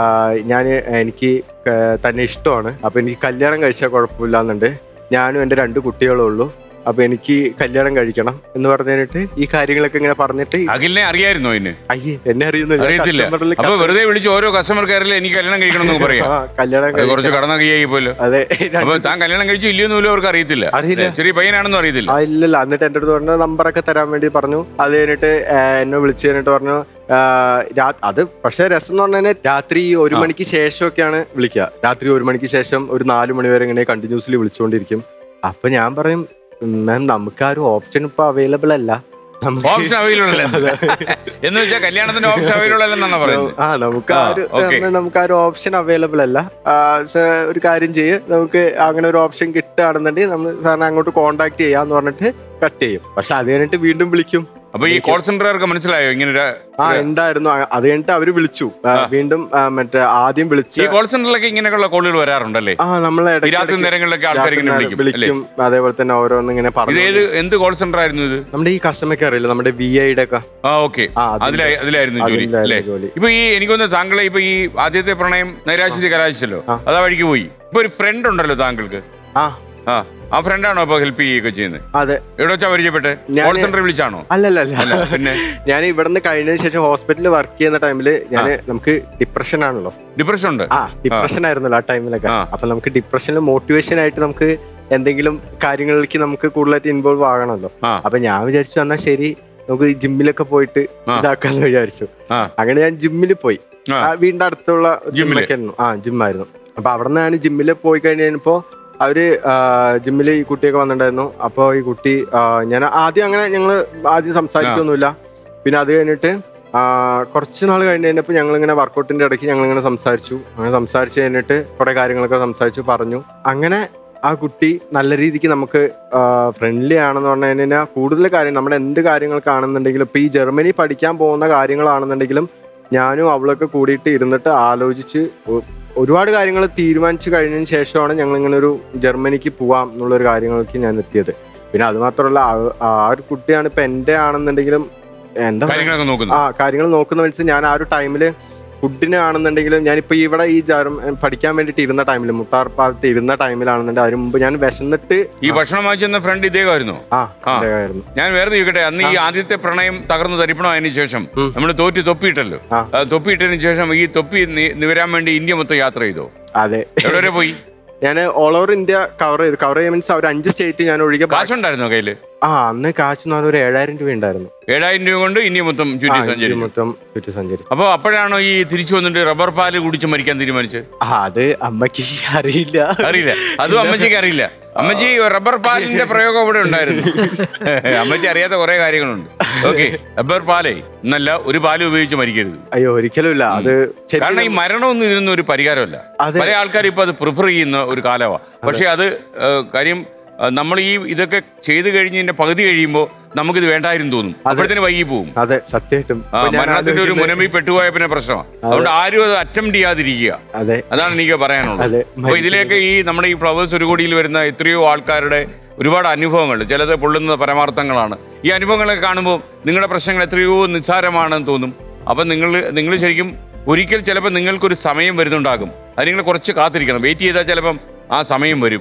ഞാൻ എനിക്ക് ക- തന്നെ ഇഷ്ടമാണ് അപ്പം എനിക്ക് കല്യാണം കഴിച്ചാൽ കുഴപ്പമില്ലാന്നുണ്ട് ഞാനും എൻ്റെ രണ്ട് കുട്ടികളേ ഉള്ളൂ അപ്പം എനിക്ക് കല്യാണം കഴിക്കണം എന്ന് പറഞ്ഞു കഴിഞ്ഞിട്ട് ഈ കാര്യങ്ങളൊക്കെ ഇങ്ങനെ പറഞ്ഞിട്ട് അഖിലിനെ അറിയായിരുന്നോ ഇന്ന് അയ്യേ എന്നെ അറിയുന്നില്ല അറിയത്തില്ല കസ്റ്റമറിൽ അപ്പൊ വെറുതെ വിളിച്ച് ഓരോ കസ്റ്റമർ കയറില്ല എനിക്ക് കല്യാണം കഴിക്കണം എന്ന് പറയാം ആ കല്യാണം അത് കുറച്ച് കഴിക്കണം കടന്ന കൈയായി പോലോ അതെ അപ്പൊ താൻ കല്യാണം കഴിച്ചു ഇല്ലയോന്ന് പോലും അവർക്ക് അറിയത്തില്ല അറിയില്ല. ചെറിയ പയ്യനാണെന്നും അറിയത്തില്ല ആ ഇല്ലല്ല എന്നിട്ട് എൻ്റെ അടുത്ത് പറഞ്ഞ നമ്പറൊക്കെ തരാൻ വേണ്ടി പറഞ്ഞു അത് കഴിഞ്ഞിട്ട് ആ, എന്നെ വിളിച്ചു കഴിഞ്ഞിട്ട് പറഞ്ഞു ആ, രാ- അത് പക്ഷേ രസം എന്ന് പറഞ്ഞാൽ രാത്രി ഒരു ആ. മണിക്ക് ശേഷമൊക്കെയാണ് വിളിക്കുക രാത്രി ഒരു മണിക്ക് ശേഷം ഒരു നാല് മണി വരെ ഇങ്ങനെ കണ്ടിന്യൂസ്ലി വിളിച്ചുകൊണ്ടിരിക്കും അപ്പൊ ഞാൻ പറയും മാം നമുക്ക് ആ ഒരു ഓപ്ഷൻ ഇപ്പൊ അവൈലബിൾ അല്ല നമുക്ക് ഓപ്ഷൻ അവൈലബിൾ അല്ല എന്ന് വെച്ചാൽ കല്യാണത്തിന് ഓപ്ഷൻ അവൈലബിൾ അല്ലെന്നാണ് പറയുന്നത് ആ നമുക്ക് ആ ആ, ഒരു okay. നമുക്ക് ആ ഒരു ഓപ്ഷൻ അവൈലബിൾ അല്ല ആ, സർ, ഒരു കാര്യം ചെയ്യ് നമുക്ക് അങ്ങനെ ഒരു ഓപ്ഷൻ കിട്ടുകയാണെന്നുണ്ടെങ്കിൽ നമ്മൾ സാറിനെ അങ്ങോട്ട് കോണ്ടാക്ട് ചെയ്യാന്ന് പറഞ്ഞിട്ട് കട്ട് ചെയ്യും പക്ഷെ അത് കഴിഞ്ഞിട്ട് വീണ്ടും വിളിക്കും അപ്പൊ ഈ കോൾ സെന്ററുകാർക്ക് മനസ്സിലായോ ഇങ്ങനെ ഒരു ആ ഉണ്ടായിരുന്നു ആ, അത് കഴിഞ്ഞിട്ട് അവര് വിളിച്ചു ആ, വീണ്ടും ആ, മറ്റേ ആദ്യം വിളിച്ച് ഈ കോൾ സെന്ററിലൊക്കെ ഇങ്ങനെയൊക്കെയുള്ള കോളുകൾ വരാറുണ്ടല്ലേ ആ നമ്മളെ ഈ രാത്രി നേരങ്ങളിലൊക്കെ ആൾക്കാർ ഇങ്ങനെ വിളിക്കും അല്ലേ വിളിക്കും അതേപോലെ തന്നെ ഓരോന്ന് ഇങ്ങനെ ഇത് പറഞ്ഞു ഏത് എന്ത് കോൾ സെന്റർ ആയിരുന്നു ഇത് നമ്മുടെ ഈ കസ്റ്റമർ കെയർ ഇല്ലേ നമ്മുടെ വി ഐയുടെ ഒക്കെ ആ ഓക്കെ ആ, അതിന്റെ- അതിലായി അതിലായിരുന്നു ജോലി അതിലായിരുന്നു അല്ലേ ജോലി. ഇപ്പൊ ഈ എനിക്കൊന്ന് താങ്കളെ ഇപ്പൊ ഈ ആദ്യത്തെ പ്രണയം നൈരാശ്യതി കലാശിച്ചല്ലോ ആ. അതാ വഴിക്ക് പോയി ഇപ്പൊ ഒരു ഫ്രണ്ട് ഉണ്ടല്ലോ താങ്കൾക്ക് ആ ആ ആ ഫ്രണ്ടാണോ ഇപ്പൊ ഹെൽപ്പ് ചെയ്യുകയൊക്കെ ചെയ്യുന്നത് അതെ എവിടെ വെച്ചാ പരിചയപ്പെട്ട് ഞാന് കോൾ സെന്ററിൽ വിളിച്ചാണോ അല്ലല്ല അല്ല അല്ല പിന്നെ ഞാൻ ഇവിടുന്ന് കഴിഞ്ഞതിന് ശേഷം ഹോസ്പിറ്റലിൽ വർക്ക് ചെയ്യുന്ന ടൈമില് ഞാൻ നമുക്ക് ഡിപ്രഷൻ ആണല്ലോ ഡിപ്രഷൻ ഉണ്ട് ആ ഡിപ്രഷൻ ആയിരുന്നല്ലോ ആ ടൈമിലൊക്കെ ആ. അപ്പൊ നമുക്ക് ഡിപ്രഷനിൽ മോട്ടിവേഷൻ ആയിട്ട് നമുക്ക് എന്തെങ്കിലും കാര്യങ്ങളിലേക്ക് നമുക്ക് കൂടുതലായിട്ട് ഇൻവോൾവ് ആകണമല്ലോ ആ അപ്പൊ ഞാൻ വിചാരിച്ചു എന്നാ ശരി നമുക്ക് ജിമ്മിലൊക്കെ പോയിട്ട് ആ. ഇതാക്കാന്ന് വിചാരിച്ചു ആ അങ്ങനെ ഞാൻ ജിമ്മിൽ പോയി ആ. ആ, വീടിന്റെ അടുത്തുള്ള ജിമ്മില്? ജിമ്മൊക്കെ ആയിരുന്നു ആ ജിമ്മായിരുന്നു അപ്പൊ അവിടെ നിന്നാണ് ജിമ്മിൽ പോയി കഴിഞ്ഞ് കഴിഞ്ഞപ്പോ അവര് ജിമ്മിൽ ഈ കുട്ടിയൊക്കെ വന്നിട്ടുണ്ടായിരുന്നു അപ്പോൾ ഈ കുട്ടി ആ, ഞാൻ ആദ്യം അങ്ങനെ ഞങ്ങൾ ആദ്യം സംസാരിക്കൊന്നുമില്ല പിന്നെ അത് കഴിഞ്ഞിട്ട് ആ, കുറച്ച് നാൾ കഴിഞ്ഞ് കഴിഞ്ഞപ്പോൾ ഞങ്ങൾ ഇങ്ങനെ വർക്കൗട്ടിന്റെ ഇടയ്ക്ക് ഞങ്ങൾ ഇങ്ങനെ സംസാരിച്ചു അങ്ങനെ സംസാരിച്ച് കഴിഞ്ഞിട്ട് കുറെ കാര്യങ്ങളൊക്കെ സംസാരിച്ചു പറഞ്ഞു അങ്ങനെ ആ കുട്ടി നല്ല രീതിക്ക് നമുക്ക് ഫ്രണ്ട്ലി ആണെന്ന് പറഞ്ഞു കഴിഞ്ഞാൽ കൂടുതൽ കാര്യം നമ്മുടെ എന്ത് കാര്യങ്ങൾക്കാണെന്നുണ്ടെങ്കിലും ഇപ്പൊ ഈ ജർമ്മനി പഠിക്കാൻ പോകുന്ന കാര്യങ്ങളാണെന്നുണ്ടെങ്കിലും ഞാനും അവളൊക്കെ കൂടിയിട്ട് ഇരുന്നിട്ട് ആലോചിച്ച് ഒ- ഒരുപാട് കാര്യങ്ങൾ തീരുമാനിച്ചു കഴിഞ്ഞതിന് ശേഷമാണ് ഞങ്ങൾ ഇങ്ങനെ ഒരു ജർമ്മനിക്ക് പോവാം എന്നുള്ളൊരു കാര്യങ്ങൾക്ക് ഞാൻ എത്തിയത് പിന്നെ അത് മാത്രമല്ല ആ- ആ ഒരു കുട്ടിയാണ് ഇപ്പൊ എന്റെ ആണെന്നുണ്ടെങ്കിലും എന്താ പറയാ, കാര്യങ്ങളൊക്കെ നോക്കുന്നു ആ കാര്യങ്ങൾ നോക്കുന്ന മനസ്സിൽ ഞാൻ ആ ഒരു ടൈമില് ഫുഡിന് ആണെന്നുണ്ടെങ്കിലും ഞാനിപ്പോ ഇവിടെ ഈ ജർമ്മ പഠിക്കാൻ വേണ്ടിയിട്ട് ഇരുന്ന ടൈമിൽ മുട്ടാർപ്പാലത്ത് ഇരുന്ന ടൈമിലാണെന്നുണ്ടെങ്കിൽ അതിന് മുമ്പ് ഞാൻ വിശന്നിട്ട് ഈ ഭക്ഷണം വാങ്ങിച്ചെന്ന ഫ്രണ്ട് ഇദ്ദേഹമായിരുന്നോ ആ ആ. ആയിരുന്നു ഞാൻ വേറെ ചോദിക്കട്ടെ അന്ന് ഈ ആദ്യത്തെ പ്രണയം തകർന്ന് തരിപ്പണമായതിനു ശേഷം ഉം. നമ്മൾ തോറ്റ് തൊപ്പിയിട്ടല്ലോ ആ. ആ, തൊപ്പിയിട്ടതിന് ശേഷം ഈ തൊപ്പി നി- നിവരാൻ വേണ്ടി ഇന്ത്യ മൊത്തം യാത്ര ചെയ്തോ അതെ എവിടെ വരെ പോയി ഞാൻ ഓൾ ഓവർ ഇന്ത്യ കവർ ചെയ്തു കവർ ചെയ്യുക മീൻസ് ഒരു അഞ്ച് സ്റ്റേറ്റ് ഞാൻ ഒഴികെ ബാക്കി- കാശുണ്ടായിരുന്നോ കയ്യില് ആ അന്ന് കാശ് എന്ന് പറഞ്ഞാൽ ഒരു ഏഴായിരം രൂപ ഉണ്ടായിരുന്നു ഏഴായിരം രൂപ കൊണ്ട് ഇന്ത്യ മൊത്തം ആ, ചുറ്റി ഇന്ത്യ സഞ്ചരിച്ചു മൊത്തം ചുറ്റി സഞ്ചരിച്ചു അപ്പൊ അപ്പോഴാണോ ഈ തിരിച്ചു വന്നിട്ട് റബ്ബർ പാല് കുടിച്ച് മരിക്കാൻ തീരുമാനിച്ചത് ആ അത് അമ്മക്ക് അറിയില്ല അറിയില്ല അതും അമ്മച്ചിക്ക് അറിയില്ല അമ്മച്ചി റബ്ബർ പാലിന്റെ പ്രയോഗം ഇവിടെ ഉണ്ടായിരുന്നു അമ്മച്ചി അറിയാത്ത കുറെ കാര്യങ്ങളുണ്ട് ഓക്കെ റബ്ബർ പാലേ എന്നല്ല ഒരു പാല് ഉപയോഗിച്ച് മരിക്കരുത് അയ്യോ ഒരിക്കലും ഇല്ല അത് ശരിക്കും കാരണം ഈ മരണമൊന്നും ഇതിനൊന്നും ഒരു പരിഹാരമല്ല അതെ. പല ആൾക്കാർ ഇപ്പൊ അത് പ്രിഫർ ചെയ്യുന്ന ഒരു കാലമാണ് പക്ഷെ അത് ഏഹ്, കാര്യം ഏഹ്, നമ്മൾ ഈ ഇതൊക്കെ ചെയ്തു കഴിഞ്ഞതിന്റെ പകുതി കഴിയുമ്പോൾ നമുക്കിത് വേണ്ടായിരുന്നു തോന്നും അപ്പോഴത്തേന് വൈകി പോകും അതെ സത്യമായിട്ടും ആ, ഇപ്പൊ ഞാൻ മരണത്തിന്റെ ഒരു ആലോചിക്കുന്നത്- മുനമ്പി പെട്ടുപോയ പിന്നെ പ്രശ്നമാണ് അതുകൊണ്ട് ആരും അത് അറ്റംപ്റ്റ് ചെയ്യാതിരിക്കുക അതെ അതാണ് എനിക്ക് പറയാനുള്ളത് അതെ. അപ്പൊ ഇതിലേക്ക് ഈ നമ്മുടെ ഈ ഫ്ലവേഴ്സ് ഒരു കോടിയിൽ വരുന്ന എത്രയോ ആൾക്കാരുടെ ഒരുപാട് അനുഭവങ്ങൾ ചിലത് പൊള്ളുന്ന പരമാർത്ഥങ്ങളാണ് ഈ അനുഭവങ്ങളൊക്കെ കാണുമ്പോൾ നിങ്ങളുടെ പ്രശ്നങ്ങൾ എത്രയോ നിസ്സാരമാണെന്ന് തോന്നും അപ്പം നിങ്ങൾ നിങ്ങൾ ശരിക്കും ഒരിക്കൽ ചിലപ്പോൾ നിങ്ങൾക്കൊരു സമയം വരുന്നുണ്ടാകും അത് നിങ്ങൾ കുറച്ച് കാത്തിരിക്കണം വെയിറ്റ് ചെയ്താൽ ചിലപ്പം ആ സമയം വരും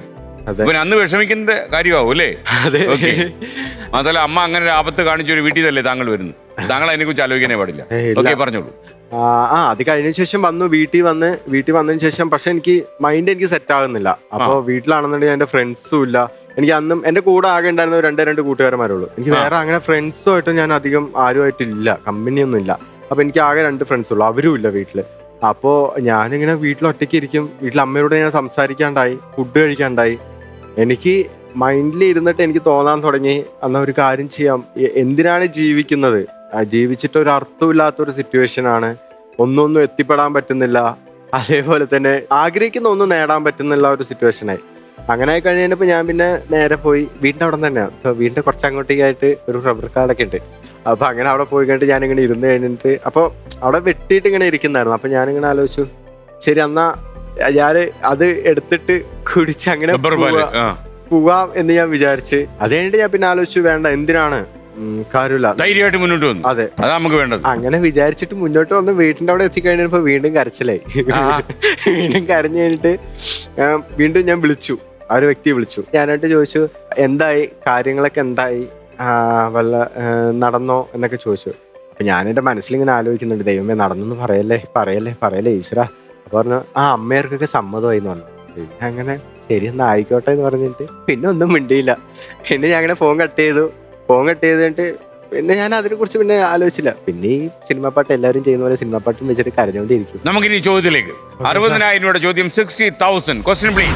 അതെ. ഇവൻ അന്ന് വിഷമിക്കുന്ന കാര്യമാവും അല്ലേ അതെ. ഓക്കെ മാത്രമല്ല അമ്മ അങ്ങനെ ഒരു ആപത്ത് കാണിച്ച ഒരു വീട്ടിൽ തന്നെ താങ്കൾ വരുന്നു താങ്കൾ അതിനെ കുറിച്ച് ആലോചിക്കാനേ പാടില്ല ഏയ് ഇല്ല. ഓക്കെ പറഞ്ഞോളൂ ആ ആ, അത് കഴിഞ്ഞ ശേഷം വന്നു വീട്ടിൽ വന്ന് വീട്ടിൽ വന്നതിന് ശേഷം പക്ഷെ എനിക്ക് മൈൻഡ് എനിക്ക് സെറ്റ് ആകുന്നില്ല അപ്പോൾ വീട്ടിലാണെന്നുണ്ടെങ്കിൽ എൻ്റെ ഫ്രണ്ട്സും ഇല്ല എനിക്ക് അന്നും എൻ്റെ കൂടെ ആകെ ഉണ്ടായിരുന്ന രണ്ടേ രണ്ട് കൂട്ടുകാരന്മാരുള്ളൂ എനിക്ക് വേറെ അങ്ങനെ ഫ്രണ്ട്സുമായിട്ട് ഞാൻ അധികം ആരുമായിട്ടില്ല കമ്പനിയൊന്നും ഇല്ല അപ്പോൾ എനിക്ക് ആകെ രണ്ട് ഫ്രണ്ട്സ് ഉള്ളൂ അവരും ഇല്ല വീട്ടിൽ അപ്പോൾ ഞാനിങ്ങനെ വീട്ടിൽ ഒറ്റയ്ക്ക് ഇരിക്കും വീട്ടിൽ അമ്മയോട് ഞാൻ സംസാരിക്കാണ്ടായി ഫുഡ് കഴിക്കാണ്ടായി എനിക്ക് മൈൻഡിൽ ഇരുന്നിട്ട് എനിക്ക് തോന്നാൻ തുടങ്ങി എന്നാൽ ഒരു കാര്യം ചെയ്യാം എ- എന്തിനാണ് ജീവിക്കുന്നത് ആ, ജീവിച്ചിട്ട് ഒരു അർത്ഥമില്ലാത്ത ഒരു സിറ്റുവേഷൻ ആണ് ഒന്നൊന്നും എത്തിപ്പെടാൻ പറ്റുന്നില്ല അതേപോലെ തന്നെ ആഗ്രഹിക്കുന്ന ഒന്നും നേടാൻ പറ്റുന്നില്ല ഒരു സിറ്റുവേഷനായി അങ്ങനെ ആയി കഴിഞ്ഞപ്പോൾ ഞാൻ പിന്നെ നേരെ പോയി വീടിൻ്റെ അവിടെ തന്നെയാണ് അപ്പോൾ വീടിൻ്റെ കുറച്ച് അങ്ങോട്ടേക്കായിട്ട് ഒരു റബ്ബർ കാടൊക്കെ ഉണ്ട് അപ്പോൾ അങ്ങനെ അവിടെ പോയി കഴിഞ്ഞിട്ട് ഞാനിങ്ങനെ ഇരുന്ന് കഴിഞ്ഞിട്ട് അപ്പോൾ അവിടെ വെട്ടിയിട്ട് ഇങ്ങനെ ഇരിക്കുന്നായിരുന്നു അപ്പോൾ ഞാനിങ്ങനെ ആലോചിച്ചു ശരി എന്നാ ഞാൻ അത് എടുത്തിട്ട് കുടിച്ച് അങ്ങനെ റബ്ബർ പാല് പോവാ- ആ പോവാം എന്ന് ഞാൻ വിചാരിച്ച് അത് കഴിഞ്ഞിട്ട് ഞാൻ പിന്നെ ആലോചിച്ചു വേണ്ട എന്തിനാണ് ഉം, കാര്യമില്ല ധൈര്യമായിട്ട് മുന്നോട്ട് വന്നു അതെ അതാ നമുക്ക് വേണ്ടത് അങ്ങനെ വിചാരിച്ചിട്ട് മുന്നോട്ട് വന്ന് വീട്ടിന്റെ അവിടെ എത്തിക്കഴിഞ്ഞപ്പോ വീണ്ടും കരച്ചിലായി വീണ്ടും കരഞ്ഞു കഴിഞ്ഞിട്ട് ഞാൻ വീണ്ടും ഞാൻ വിളിച്ചു ആ ഒരു വ്യക്തിയെ വിളിച്ചു ഞാനായിട്ട് ചോദിച്ചു എന്തായി കാര്യങ്ങളൊക്കെ എന്തായി ആ, വല്ല ആ, നടന്നോ എന്നൊക്കെ ചോദിച്ചു അപ്പൊ ഞാൻ എന്റെ മനസ്സിലിങ്ങനെ ആലോചിക്കുന്നുണ്ട് ദൈവമേ നടന്നു പറയല്ലേ പറയല്ലേ പറയല്ലേ ഈശ്വര അപ്പൊ പറഞ്ഞു ആ അമ്മയർക്കൊക്കെ സമ്മതമായി എന്ന് പറഞ്ഞു പിന്നെ അങ്ങനെ ശരി എന്നാ ആയിക്കോട്ടെ എന്ന് പറഞ്ഞിട്ട് പിന്നെ ഒന്നും മിണ്ടിയില്ല പിന്നെ ഞാൻ അങ്ങനെ ഫോൺ കട്ട് ചെയ്തു ഫോൺ കട്ട് ചെയ്തിട്ട് പിന്നെ ഞാൻ അതിനെ കുറിച്ച് പിന്നെ ആലോചിച്ചില്ല പിന്നെ ഈ സിനിമാ പാട്ട് എല്ലാവരും ചെയ്യുന്ന പോലെ സിനിമാ പാട്ടും വെച്ചിട്ട് കരഞ്ഞോണ്ടിരിക്കും നമുക്കിനി ചോദ്യത്തിലേക്ക് അറുപതിനായിരം രൂപയുടെ ചോദ്യം സിക്സ്റ്റി തൗസൻഡ് ക്വസ്റ്റ്യൻ പ്ലീസ്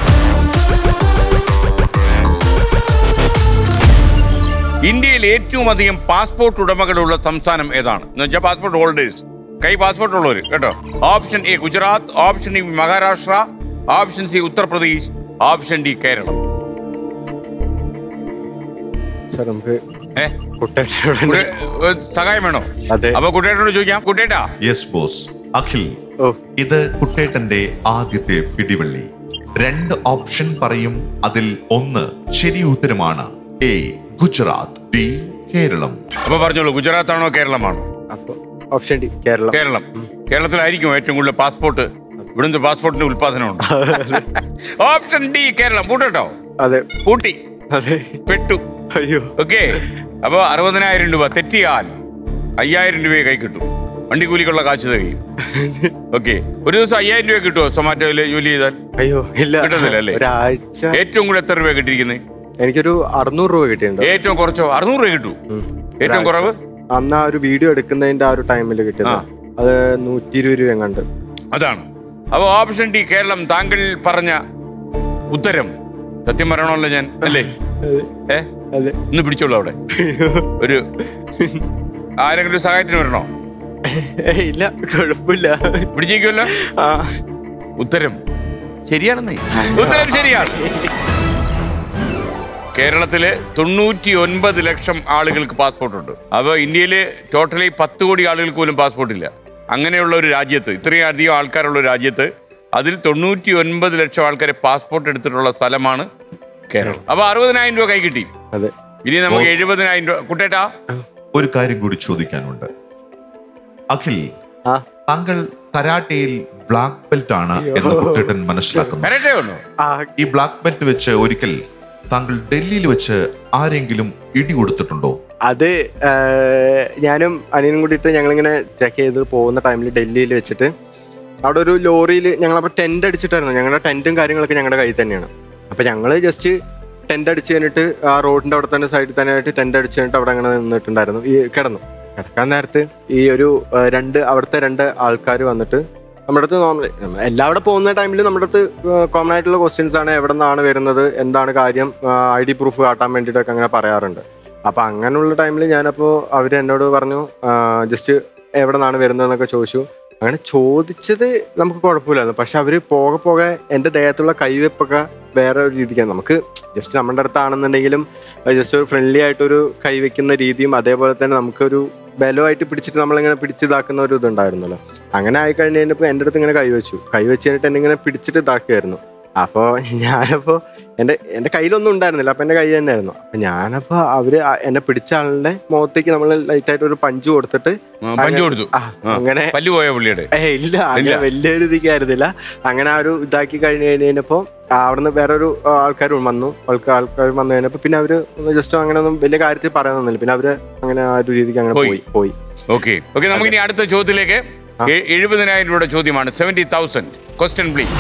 ഇന്ത്യയിൽ ഏറ്റവും അധികം പാസ്പോർട്ട് ഉടമകളുള്ള സംസ്ഥാനം ഏതാണ് എന്ന് വെച്ചാൽ പാസ്പോർട്ട് ഹോൾഡേഴ്സ് കൈ പാസ്പോർട്ട് ഉള്ളവർ കേട്ടോ option A Gujarat option E Maharashtra option C Uttar Pradesh option D Keralam sir നമുക്ക് ഏ കുട്ടേട്ടനോട് കുട്ടേ- ഏ, സഹായം വേണോ അതെ അപ്പൊ കുട്ടേട്ടനോട് ചോദിക്കാം കുട്ടേട്ടാ യെസ് ബോസ് അഖിൽ ഓ ഇത് കുട്ടേട്ടന്റെ ആദ്യത്തെ പിടിവള്ളി രണ്ട് ഓപ്ഷൻ പറയും അതിൽ ഒന്ന് ശരി ഉത്തരമാണ് എ ഗുജറാത്ത് ബി കേരളം അപ്പൊ പറഞ്ഞോളൂ ഗുജറാത്താണോ കേരളമാണോ അപ്പൊ ഓപ്ഷൻ ഡി കേരളം കേരളം കേരളത്തിലായിരിക്കും ഏറ്റവും കൂടുതൽ പാസ്പോർട്ട് ഇവിടുന്ന് പാസ്പോർട്ടിന്റെ ഉത്പാദനമുണ്ട് ഓപ്ഷൻ ഡി കേരളം പൂട്ടോ അതെ പൂട്ടി അതെ പെട്ടു അയ്യോ ഓക്കെ അപ്പൊ അറുപതിനായിരം രൂപ തെറ്റിയാൽ അയ്യായിരം രൂപയെ കൈ കിട്ടും വണ്ടി കൂലിക്കുള്ള കാശ് തികയും ഓക്കെ ഒരു ദിവസം അയ്യായിരം രൂപ കിട്ടുമോ സൊമാറ്റോയിൽ ജോലി ചെയ്താൽ അയ്യോ ഇല്ല കിട്ടുന്നില്ല അല്ലേ? ഒരാഴ്ച ഏറ്റവും കൂടുതൽ എത്ര രൂപ കിട്ടിയിരിക്കുന്നത് എനിക്കൊരു അറുന്നൂറ് രൂപ കിട്ടിയിട്ടുണ്ട് ഏറ്റവും കുറച്ചോ അറുന്നൂറ് രൂപ കിട്ടൂ ഉം. ഏറ്റവും ഒരാഴ്ച. കുറവ് അന്ന് ആ ഒരു വീഡിയോ എടുക്കുന്നതിന്റെ ആ ഒരു ടൈമിൽ കിട്ടിയത് ആ. അത് നൂറ്റി ഇരുപത് രൂപ കണ്ട് അതാണ് അപ്പൊ ഓപ്ഷൻ ഡി കേരളം താങ്കൾ പറഞ്ഞ ഉത്തരം സത്യം പറയണമല്ലോ ഞാൻ അല്ലേ ഏ അതെ ഒന്ന് പിടിച്ചോളൂ അവിടെ ഒരു ആരെങ്കിലും ഒരു സഹായത്തിന് വരണോ ഏയ്, ഇല്ല കുഴപ്പമില്ല പിടിച്ചേക്കുമല്ലോ ആ ഉത്തരം ശരിയാണെന്നേ ഉത്തരം ശരിയാണ് കേരളത്തില് തൊണ്ണൂറ്റി ഒൻപത് ലക്ഷം ആളുകൾക്ക് പാസ്പോർട്ട് ഉണ്ട് അപ്പോൾ ഇന്ത്യയിൽ ടോട്ടലി പത്ത് കോടി ആളുകൾക്ക് പോലും പാസ്പോർട്ട് ഇല്ല അങ്ങനെയുള്ള ഒരു രാജ്യത്ത് ഇത്രയും അധികം ആൾക്കാരുള്ള ഒരു രാജ്യത്ത് അതിൽ തൊണ്ണൂറ്റി ഒൻപത് ലക്ഷം ആൾക്കാരെ പാസ്പോർട്ട് എടുത്തിട്ടുള്ള സ്ഥലമാണ് കേരളം അപ്പൊ അറുപതിനായിരം രൂപ കൈ കിട്ടി അതെ ഇനി നമുക്ക് എഴുപതിനായിരം രൂപ കുട്ടേട്ടാ ഒരു കാര്യം കൂടി ചോദിക്കാനുണ്ട് അഖിൽ ആ താങ്കൾ കരാട്ടയിൽ ബ്ലാക്ക് ബെൽറ്റ് ആണ് എന്ന് കുട്ടേട്ടൻ മനസ്സിലാക്കുന്നു കരട്ടെ വന്നു ആ ഈ ബ്ലാക്ക് ബെൽറ്റ് വെച്ച് ഒരിക്കൽ താങ്കൾ ഡൽഹിയിൽ വെച്ച് ആരെങ്കിലും ഇടി കൊടുത്തിട്ടുണ്ടോ അത് ഏഹ്, ഞാനും അനിയനും കൂടിയിട്ട് ഞങ്ങളിങ്ങനെ ചെക്ക് ചെയ്ത് പോകുന്ന ടൈമിൽ ഡൽഹിയിൽ വെച്ചിട്ട് അവിടെ ഒരു ലോറിയിൽ ഞങ്ങളപ്പോൾ ടെൻ്റ് അടിച്ചിട്ടായിരുന്നു ഞങ്ങളുടെ ടെൻറ്റും കാര്യങ്ങളൊക്കെ ഞങ്ങളുടെ കയ്യിൽ തന്നെയാണ് അപ്പോൾ ഞങ്ങൾ ജസ്റ്റ് ടെൻ്റ് അടിച്ച് കഴിഞ്ഞിട്ട് ആ റോഡിൻ്റെ അവിടെ തന്നെ സൈഡിൽ തന്നെ ആയിട്ട് ടെൻ്റ് അടിച്ച് കഴിഞ്ഞിട്ട് അവിടെ അങ്ങനെ നിന്നിട്ടുണ്ടായിരുന്നു ഈ കിടന്നു കിടക്കാൻ നേരത്ത് ഈ ഒരു ഏഹ്, രണ്ട് അവിടുത്തെ രണ്ട് ആൾക്കാർ വന്നിട്ട് നമ്മുടെ അടുത്ത് നോർമലി എല്ലാവിടെ പോകുന്ന ടൈമിൽ നമ്മുടെ അടുത്ത് കോമൺ ആയിട്ടുള്ള ക്വസ്റ്റ്യൻസ് ആണ് എവിടെ നിന്നാണ് വരുന്നത് എന്താണ് കാര്യം ഐ ഡി പ്രൂഫ് കാട്ടാൻ വേണ്ടിയിട്ടൊക്കെ അങ്ങനെ പറയാറുണ്ട് അപ്പൊ അങ്ങനെയുള്ള ടൈമിൽ ഞാനപ്പോൾ അവർ എന്നോട് പറഞ്ഞു ജസ്റ്റ് എവിടെ നിന്നാണ് വരുന്നതെന്നൊക്കെ ചോദിച്ചു അങ്ങനെ ചോദിച്ചത് നമുക്ക് കുഴപ്പമില്ലായിരുന്നു പക്ഷെ അവർ പോകെ പോകെ എൻ്റെ ദേഹത്തുള്ള കൈവെപ്പൊക്കെ വേറെ ഒരു രീതിക്കാണ് നമുക്ക് ജസ്റ്റ് നമ്മുടെ അടുത്താണെന്നുണ്ടെങ്കിലും ജസ്റ്റ് ഒരു ഫ്രണ്ട്ലി ആയിട്ടൊരു കൈവെക്കുന്ന രീതിയും അതേപോലെ തന്നെ നമുക്കൊരു ബലമായിട്ട് പിടിച്ചിട്ട് നമ്മളിങ്ങനെ പിടിച്ചിതാക്കുന്ന ഒരു ഇതുണ്ടായിരുന്നല്ലോ അങ്ങനെ ആയി കഴിഞ്ഞ് കഴിഞ്ഞപ്പോൾ എൻ്റെ അടുത്ത് ഇങ്ങനെ കൈവച്ചു കൈവച്ച് കഴിഞ്ഞിട്ട് എന്നെ ഇങ്ങനെ പിടിച്ചിട്ട് ഇതാക്കിയായിരുന്നു അപ്പോൾ ഞാനപ്പോൾ എൻ്റെ എൻ്റെ കയ്യിലൊന്നും ഉണ്ടായിരുന്നില്ല അപ്പം എൻ്റെ കൈ തന്നെയായിരുന്നു അപ്പം ഞാനപ്പോൾ അവർ എന്നെ പിടിച്ച ആളുടെ മുഖത്തേക്ക് നമ്മൾ ലൈറ്റായിട്ട് ഒരു പഞ്ച് കൊടുത്തിട്ട് ആ, പഞ്ച് കൊടുത്തു ആ, അങ്ങനെ പല്ല് പോയ പുള്ളിയുടെ ഏ ഇല്ല അങ്ങനെ വലിയൊരു ഇതിക്കായിരുന്നില്ല അങ്ങനെ ആ ഒരു ഇതാക്കി കഴിഞ്ഞ് കഴിഞ്ഞപ്പോൾ അവിടുന്ന് വേറൊരു ആൾക്കാർ വന്നു ആൾക്കാർ ആൾക്കാർ വന്നു കഴിഞ്ഞപ്പോൾ പിന്നെ അവര് ജസ്റ്റ് അങ്ങനെ ഒന്നും വലിയ കാര്യത്തിൽ പറയാൻ നിന്നില്ല പിന്നെ അവര് അങ്ങനെ ആ ഒരു രീതിക്ക് അങ്ങനെ പോയി. പോയി പോയി ഓക്കെ ഓക്കെ നമുക്ക് ഇനി അടുത്ത ചോദ്യത്തിലേക്ക് എ- എഴുപതിനായിരം രൂപയുടെ ചോദ്യമാണ് seventy thousand question please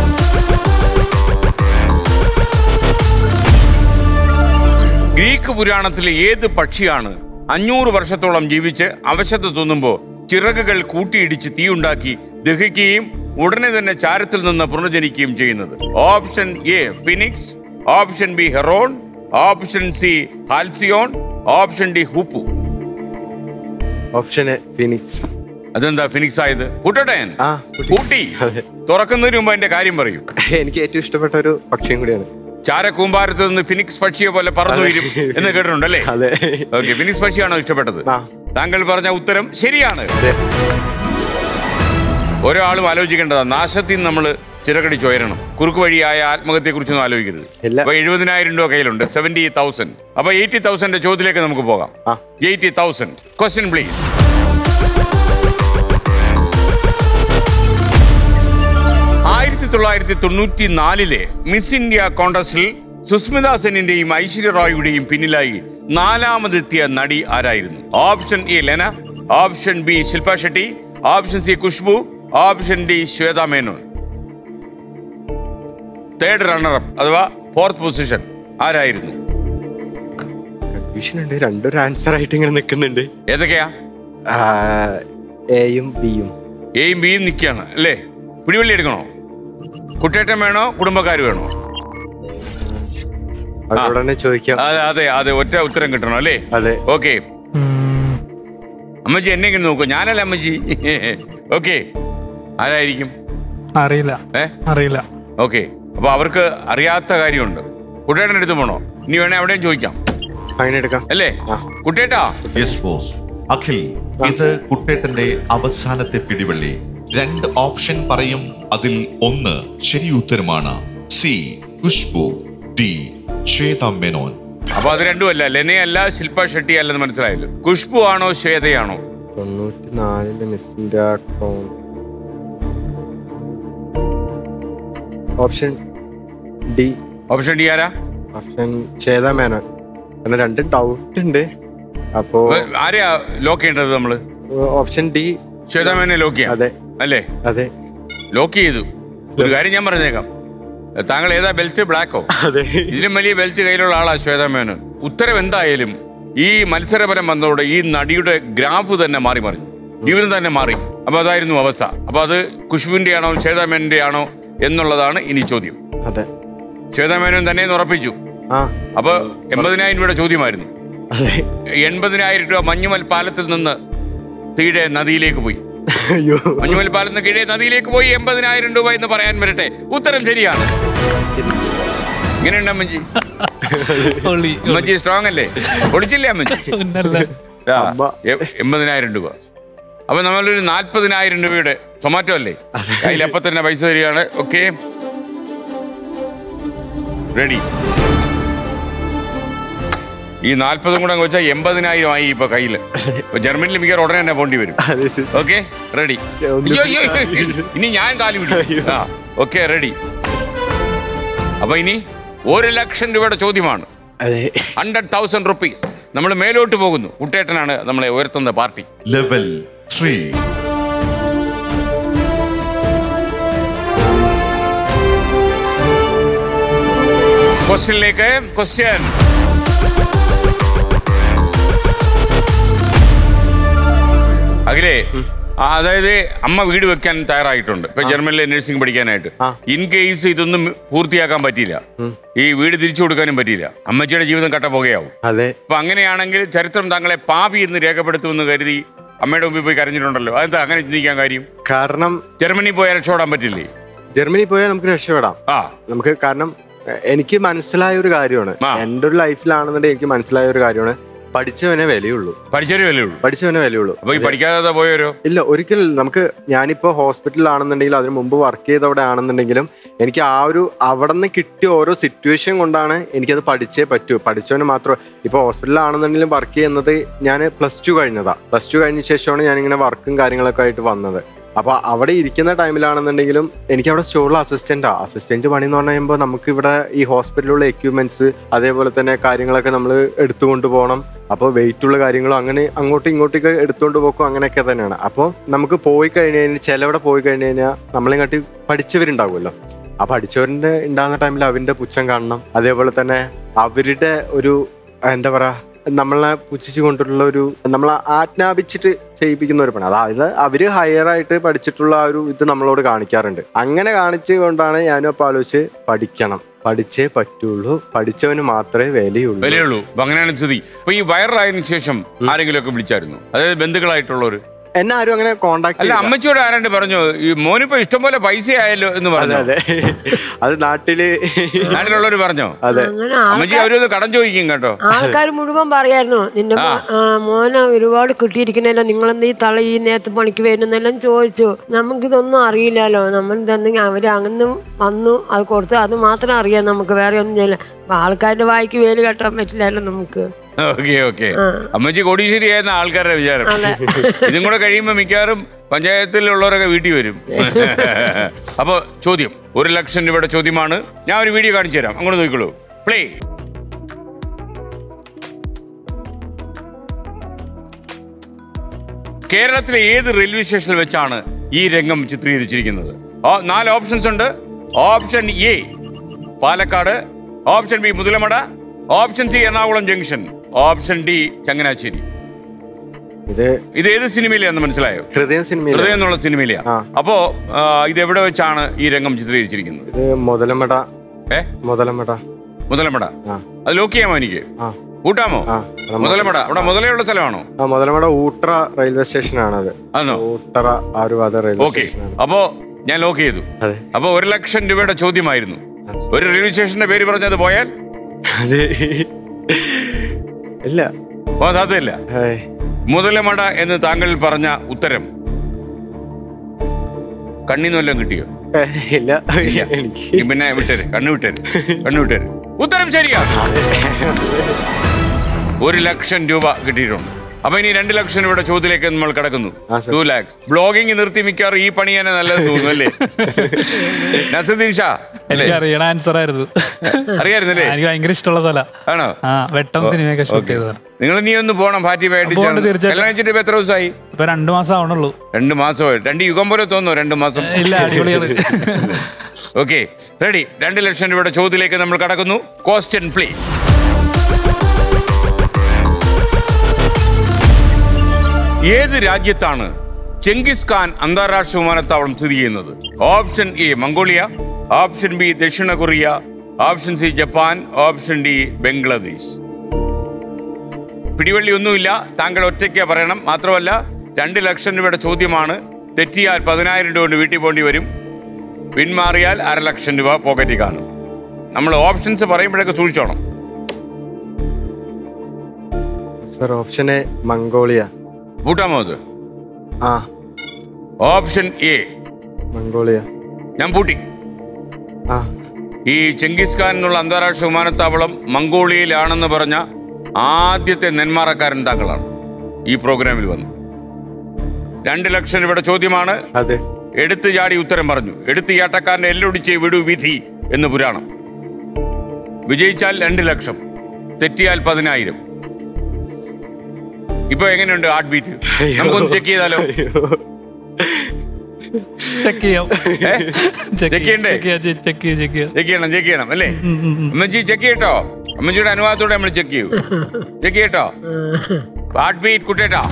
Greek പുരാണത്തിലെ ഏത് പക്ഷിയാണ് അഞ്ഞൂറ് വർഷത്തോളം ജീവിച്ച് അവശത തോന്നുമ്പോൾ ചിറകുകൾ കൂട്ടിയിടിച്ച് തീയുണ്ടാക്കി ദഹിക്കുകയും ഉടനെ തന്നെ ചാരത്തിൽ നിന്ന് പുനർജനിക്കുകയും ചെയ്യുന്നത് option A phoenix option B heron option C halcyon option D hoopoe option A phoenix അതെന്താ ഫിനിക്സ് ആയത് കൂട്ടട്ടെ ഞാൻ? ആ കൂട്ടി തുറക്കുന്നതിന് മുമ്പ് അതിന്റെ കാര്യം പറയൂ എനിക്ക് ഏറ്റവും ഇഷ്ടപ്പെട്ട ഒരു പക്ഷിയും കൂടിയാണ് ചാരക്കൂമ്പാരത്ത് നിന്ന് ഫിനിക്സ് പക്ഷിയെ പോലെ പറന്നു വരും എന്ന് കേട്ടിട്ടുണ്ടല്ലേ അതെ ഓക്കെ ഫിനിക്സ് പക്ഷിയാണോ ഇഷ്ടപ്പെട്ടത് ആ താങ്കൾ പറഞ്ഞ ഉത്തരം ശരിയാണ് അതെ ഓരോ ആളും ആലോചിക്കേണ്ടതാ നാശത്തിൽ നിന്ന് നമ്മൾ ചിറകടിച്ച് ഉയരണം കുറുക്ക് വഴിയായ ആത്മഹത്യയെ കുറിച്ചൊന്നും ആലോചിക്കരുത് ഇല്ല. അപ്പൊ എഴുപതിനായിരം രൂപ കയ്യിലുണ്ട് സെവന്റി തൗസൻഡ് അപ്പൊ എയ്റ്റി തൗസൻഡ് ചോദ്യത്തിലേക്ക് നമുക്ക് പോകാം ആ. എയ്റ്റി തൗസൻഡ് ക്വസ്റ്റ്യൻ പ്ലീസ് ആയിരത്തി തൊള്ളായിരത്തി തൊണ്ണൂറ്റി നാലിലെ മിസ് ഇന്ത്യ കോൺടസ്റ്റിൽ സുസ്മിത സെന്നിന്റെയും ഐശ്വര്യ റോയുടെയും പിന്നിലായി നാലാമതെത്തിയ നടി ആരായിരുന്നു option A Lena option B Shilpa Shetty option C Khushbu option D Shweta Menon third runner up അഥവാ ഫോർത്ത് പൊസിഷൻ ആരായിരുന്നു കൺഫ്യൂഷൻ ഉണ്ട് രണ്ടൊരു ആൻസർ ആയിട്ട് ഇങ്ങനെ നിൽക്കുന്നുണ്ട് ഏതൊക്കെയാ എയും ബിയും എയും ബിയും നിൽക്കുകയാണ് അല്ലേ പിടിവള്ളി എടുക്കണോ കുട്ടേട്ടൻ വേണോ കുടുംബക്കാർ വേണോ അവരോട് തന്നെ ചോദിക്കാം അതെ അതെ അതെ ഒറ്റ ഉത്തരം കിട്ടണം അല്ലേ അതെ ഓക്കെ ഉം. അമ്മച്ചി എന്നെ ഇങ്ങനെ നോക്കൂ ഞാനല്ല അമ്മച്ചി ഓക്കെ ആരായിരിക്കും അറിയില്ല ഏ അറിയില്ല ഓക്കെ അപ്പൊ അവർക്ക് അറിയാത്ത കാര്യമുണ്ട് കുട്ടേട്ടൻ്റെ അടുത്ത് പോണോ ഇനി വേണേ അവിടെയും ചോദിക്കാം അങ്ങനെ എടുക്കാം അല്ലേ ആ. കുട്ടേട്ടാ യെസ് ബോസ് അഖിൽ ഇത് കുട്ടേട്ടന്റെ അവസാനത്തെ പിടിവള്ളി രണ്ട് ഓപ്ഷൻ പറയും അതിൽ ഒന്ന് ശരി ഉത്തരമാണ് സി ഖുഷ്ബു ഡി ശ്വേത മേനോൻ അപ്പൊ അത് രണ്ടുമല്ല ലെനയല്ല ശില്പ ഷെട്ടി അല്ലെന്ന് മനസ്സിലായല്ലോ ഖുഷ്ബു ആണോ ശ്വേതയാണോ തൊണ്ണൂറ്റി നാലില് മിസ് ഇന്ത്യ കോൺ ഓപ്ഷൻ ഡി ഓപ്ഷൻ ഡി ആരാ ഓപ്ഷൻ ചേത മേനോൻ കാരണം രണ്ടും ഡൗട്ട് ഉണ്ട് അപ്പോ അപ്പൊ ആരെയാ ലോക്ക് ചെയ്യേണ്ടത് നമ്മള് ഓപ്ഷൻ ഡി ശ്വേതാമേനെ ലോക്ക് ചെയ്യാം അതെ അല്ലേ അതെ ലോക്ക് ചെയ്തു ഒരു കാര്യം ഞാൻ പറഞ്ഞേക്കാം താങ്കൾ ഏതാ ബെൽറ്റ് ബ്ലാക്കോ അതെ ഇതിലും വലിയ ബെൽറ്റ് കയ്യിലുള്ള ആളാ ശ്വേതാമേനോൻ ഉത്തരം എന്തായാലും ഈ മത്സരപരം വന്നതോടെ ഈ നടിയുടെ ഗ്രാഫ് തന്നെ മാറി മറിഞ്ഞു ജീവിതം തന്നെ മാറി അപ്പൊ അതായിരുന്നു അവസ്ഥ അപ്പൊ അത് ഖുഷ്ബുവിന്റെ ആണോ ശ്വേതാമേനന്റെ ആണോ എന്നുള്ളതാണ് ഇനി ചോദ്യം അതെ ശ്വേതാമേനോൻ തന്നെ എന്ന് ഉറപ്പിച്ചു ആ അപ്പൊ എൺപതിനായിരം രൂപയുടെ ചോദ്യമായിരുന്നു അതെ എൺപതിനായിരം രൂപ മഞ്ഞുമൽ പാലത്തിൽ നിന്ന് തീരെ നദിയിലേക്ക് പോയി അയ്യോ മഞ്ഞുമൽ പാലത്തിന് കീഴേ നദിയിലേക്ക് പോയി എൺപതിനായിരം രൂപ എന്ന് പറയാൻ വരട്ടെ ഉത്തരം ശരിയാണ് ഇങ്ങനെയുണ്ട് അമ്മജി ഒളി, ഒളി. അമ്മജി സ്ട്രോങ് അല്ലേ ഒളിച്ചില്ലേ അമ്മജി പിന്നല്ല. ആ, അമ്മ. എ- എൺപതിനായിരം രൂപ അപ്പൊ നമ്മളൊരു നാൽപ്പതിനായിരം രൂപയുടെ ടൊമാറ്റോ അല്ലേ കയ്യിൽ അപ്പൊ തന്നെ പൈസ തരികയാണ് ഓക്കെ റെഡി ഈ നാൽപ്പതും കൂടെ അങ്ങ് വെച്ചാൽ എൺപതിനായിരം ആയി ഇപ്പൊ കയ്യിൽ ഇപ്പൊ ജർമ്മനിയിൽ മിക്കവാറും ഉടനെ തന്നെ പോണ്ടി വരും അതെ ശരി. ഓക്കെ റെഡി ഒന്ന് ഇനി ഞാൻ കാലി പിടിക്കും ആ ഓക്കെ റെഡി അപ്പൊ ഇനി ഒരു ലക്ഷം രൂപയുടെ ചോദ്യമാണ് അതെ ഹൺഡ്രഡ് തൗസൻഡ് റുപ്പീസ് നമ്മൾ മേലോട്ട് പോകുന്നു കുട്ടേട്ടനാണ് നമ്മളെ ഉയർത്തുന്ന പാർട്ടി ലെവൽ ത്രീ ക്വസ്റ്റ്യനിലേക്ക് ക്വസ്റ്റ്യൻ അഖിലേ ആ, അതായത് അമ്മ വീട് വെക്കാൻ തയ്യാറായിട്ടുണ്ട് ഇപ്പൊ ജർമ്മനിലെ നഴ്സിംഗ് പഠിക്കാനായിട്ട് ആ. ഇൻ കേസ് ഇതൊന്നും പൂർത്തിയാക്കാൻ പറ്റിയില്ല ഈ വീട് തിരിച്ചു കൊടുക്കാനും പറ്റിയില്ല അമ്മച്ചിയുടെ ജീവിതം കട്ട പോകുകയാവും അതെ അപ്പൊ അങ്ങനെയാണെങ്കിൽ ചരിത്രം താങ്കളെ പാപി എന്ന് രേഖപ്പെടുത്തുമെന്ന് കരുതി അമ്മയുടെ മുമ്പിൽ പോയി കരഞ്ഞിട്ടുണ്ടല്ലോ അതെന്താ അങ്ങനെ ചിന്തിക്കാൻ കാര്യം കാരണം ജർമ്മനി പോയാൽ രക്ഷപ്പെടാൻ പറ്റില്ലേ ജർമ്മനി പോയാൽ നമുക്ക് രക്ഷപ്പെടാം ആ നമുക്ക് കാരണം എ- എനിക്ക് മനസ്സിലായ ഒരു കാര്യമാണ് ആ. എൻ്റെ ഒരു ലൈഫിലാണെന്നുണ്ടെങ്കിൽ എനിക്ക് മനസ്സിലായ ഒരു കാര്യമാണ് പഠിച്ചവനെ വിലയുള്ളൂ പഠിച്ചൊരു വിലയുള്ളൂ പഠിച്ചവനെ വിലയുള്ളൂ അപ്പൊ ഈ പഠിക്കാതെ പോയവരോ ഇല്ല ഒരിക്കലും നമുക്ക് ഞാനിപ്പോ ഹോസ്പിറ്റലിലാണെന്നുണ്ടെങ്കിലും അതിന് മുമ്പ് വർക്ക് ചെയ്തവിടെ ആണെന്നുണ്ടെങ്കിലും എനിക്ക് ആ ഒരു അവിടെ നിന്ന് കിട്ടിയ ഓരോ സിറ്റുവേഷൻ കൊണ്ടാണ് എനിക്കത് പഠിച്ചേ പറ്റൂ പഠിച്ചവന് മാത്രം ഇപ്പോൾ ഹോസ്പിറ്റലിലാണെന്നുണ്ടെങ്കിലും വർക്ക് ചെയ്യുന്നത് ഞാൻ പ്ലസ് ടു കഴിഞ്ഞതാ പ്ലസ് ടു കഴിഞ്ഞ ശേഷമാണ് ഞാനിങ്ങനെ വർക്കും കാര്യങ്ങളൊക്കെ ആയിട്ട് വന്നത് അപ്പോൾ അവിടെ ഇരിക്കുന്ന ടൈമിലാണെന്നുണ്ടെങ്കിലും എനിക്ക് അവിടെ സ്റ്റോറിൽ അസിസ്റ്റൻ്റാ അസിസ്റ്റന്റ് പണി എന്ന് പറഞ്ഞു കഴിയുമ്പോൾ നമുക്ക് ഇവിടെ ഈ ഹോസ്പിറ്റലിലുള്ള എക്യുപ്മെന്റ്സ് അതേപോലെ തന്നെ കാര്യങ്ങളൊക്കെ നമ്മൾ എടുത്തുകൊണ്ട് പോകണം അപ്പോൾ വെയിറ്റ് ഉള്ള കാര്യങ്ങളും അങ്ങനെ അങ്ങോട്ടും ഇങ്ങോട്ടൊക്കെ എടുത്തുകൊണ്ട് പോക്കും അങ്ങനെയൊക്കെ തന്നെയാണ് അപ്പോൾ നമുക്ക് പോയി കഴിഞ്ഞ് കഴിഞ്ഞാൽ ചിലവിടെ പോയി കഴിഞ്ഞ് കഴിഞ്ഞാൽ നമ്മളിങ്ങോട്ട് പഠിച്ചവരുണ്ടാവുമല്ലോ ആ പഠിച്ചവരിന്റെ ഉണ്ടാകുന്ന ടൈമിൽ അവരുടെ പുച്ഛം കാണണം അതേപോലെ തന്നെ അവരുടെ ഒരു എന്താ പറയാ നമ്മളെ പുച്ഛിച്ചു കൊണ്ടുള്ള ഒരു നമ്മളെ ആജ്ഞാപിച്ചിട്ട് ചെയ്യിപ്പിക്കുന്ന ഒരു പണി അതായത് അവര് ഹയർ ആയിട്ട് പഠിച്ചിട്ടുള്ള ആ ഒരു ഇത് നമ്മളോട് കാണിക്കാറുണ്ട് അങ്ങനെ കാണിച്ചു കൊണ്ടാണ് ഞാനും അപ്പൊ ആലോചിച്ച് പഠിക്കണം പഠിച്ചേ പറ്റുള്ളൂ പഠിച്ചവന് മാത്രമേ വിലയുള്ളൂ വിലയുള്ളൂ അപ്പൊ അങ്ങനെയാണ് സ്ഥിതി അപ്പൊ ഈ വൈറലായതിനു ശേഷം ആരെങ്കിലും ഒക്കെ വിളിച്ചായിരുന്നു അതായത് ബന്ധുക്കളായിട്ടുള്ളവർ എന്നെ ആരും അങ്ങനെ കോണ്ടാക്ട് അല്ല അമ്മച്ചിയോട് ആരാണ്ട് പറഞ്ഞു ഈ മോനിപ്പോ ഇഷ്ടംപോലെ പൈസ ആയല്ലോ എന്ന് അതെ പറഞ്ഞു അതെ അത് നാട്ടില് നാട്ടിലുള്ളവർ പറഞ്ഞോ അതെ അങ്ങനെ അമ്മച്ചി അവരൊന്ന് കടം ചോദിക്കും കേട്ടോ ആൾക്കാർ മുഴുവൻ പറയായിരുന്നു നിന്റെ മോ- ആ, മോനെ ഒരുപാട് കിട്ടിയിരിക്കണല്ലോ നിങ്ങളെന്താ ഈ തള ഈ നേരത്തെ പണിക്ക് വരുന്നെല്ലാം ചോദിച്ചു നമുക്കിതൊന്നും അറിയില്ലല്ലോ നമ്മൾ ഇതെന്തെങ്കിലും അവര് അങ്ങനെ വന്നു അത് കൊടുത്തു അത് മാത്രം അറിയാം നമുക്ക് വേറെ ഒന്നും ചെയ്യില്ല അപ്പൊ ആൾക്കാരുടെ വായിക്ക് വേല് കെട്ടാൻ പറ്റില്ലല്ലോ നമുക്ക് ഓക്കെ ഓക്കെ ആ. അമ്മച്ചി കോടീശ്വരി ആയിരുന്ന ആൾക്കാരുടെ വിചാരം അതെ. ഇതും കൂടെ കഴിയുമ്പോൾ മിക്കവാറും പഞ്ചായത്തിലുള്ളവരൊക്കെ വീട്ടിൽ വരും അപ്പൊ ചോദ്യം ഒരു ലക്ഷം രൂപയുടെ ചോദ്യമാണ് ഞാൻ ഒരു വീഡിയോ കാണിച്ചു തരാം അങ്ങോട്ട് നോക്കിക്കോളൂ പ്ലേ കേരളത്തിലെ ഏത് റെയിൽവേ സ്റ്റേഷനിൽ വെച്ചാണ് ഈ രംഗം ചിത്രീകരിച്ചിരിക്കുന്നത് ഓ നാല് ഓപ്ഷൻസ് ഉണ്ട് option A Palakkad option B Muthalamada option C Ernakulam junction option D Changanassery ഇത് ഇത് ഏത് സിനിമയിലാന്ന് മനസ്സിലായോ ഹൃദയം സിനിമയിൽ ഹൃദയം എന്നുള്ള സിനിമയിലാ ആ. അപ്പോ ആ, ഇത് എവിടെ വെച്ചാണ് ഈ രംഗം ചിത്രീകരിച്ചിരിക്കുന്നത് ഇത് മുതലമട ഏ മുതലമട മുതലമട ആ അത് ലോക്ക് ചെയ്യാമോ എനിക്ക് ആ കൂട്ടാമോ ആ അത് മുതലമട അവിടെ മുതലയുള്ള സ്ഥലമാണോ ആ മുതലമട ഊട്ടറ റെയിൽവേ സ്റ്റേഷനാണത് ആണോ ഊട്ടറ ആ ഒരു ഭാഗത്തെ റെയിൽവേ ഓക്കെ സ്റ്റേഷനാണ് അപ്പോ ഞാൻ ലോക്ക് ചെയ്തു അതെ അപ്പൊ ഒരു ലക്ഷം രൂപയുടെ ചോദ്യമായിരുന്നു ഒരു റെയിൽവേ സ്റ്റേഷന്റെ പേര് പറഞ്ഞത് പോയാൽ അത് ഇല്ല ഓ സാധ്യതയില്ല ഏയ്. മുതലമട എന്ന് താങ്കൾ പറഞ്ഞ ഉത്തരം കണ്ണീന്ന് വല്ലതും കിട്ടിയോ ഏയ്, ഇല്ല എനിക്ക് ഈ പിന്നെ വിട്ടേര് കണ്ണു വിട്ടേര് കണ്ണു വിട്ടേര് ഉത്തരം ശരിയാ ഒരു ലക്ഷം രൂപ കിട്ടിയിട്ടുണ്ട് അപ്പൊ ഇനി രണ്ട് ലക്ഷം രൂപയുടെ ചോദ്യത്തിലേക്ക് നമ്മൾ കിടക്കുന്നു ആ, സർ. ടു ലാക്സ് ബ്ലോഗിങ് നിർത്തി മിക്കവാറും ഈ പണി തന്നെ നല്ലത് തോന്നുന്നു അല്ലേ നസുദ്ദീൻ ഷാ അല്ലേ എനിക്ക് അറിയണ ആൻസർ ആയിരുന്നു അറിയായിരുന്നല്ലേ എനിക്ക് ഭയങ്കര ഇഷ്ടമുള്ള സ്ഥലം ആണോ ആ വെട്ടം സിനിമയൊക്കെ ഷൂട്ട് ചെയ്തതാണ് നിങ്ങൾ നീ ഒന്ന് പോണം ഫാറ്റിഫായിട്ട് പോകണ്ട, തീർച്ചയായിട്ടും. കല്യാണം കഴിച്ചിട്ട് ഇപ്പൊ എത്ര ദിവസമായി ഇപ്പൊ രണ്ടു മാസം ആവണുള്ളൂ രണ്ട് മാസമായി രണ്ട് യുഗം പോലെ തോന്നുന്നു രണ്ട് മാസം ഇല്ല അടിപൊളിയാണ് ഓക്കെ റെഡി രണ്ട് ലക്ഷം രൂപയുടെ ചോദ്യത്തിലേക്ക് നമ്മൾ കടക്കുന്നു ക്വസ്റ്റ്യൻ പ്ലീസ് ഏത് രാജ്യത്താണ് ചെങ്കിസ് ഖാൻ അന്താരാഷ്ട്ര വിമാനത്താവളം സ്ഥിതി ചെയ്യുന്നത് option A Mongolia option B ദക്ഷിണ Korea option C Japan option D Bangladesh പിടിവള്ളി ഒന്നുമില്ല താങ്കൾ ഒറ്റയ്ക്ക് പറയണം മാത്രമല്ല രണ്ട് ലക്ഷം രൂപയുടെ ചോദ്യമാണ് തെറ്റിയാൽ പതിനായിരം രൂപ കൊണ്ട് വീട്ടിൽ പോകേണ്ടി വരും പിന്മാറിയാൽ അര ലക്ഷം രൂപ പോക്കറ്റിൽ കാണും നമ്മൾ ഓപ്ഷൻസ് പറയുമ്പോഴൊക്കെ സൂക്ഷിച്ചോണം സർ ഓപ്ഷൻ എ മംഗോളിയ കൂട്ടാമോ അത് ആ ഓപ്ഷൻ എ മംഗോളിയ ഞാൻ പൂട്ടി ആ ഈ ചെങ്കിസ് ഖാൻ എന്നുള്ള അന്താരാഷ്ട്ര വിമാനത്താവളം മംഗോളിയയിലാണെന്ന് പറഞ്ഞ ആദ്യത്തെ നെന്മാറക്കാരൻ താങ്കളാണ് ഈ പ്രോഗ്രാമിൽ വന്നു രണ്ട് ലക്ഷം രൂപയുടെ ചോദ്യമാണ് അതെ എടുത്തു ചാടി ഉത്തരം പറഞ്ഞു എടുത്തു ചാട്ടക്കാരന്റെ എല്ലൊടിച്ച് വിടു വിധി എന്ന് പുരാണം വിജയിച്ചാൽ രണ്ട് ലക്ഷം തെറ്റിയാൽ പതിനായിരം ഇപ്പൊ എങ്ങനെയുണ്ട് ഹാർട്ട് ബീറ്റ് നമുക്കൊന്ന് ചെക്ക് ചെയ്താലോ ചെക്ക് ചെയ്യാം ഏ? Check ചെയ്യണ്ടേ? ചെക്ക് ചെയ്യാം ചെക്ക് ചെയ്യാം ചെക്ക് ചെയ്യാം ചെക്ക് ചെയ്യണം ചെക്ക് ചെയ്യണം അല്ലേ ഉം, ഉം, ഉം. അമ്മച്ചി ചെക്ക് ചെയ്യട്ടോ അമ്മച്ചിയുടെ അനുവാദത്തോടെ നമ്മൾ ചെക്ക് ചെയ്യൂ ചെക്ക് ചെയ്യട്ടോ ഹാർട്ട് ബീറ്റ് കുട്ടേട്ടാ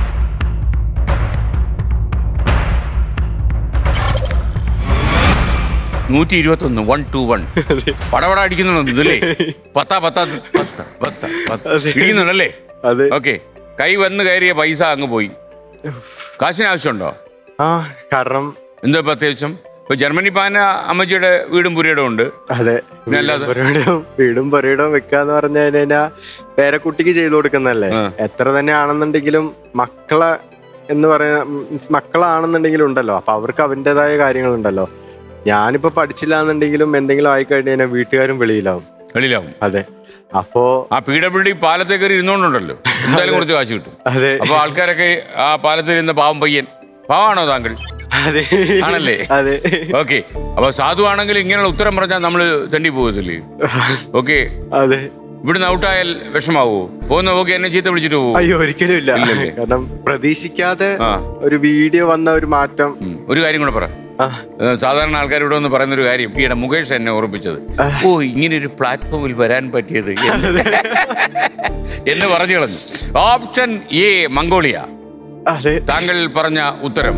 നൂറ്റി ഇരുപത്തി ഒന്ന് വൺ ടു വൺ പടപട അടിക്കുന്നുണ്ടോ ഇതല്ലേ പത്താ പത്താ പത്ത പത്ത പത്ത് അതെ. ഇടിക്കുന്നുണ്ടല്ലേ അതെ ഓക്കെ കൈ വന്ന് കയറിയ പൈസ അങ്ങ് പോയി കാശിന് ആവശ്യമുണ്ടോ ആ കാരണം എന്താ ഇപ്പൊ അത്യാവശ്യം ഇപ്പൊ ജർമ്മനി പാന അമ്മച്ചിയുടെ വീടും പുരയിടവും ഉണ്ട് അതെ പിന്നെ അല്ലാതെ? വീടും പുരയിടവും വീടും പുരയിടവും വെക്കാന്ന് പറഞ്ഞു കഴിഞ്ഞാ പേരക്കുട്ടിക്ക് ചെയ്തു കൊടുക്കുന്നല്ലേ ആ. എത്ര തന്നെ ആണെന്നുണ്ടെങ്കിലും മക്കളെ എന്ന് പറയാ മീൻസ് മക്കളാണെന്നുണ്ടെങ്കിലും ഉണ്ടല്ലോ അപ്പൊ അവർക്ക് അവൻ്റെതായ കാര്യങ്ങളുണ്ടല്ലോ ഞാനിപ്പോ പഠിച്ചില്ല എന്നുണ്ടെങ്കിലും എന്തെങ്കിലും ആയി കഴിഞ്ഞാൽ വീട്ടുകാരും വെളിയിലാവും വെളിയിലാവും അതെ അപ്പോ ആ പി ഡബ്ല്യു ഡി പാലത്തെ കയറി ഇരുന്നോണ്ടുണ്ടല്ലോ എന്തായാലും കുറച്ച് കാശ് കിട്ടും അതെ അപ്പൊ ആൾക്കാരൊക്കെ ആ പാലത്തിൽ ഇരുന്ന പാവം പയ്യൻ പാവാണോ താങ്കൾ അതെ ആണല്ലേ? അതെ ഓക്കെ അപ്പൊ സാധു ആണെങ്കിൽ ഇങ്ങനെയുള്ള ഉത്തരം പറഞ്ഞാൽ നമ്മൾ തെണ്ടി പോകത്തില്ലേ ഓക്കെ അതെ ഇവിടുന്ന് ഔട്ടായാൽ വിഷമാവോ പോകുന്ന ഓക്കെ എന്നെ ചീത്ത വിളിച്ചിട്ട് പോകും അയ്യോ ഒരിക്കലും ഇല്ല ഇല്ലല്ലേ? കാരണം പ്രതീക്ഷിക്കാതെ ആ. ഒരു വീഡിയോ വന്ന ഒരു മാറ്റം ഒരു കാര്യം കൂടെ പറ ആ, ഏ, സാധാരണ ആൾക്കാർ ഇവിടെ ഒന്ന് പറയുന്ന ഒരു കാര്യം ഈയിടെ മുകേഷ് എന്നെ ഓർമ്മിച്ചത് ഓ ഇങ്ങനെ ഒരു പ്ലാറ്റ്ഫോമിൽ വരാൻ പറ്റിയത് എന്ന് എന്ന് പറഞ്ഞു കളഞ്ഞു ഓപ്ഷൻ എ മംഗോളിയ അതെ താങ്കൾ പറഞ്ഞ ഉത്തരം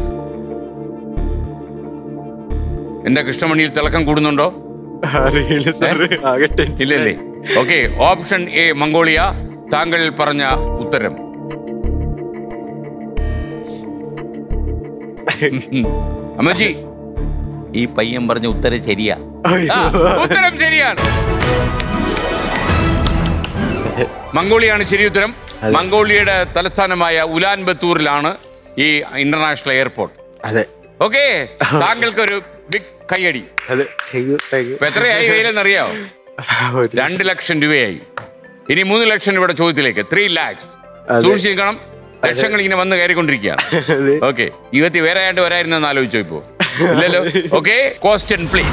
എന്റെ കൃഷ്ണമണിയിൽ തിളക്കം കൂടുന്നുണ്ടോ അറിയില്ല സാറ് ആകെ tension ഇല്ലല്ലേ ഓക്കെ ഓപ്ഷൻ എ മംഗോളിയ താങ്കൾ പറഞ്ഞ ഉത്തരം അമ്മജി ഈ പയ്യൻ പറഞ്ഞ ഉത്തരം ശരിയാ അയ്യോ. ആ, ഉത്തരം ശരിയാണ് മംഗോളിയാണ് ശരി ഉത്തരം മംഗോളിയയുടെ തലസ്ഥാനമായ ഉലാൻ ബത്തൂറിലാണ് ഈ ഇന്റർനാഷണൽ എയർപോർട്ട് അതെ ഓക്കെ താങ്കൾക്ക് ഒരു ബിഗ് കൈയടി അതെ താങ്ക് യു താങ്ക് യു ഇപ്പൊ എത്രയായി കയ്യിലെന്നറിയാവോ ഒരു രണ്ട് ലക്ഷം രൂപയായി ഇനി മൂന്ന് ലക്ഷം രൂപയുടെ ചോദ്യത്തിലേക്ക് ത്രീ ലാക്സ് അതെ. സൂക്ഷിക്കണം ലക്ഷങ്ങൾ ഇങ്ങനെ വന്ന് കയറിക്കൊണ്ടിരിക്കുകയാണ് അതെ. ഓക്കെ ജീവിതത്തിൽ വേറെ ആയിട്ട് വരായിരുന്നെന്ന് ആലോചിച്ചോ ഇപ്പോ ഇല്ലല്ലോ ഓക്കെ ക്വസ്റ്റ്യൻ പ്ലീസ്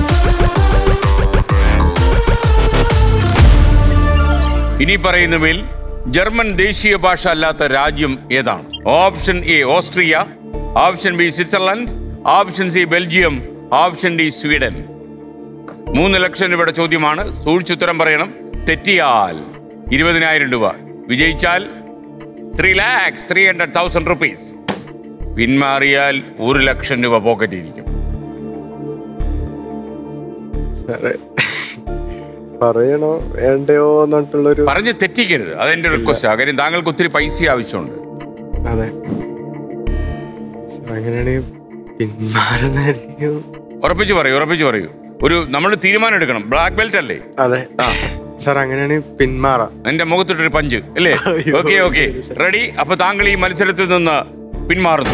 ഇനി പറയുന്നവയിൽ ജർമ്മൻ ദേശീയ ഭാഷ അല്ലാത്ത രാജ്യം ഏതാണ് option A Austria option B Switzerland option C Belgium option D Sweden മൂന്ന് ലക്ഷം രൂപയുടെ ചോദ്യമാണ് സൂക്ഷിച്ചുത്തരം പറയണം തെറ്റിയാൽ ഇരുപതിനായിരം രൂപ വിജയിച്ചാൽ three lakhs three hundred thousand rupees പിന്മാറിയാൽ ഒരു ലക്ഷം രൂപ പോക്കറ്റിൽ ഇരിക്കും സാറേ പറയണോ വേണ്ടയോ എന്നിട്ടുള്ളൊരു പറഞ്ഞ് തെറ്റിക്കരുത് അതെന്റെ റിക്വസ്റ്റ് കാര്യം താങ്കൾക്ക് ഒത്തിരി പൈസ ആവശ്യമുണ്ട് അതെ സാർ അങ്ങനെയാണെങ്കിൽ പിന്മാറുന്നതായിരിക്കും ഉറപ്പിച്ച് പറയൂ ഉറപ്പിച്ച് പറയൂ ഒരു നമ്മൾ തീരുമാനം എടുക്കണം ബ്ലാക്ക് ബെൽറ്റ് അല്ലേ അതെ സാർ അങ്ങനെയാണെങ്കിൽ പിന്മാറാം എന്റെ മുഖത്തിട്ടൊരു പഞ്ച് അല്ലേ അയ്യോ. ഓക്കെ ഓക്കെ റെഡി അപ്പൊ താങ്കൾ ഈ മത്സരത്തിൽ നിന്ന് പിന്മാറുന്നു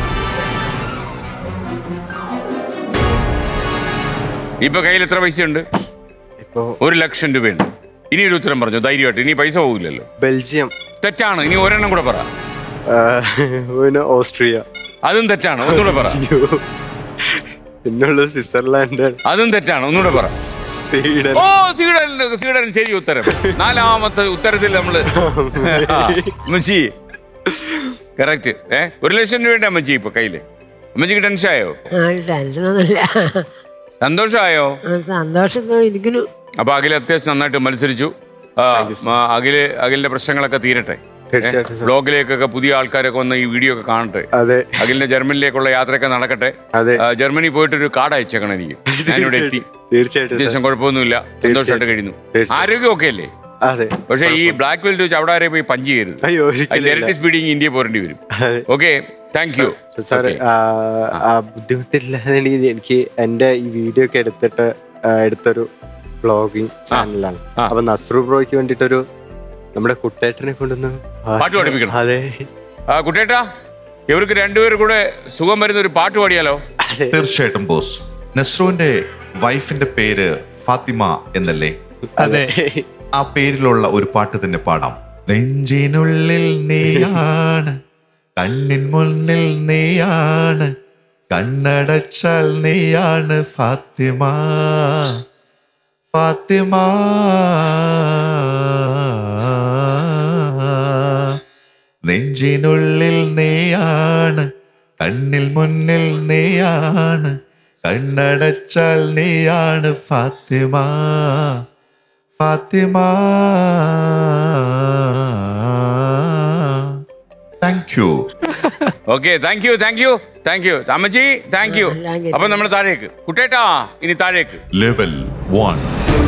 ഇപ്പൊ കയ്യിൽ എത്ര പൈസയുണ്ട് ഇപ്പോ ഒരു ലക്ഷം രൂപയുണ്ട് ഇനി ഒരു ഉത്തരം പറഞ്ഞു ധൈര്യമായിട്ട് ഇനി പൈസ പോകില്ലല്ലോ ബെൽജിയം തെറ്റാണ് ഇനി ഒരെണ്ണം കൂടെ പറ ആ, പിന്നെ ഓസ്ട്രിയ അതും തെറ്റാണ് ഒന്നുകൂടെ പറ അയ്യോ പിന്നുള്ളത് സ്വിറ്റ്സർലാൻഡ് അതും തെറ്റാണ് ഒന്നുകൂടെ പറ സ്വീഡൻ ഓ സ്വീഡൻ സ്വീഡൻ ശരി ഉത്തരം നാലാമത്തെ ഉത്തരത്തിൽ നമ്മള് അമ്മച്ചി കറക്റ്റ് ഏ ഒരു ലക്ഷം രൂപയുടെ അമ്മച്ചി ഇപ്പൊ കയ്യില് അമ്മച്ചിക്ക് ടെൻഷൻ ആയോ ആ ടെൻഷനൊന്നുമില്ല സന്തോഷമായോ ആ, സന്തോഷം ഇരിക്കുന്നു അപ്പൊ അഖിൽ അത്യാവശ്യം നന്നായിട്ട് മത്സരിച്ചു ആ, ആ, അഖില് അഖിലിന്റെ പ്രശ്നങ്ങളൊക്കെ തീരട്ടെ തീർച്ചയായിട്ടും സർ. ബ്ലോഗിലേക്കൊക്കെ പുതിയ ആൾക്കാരൊക്കെ വന്ന് ഈ വീഡിയോ ഒക്കെ കാണട്ടെ അതെ അഖിലിന്റെ ജർമ്മനിലേക്കുള്ള യാത്രയൊക്കെ നടക്കട്ടെ അതെ ആ, ജർമ്മനി പോയിട്ട് ഒരു കാർഡ് അയച്ചേക്കണം എനിക്ക് ഞാനിവിടെ എത്തി തീർച്ചയായിട്ടും അത്യാവശ്യം സർ. കുഴപ്പമൊന്നുമില്ല സന്തോഷമായിട്ട് കഴിയുന്നു തീർച്ചയായും. ആരോഗ്യം ഒക്കെ അല്ലേ അതെ പക്ഷേ ഈ ബ്ലാക്ക് ബെൽറ്റ് വെച്ച് അവിടെ ആരെ പോയി പഞ്ച് ചെയ്യരുത് അയ്യോ ഒരിക്കലും ഇരട്ടി ഇല്ല. സ്പീഡിങ് ഇന്ത്യ പോരേണ്ടി വരും അതെ ഓക്കെ താങ്ക് യു സാറ് ആ ബുദ്ധിമുട്ടില്ലാതെ എനിക്ക് എനിക്ക് എന്റെ ഈ വീഡിയോ ഒക്കെ എടുത്തിട്ട് ആ, എടുത്തൊരു ബ്ലോഗിങ് ചാനലാണ് ആ. അപ്പൊ നസ്രു ബ്രോയ്ക്ക് വേണ്ടിട്ടൊരു നമ്മുടെ കുട്ടേട്ടനെ കൊണ്ടൊന്ന് പാട്ട് പഠിപ്പിക്കണം. അതെ കുട്ടേട്ടാ ഇവർക്ക് രണ്ടുപേരും കൂടെ സുഖം വരുന്ന ഒരു പാട്ട് പാടിയാലോ അതെ തീർച്ചയായിട്ടും ബോസ് നസ്രുവിന്റെ വൈഫിന്റെ പേര് ഫാത്തിമ എന്നല്ലേ അതെ ആ പേരിലുള്ള ഒരു പാട്ട് തന്നെ പാടാം നെഞ്ചിനുള്ളിൽ നീയാണ് കണ്ണിൻ മുന്നിൽ നീയാണ് കണ്ണടച്ചാൽ നീയാണ് ഫാത്തിമ ഫാത്തിമ നെഞ്ചിനുള്ളിൽ നീയാണ് കണ്ണിൽ മുന്നിൽ നീയാണ് കണ്ണടച്ചാൽ നീയാണ് Fathima Fathima thank you okay thank you thank you thank you അമ്മച്ചി താങ്ക് യു താങ്ക് യു. അപ്പൊ നമ്മൾ താഴേക്ക് കുട്ടേട്ടാ ഇനി താഴേക്ക് ലെവൽ വൺ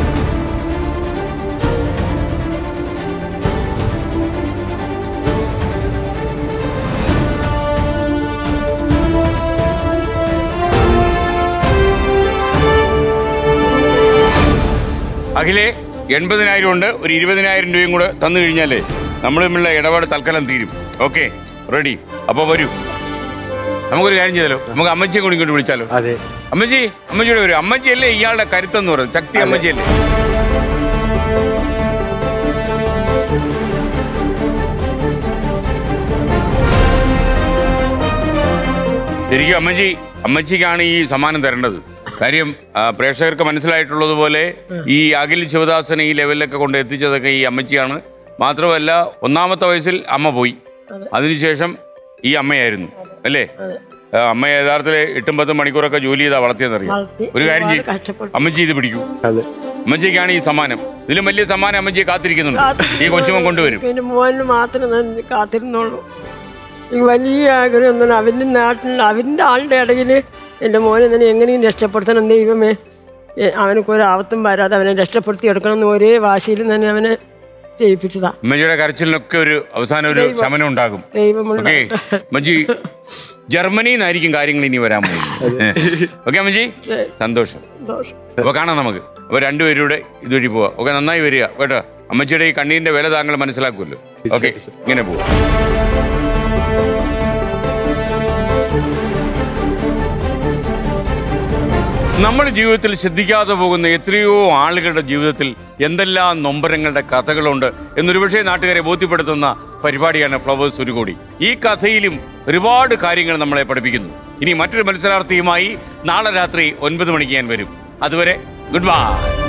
അഖിലേ എൺപതിനായിരം ഉണ്ട് ഒരു ഇരുപതിനായിരം രൂപയും കൂടെ തന്നു കഴിഞ്ഞാലേ നമ്മൾ തമ്മിലുള്ള ഇടപാട് തൽക്കാലം തീരും ഓക്കെ റെഡി അപ്പൊ വരൂ നമുക്കൊരു കാര്യം ചെയ്താലോ നമുക്ക് അമ്മച്ചിയെ കൂടി ഇങ്ങോട്ട് വിളിച്ചാലോ അതെ അമ്മച്ചി അമ്മച്ചിയുടെ വരും അമ്മച്ചിയല്ലേ ഇയാളുടെ കരുത്തെന്ന് പറയുന്നത് ശക്തി അമ്മച്ചിയല്ലേ ശരിക്കും അമ്മച്ചി അമ്മച്ചിക്കാണ് ഈ സമ്മാനം തരേണ്ടത് കാര്യം ആ, പ്രേക്ഷകർക്ക് മനസ്സിലായിട്ടുള്ളതുപോലെ ഈ അഖിൽ ശിവദാസനെ ഈ ലെവലിലൊക്കെ കൊണ്ട് എത്തിച്ചതൊക്കെ ഈ അമ്മച്ചിയാണ് മാത്രമല്ല ഒന്നാമത്തെ വയസ്സിൽ അമ്മ പോയി അതിനുശേഷം ഈ അമ്മയായിരുന്നു അല്ലേ ആ, അമ്മ യഥാർത്ഥത്തിൽ എട്ടും പത്തും മണിക്കൂറൊക്കെ ജോലി ചെയ്താ വളർത്തിയെന്നറിയാം വളർത്തി ഒരു കാര്യം ഒരുപാട് ചെയ്യും കഷ്ടപ്പെട്ടു. അമ്മച്ചി ഇത് പിടിക്കൂ അതെ അമ്മച്ചിക്കാണ് ഈ സമ്മാനം ഇതിലും വലിയ സമ്മാനം അമ്മച്ചിയെ കാത്തിരിക്കുന്നുണ്ട് ഈ കൊച്ചുമൻ കൊണ്ടുവരും പിന്നെ മോന് മാത്രം ഞാൻ കാത്തിരുന്നുള്ളൂ ഈ വലിയ ആഗ്രഹം ഒന്നും അവൻ്റെ നാട്ടിൽ അവൻ്റെ ആളുടെ ഇടയിൽ എൻ്റെ മോനെ തന്നെ എങ്ങനെയും രക്ഷപ്പെടുത്തണം ദൈവമേ എ- അവനക്ക് ഒരു ആപത്തും വരാതെ അവനെ രക്ഷപ്പെടുത്തി എടുക്കണം എന്ന് ഒരേ വാശിയിൽ തന്നെ അവനെ ചെയ്യിപ്പിച്ചതാ അമ്മച്ചിയുടെ കരച്ചിലിനൊക്കെ ഒരു അവസാനം ഒരു ശമനം ഉണ്ടാകും ദൈവമുള്ള ഓക്കെ അമ്മച്ചി ജർമ്മനിയിൽ നിന്നായിരിക്കും കാര്യങ്ങൾ ഇനി വരാൻ പോകുന്നത് ഓക്കെ അമ്മച്ചി സന്തോഷം സന്തോഷം അപ്പൊ കാണാം നമുക്ക് അപ്പൊ രണ്ടുപേരൂടെ ഇതുവഴി പോവാ ഓക്കെ നന്നായി വരിക കേട്ടോ അമ്മച്ചിയുടെ ഈ കണ്ണീരിന്റെ വില താങ്കൾ മനസ്സിലാക്കുമല്ലോ ഓക്കെ ഇങ്ങനെ പോവാ നമ്മൾ ജീവിതത്തിൽ ശ്രദ്ധിക്കാതെ പോകുന്ന എത്രയോ ആളുകളുടെ ജീവിതത്തിൽ എന്തെല്ലാം നൊമ്പരങ്ങളുടെ കഥകളുണ്ട് എന്നൊരുപക്ഷേ നാട്ടുകാരെ ബോധ്യപ്പെടുത്തുന്ന പരിപാടിയാണ് ഫ്ലവേഴ്സ് ഒരു കോടി ഈ കഥയിലും ഒരുപാട് കാര്യങ്ങൾ നമ്മളെ പഠിപ്പിക്കുന്നു ഇനി മറ്റൊരു മത്സരാർത്ഥിയുമായി നാളെ രാത്രി ഒൻപത് മണിക്ക് ഞാൻ വരും അതുവരെ ഗുഡ് ബൈ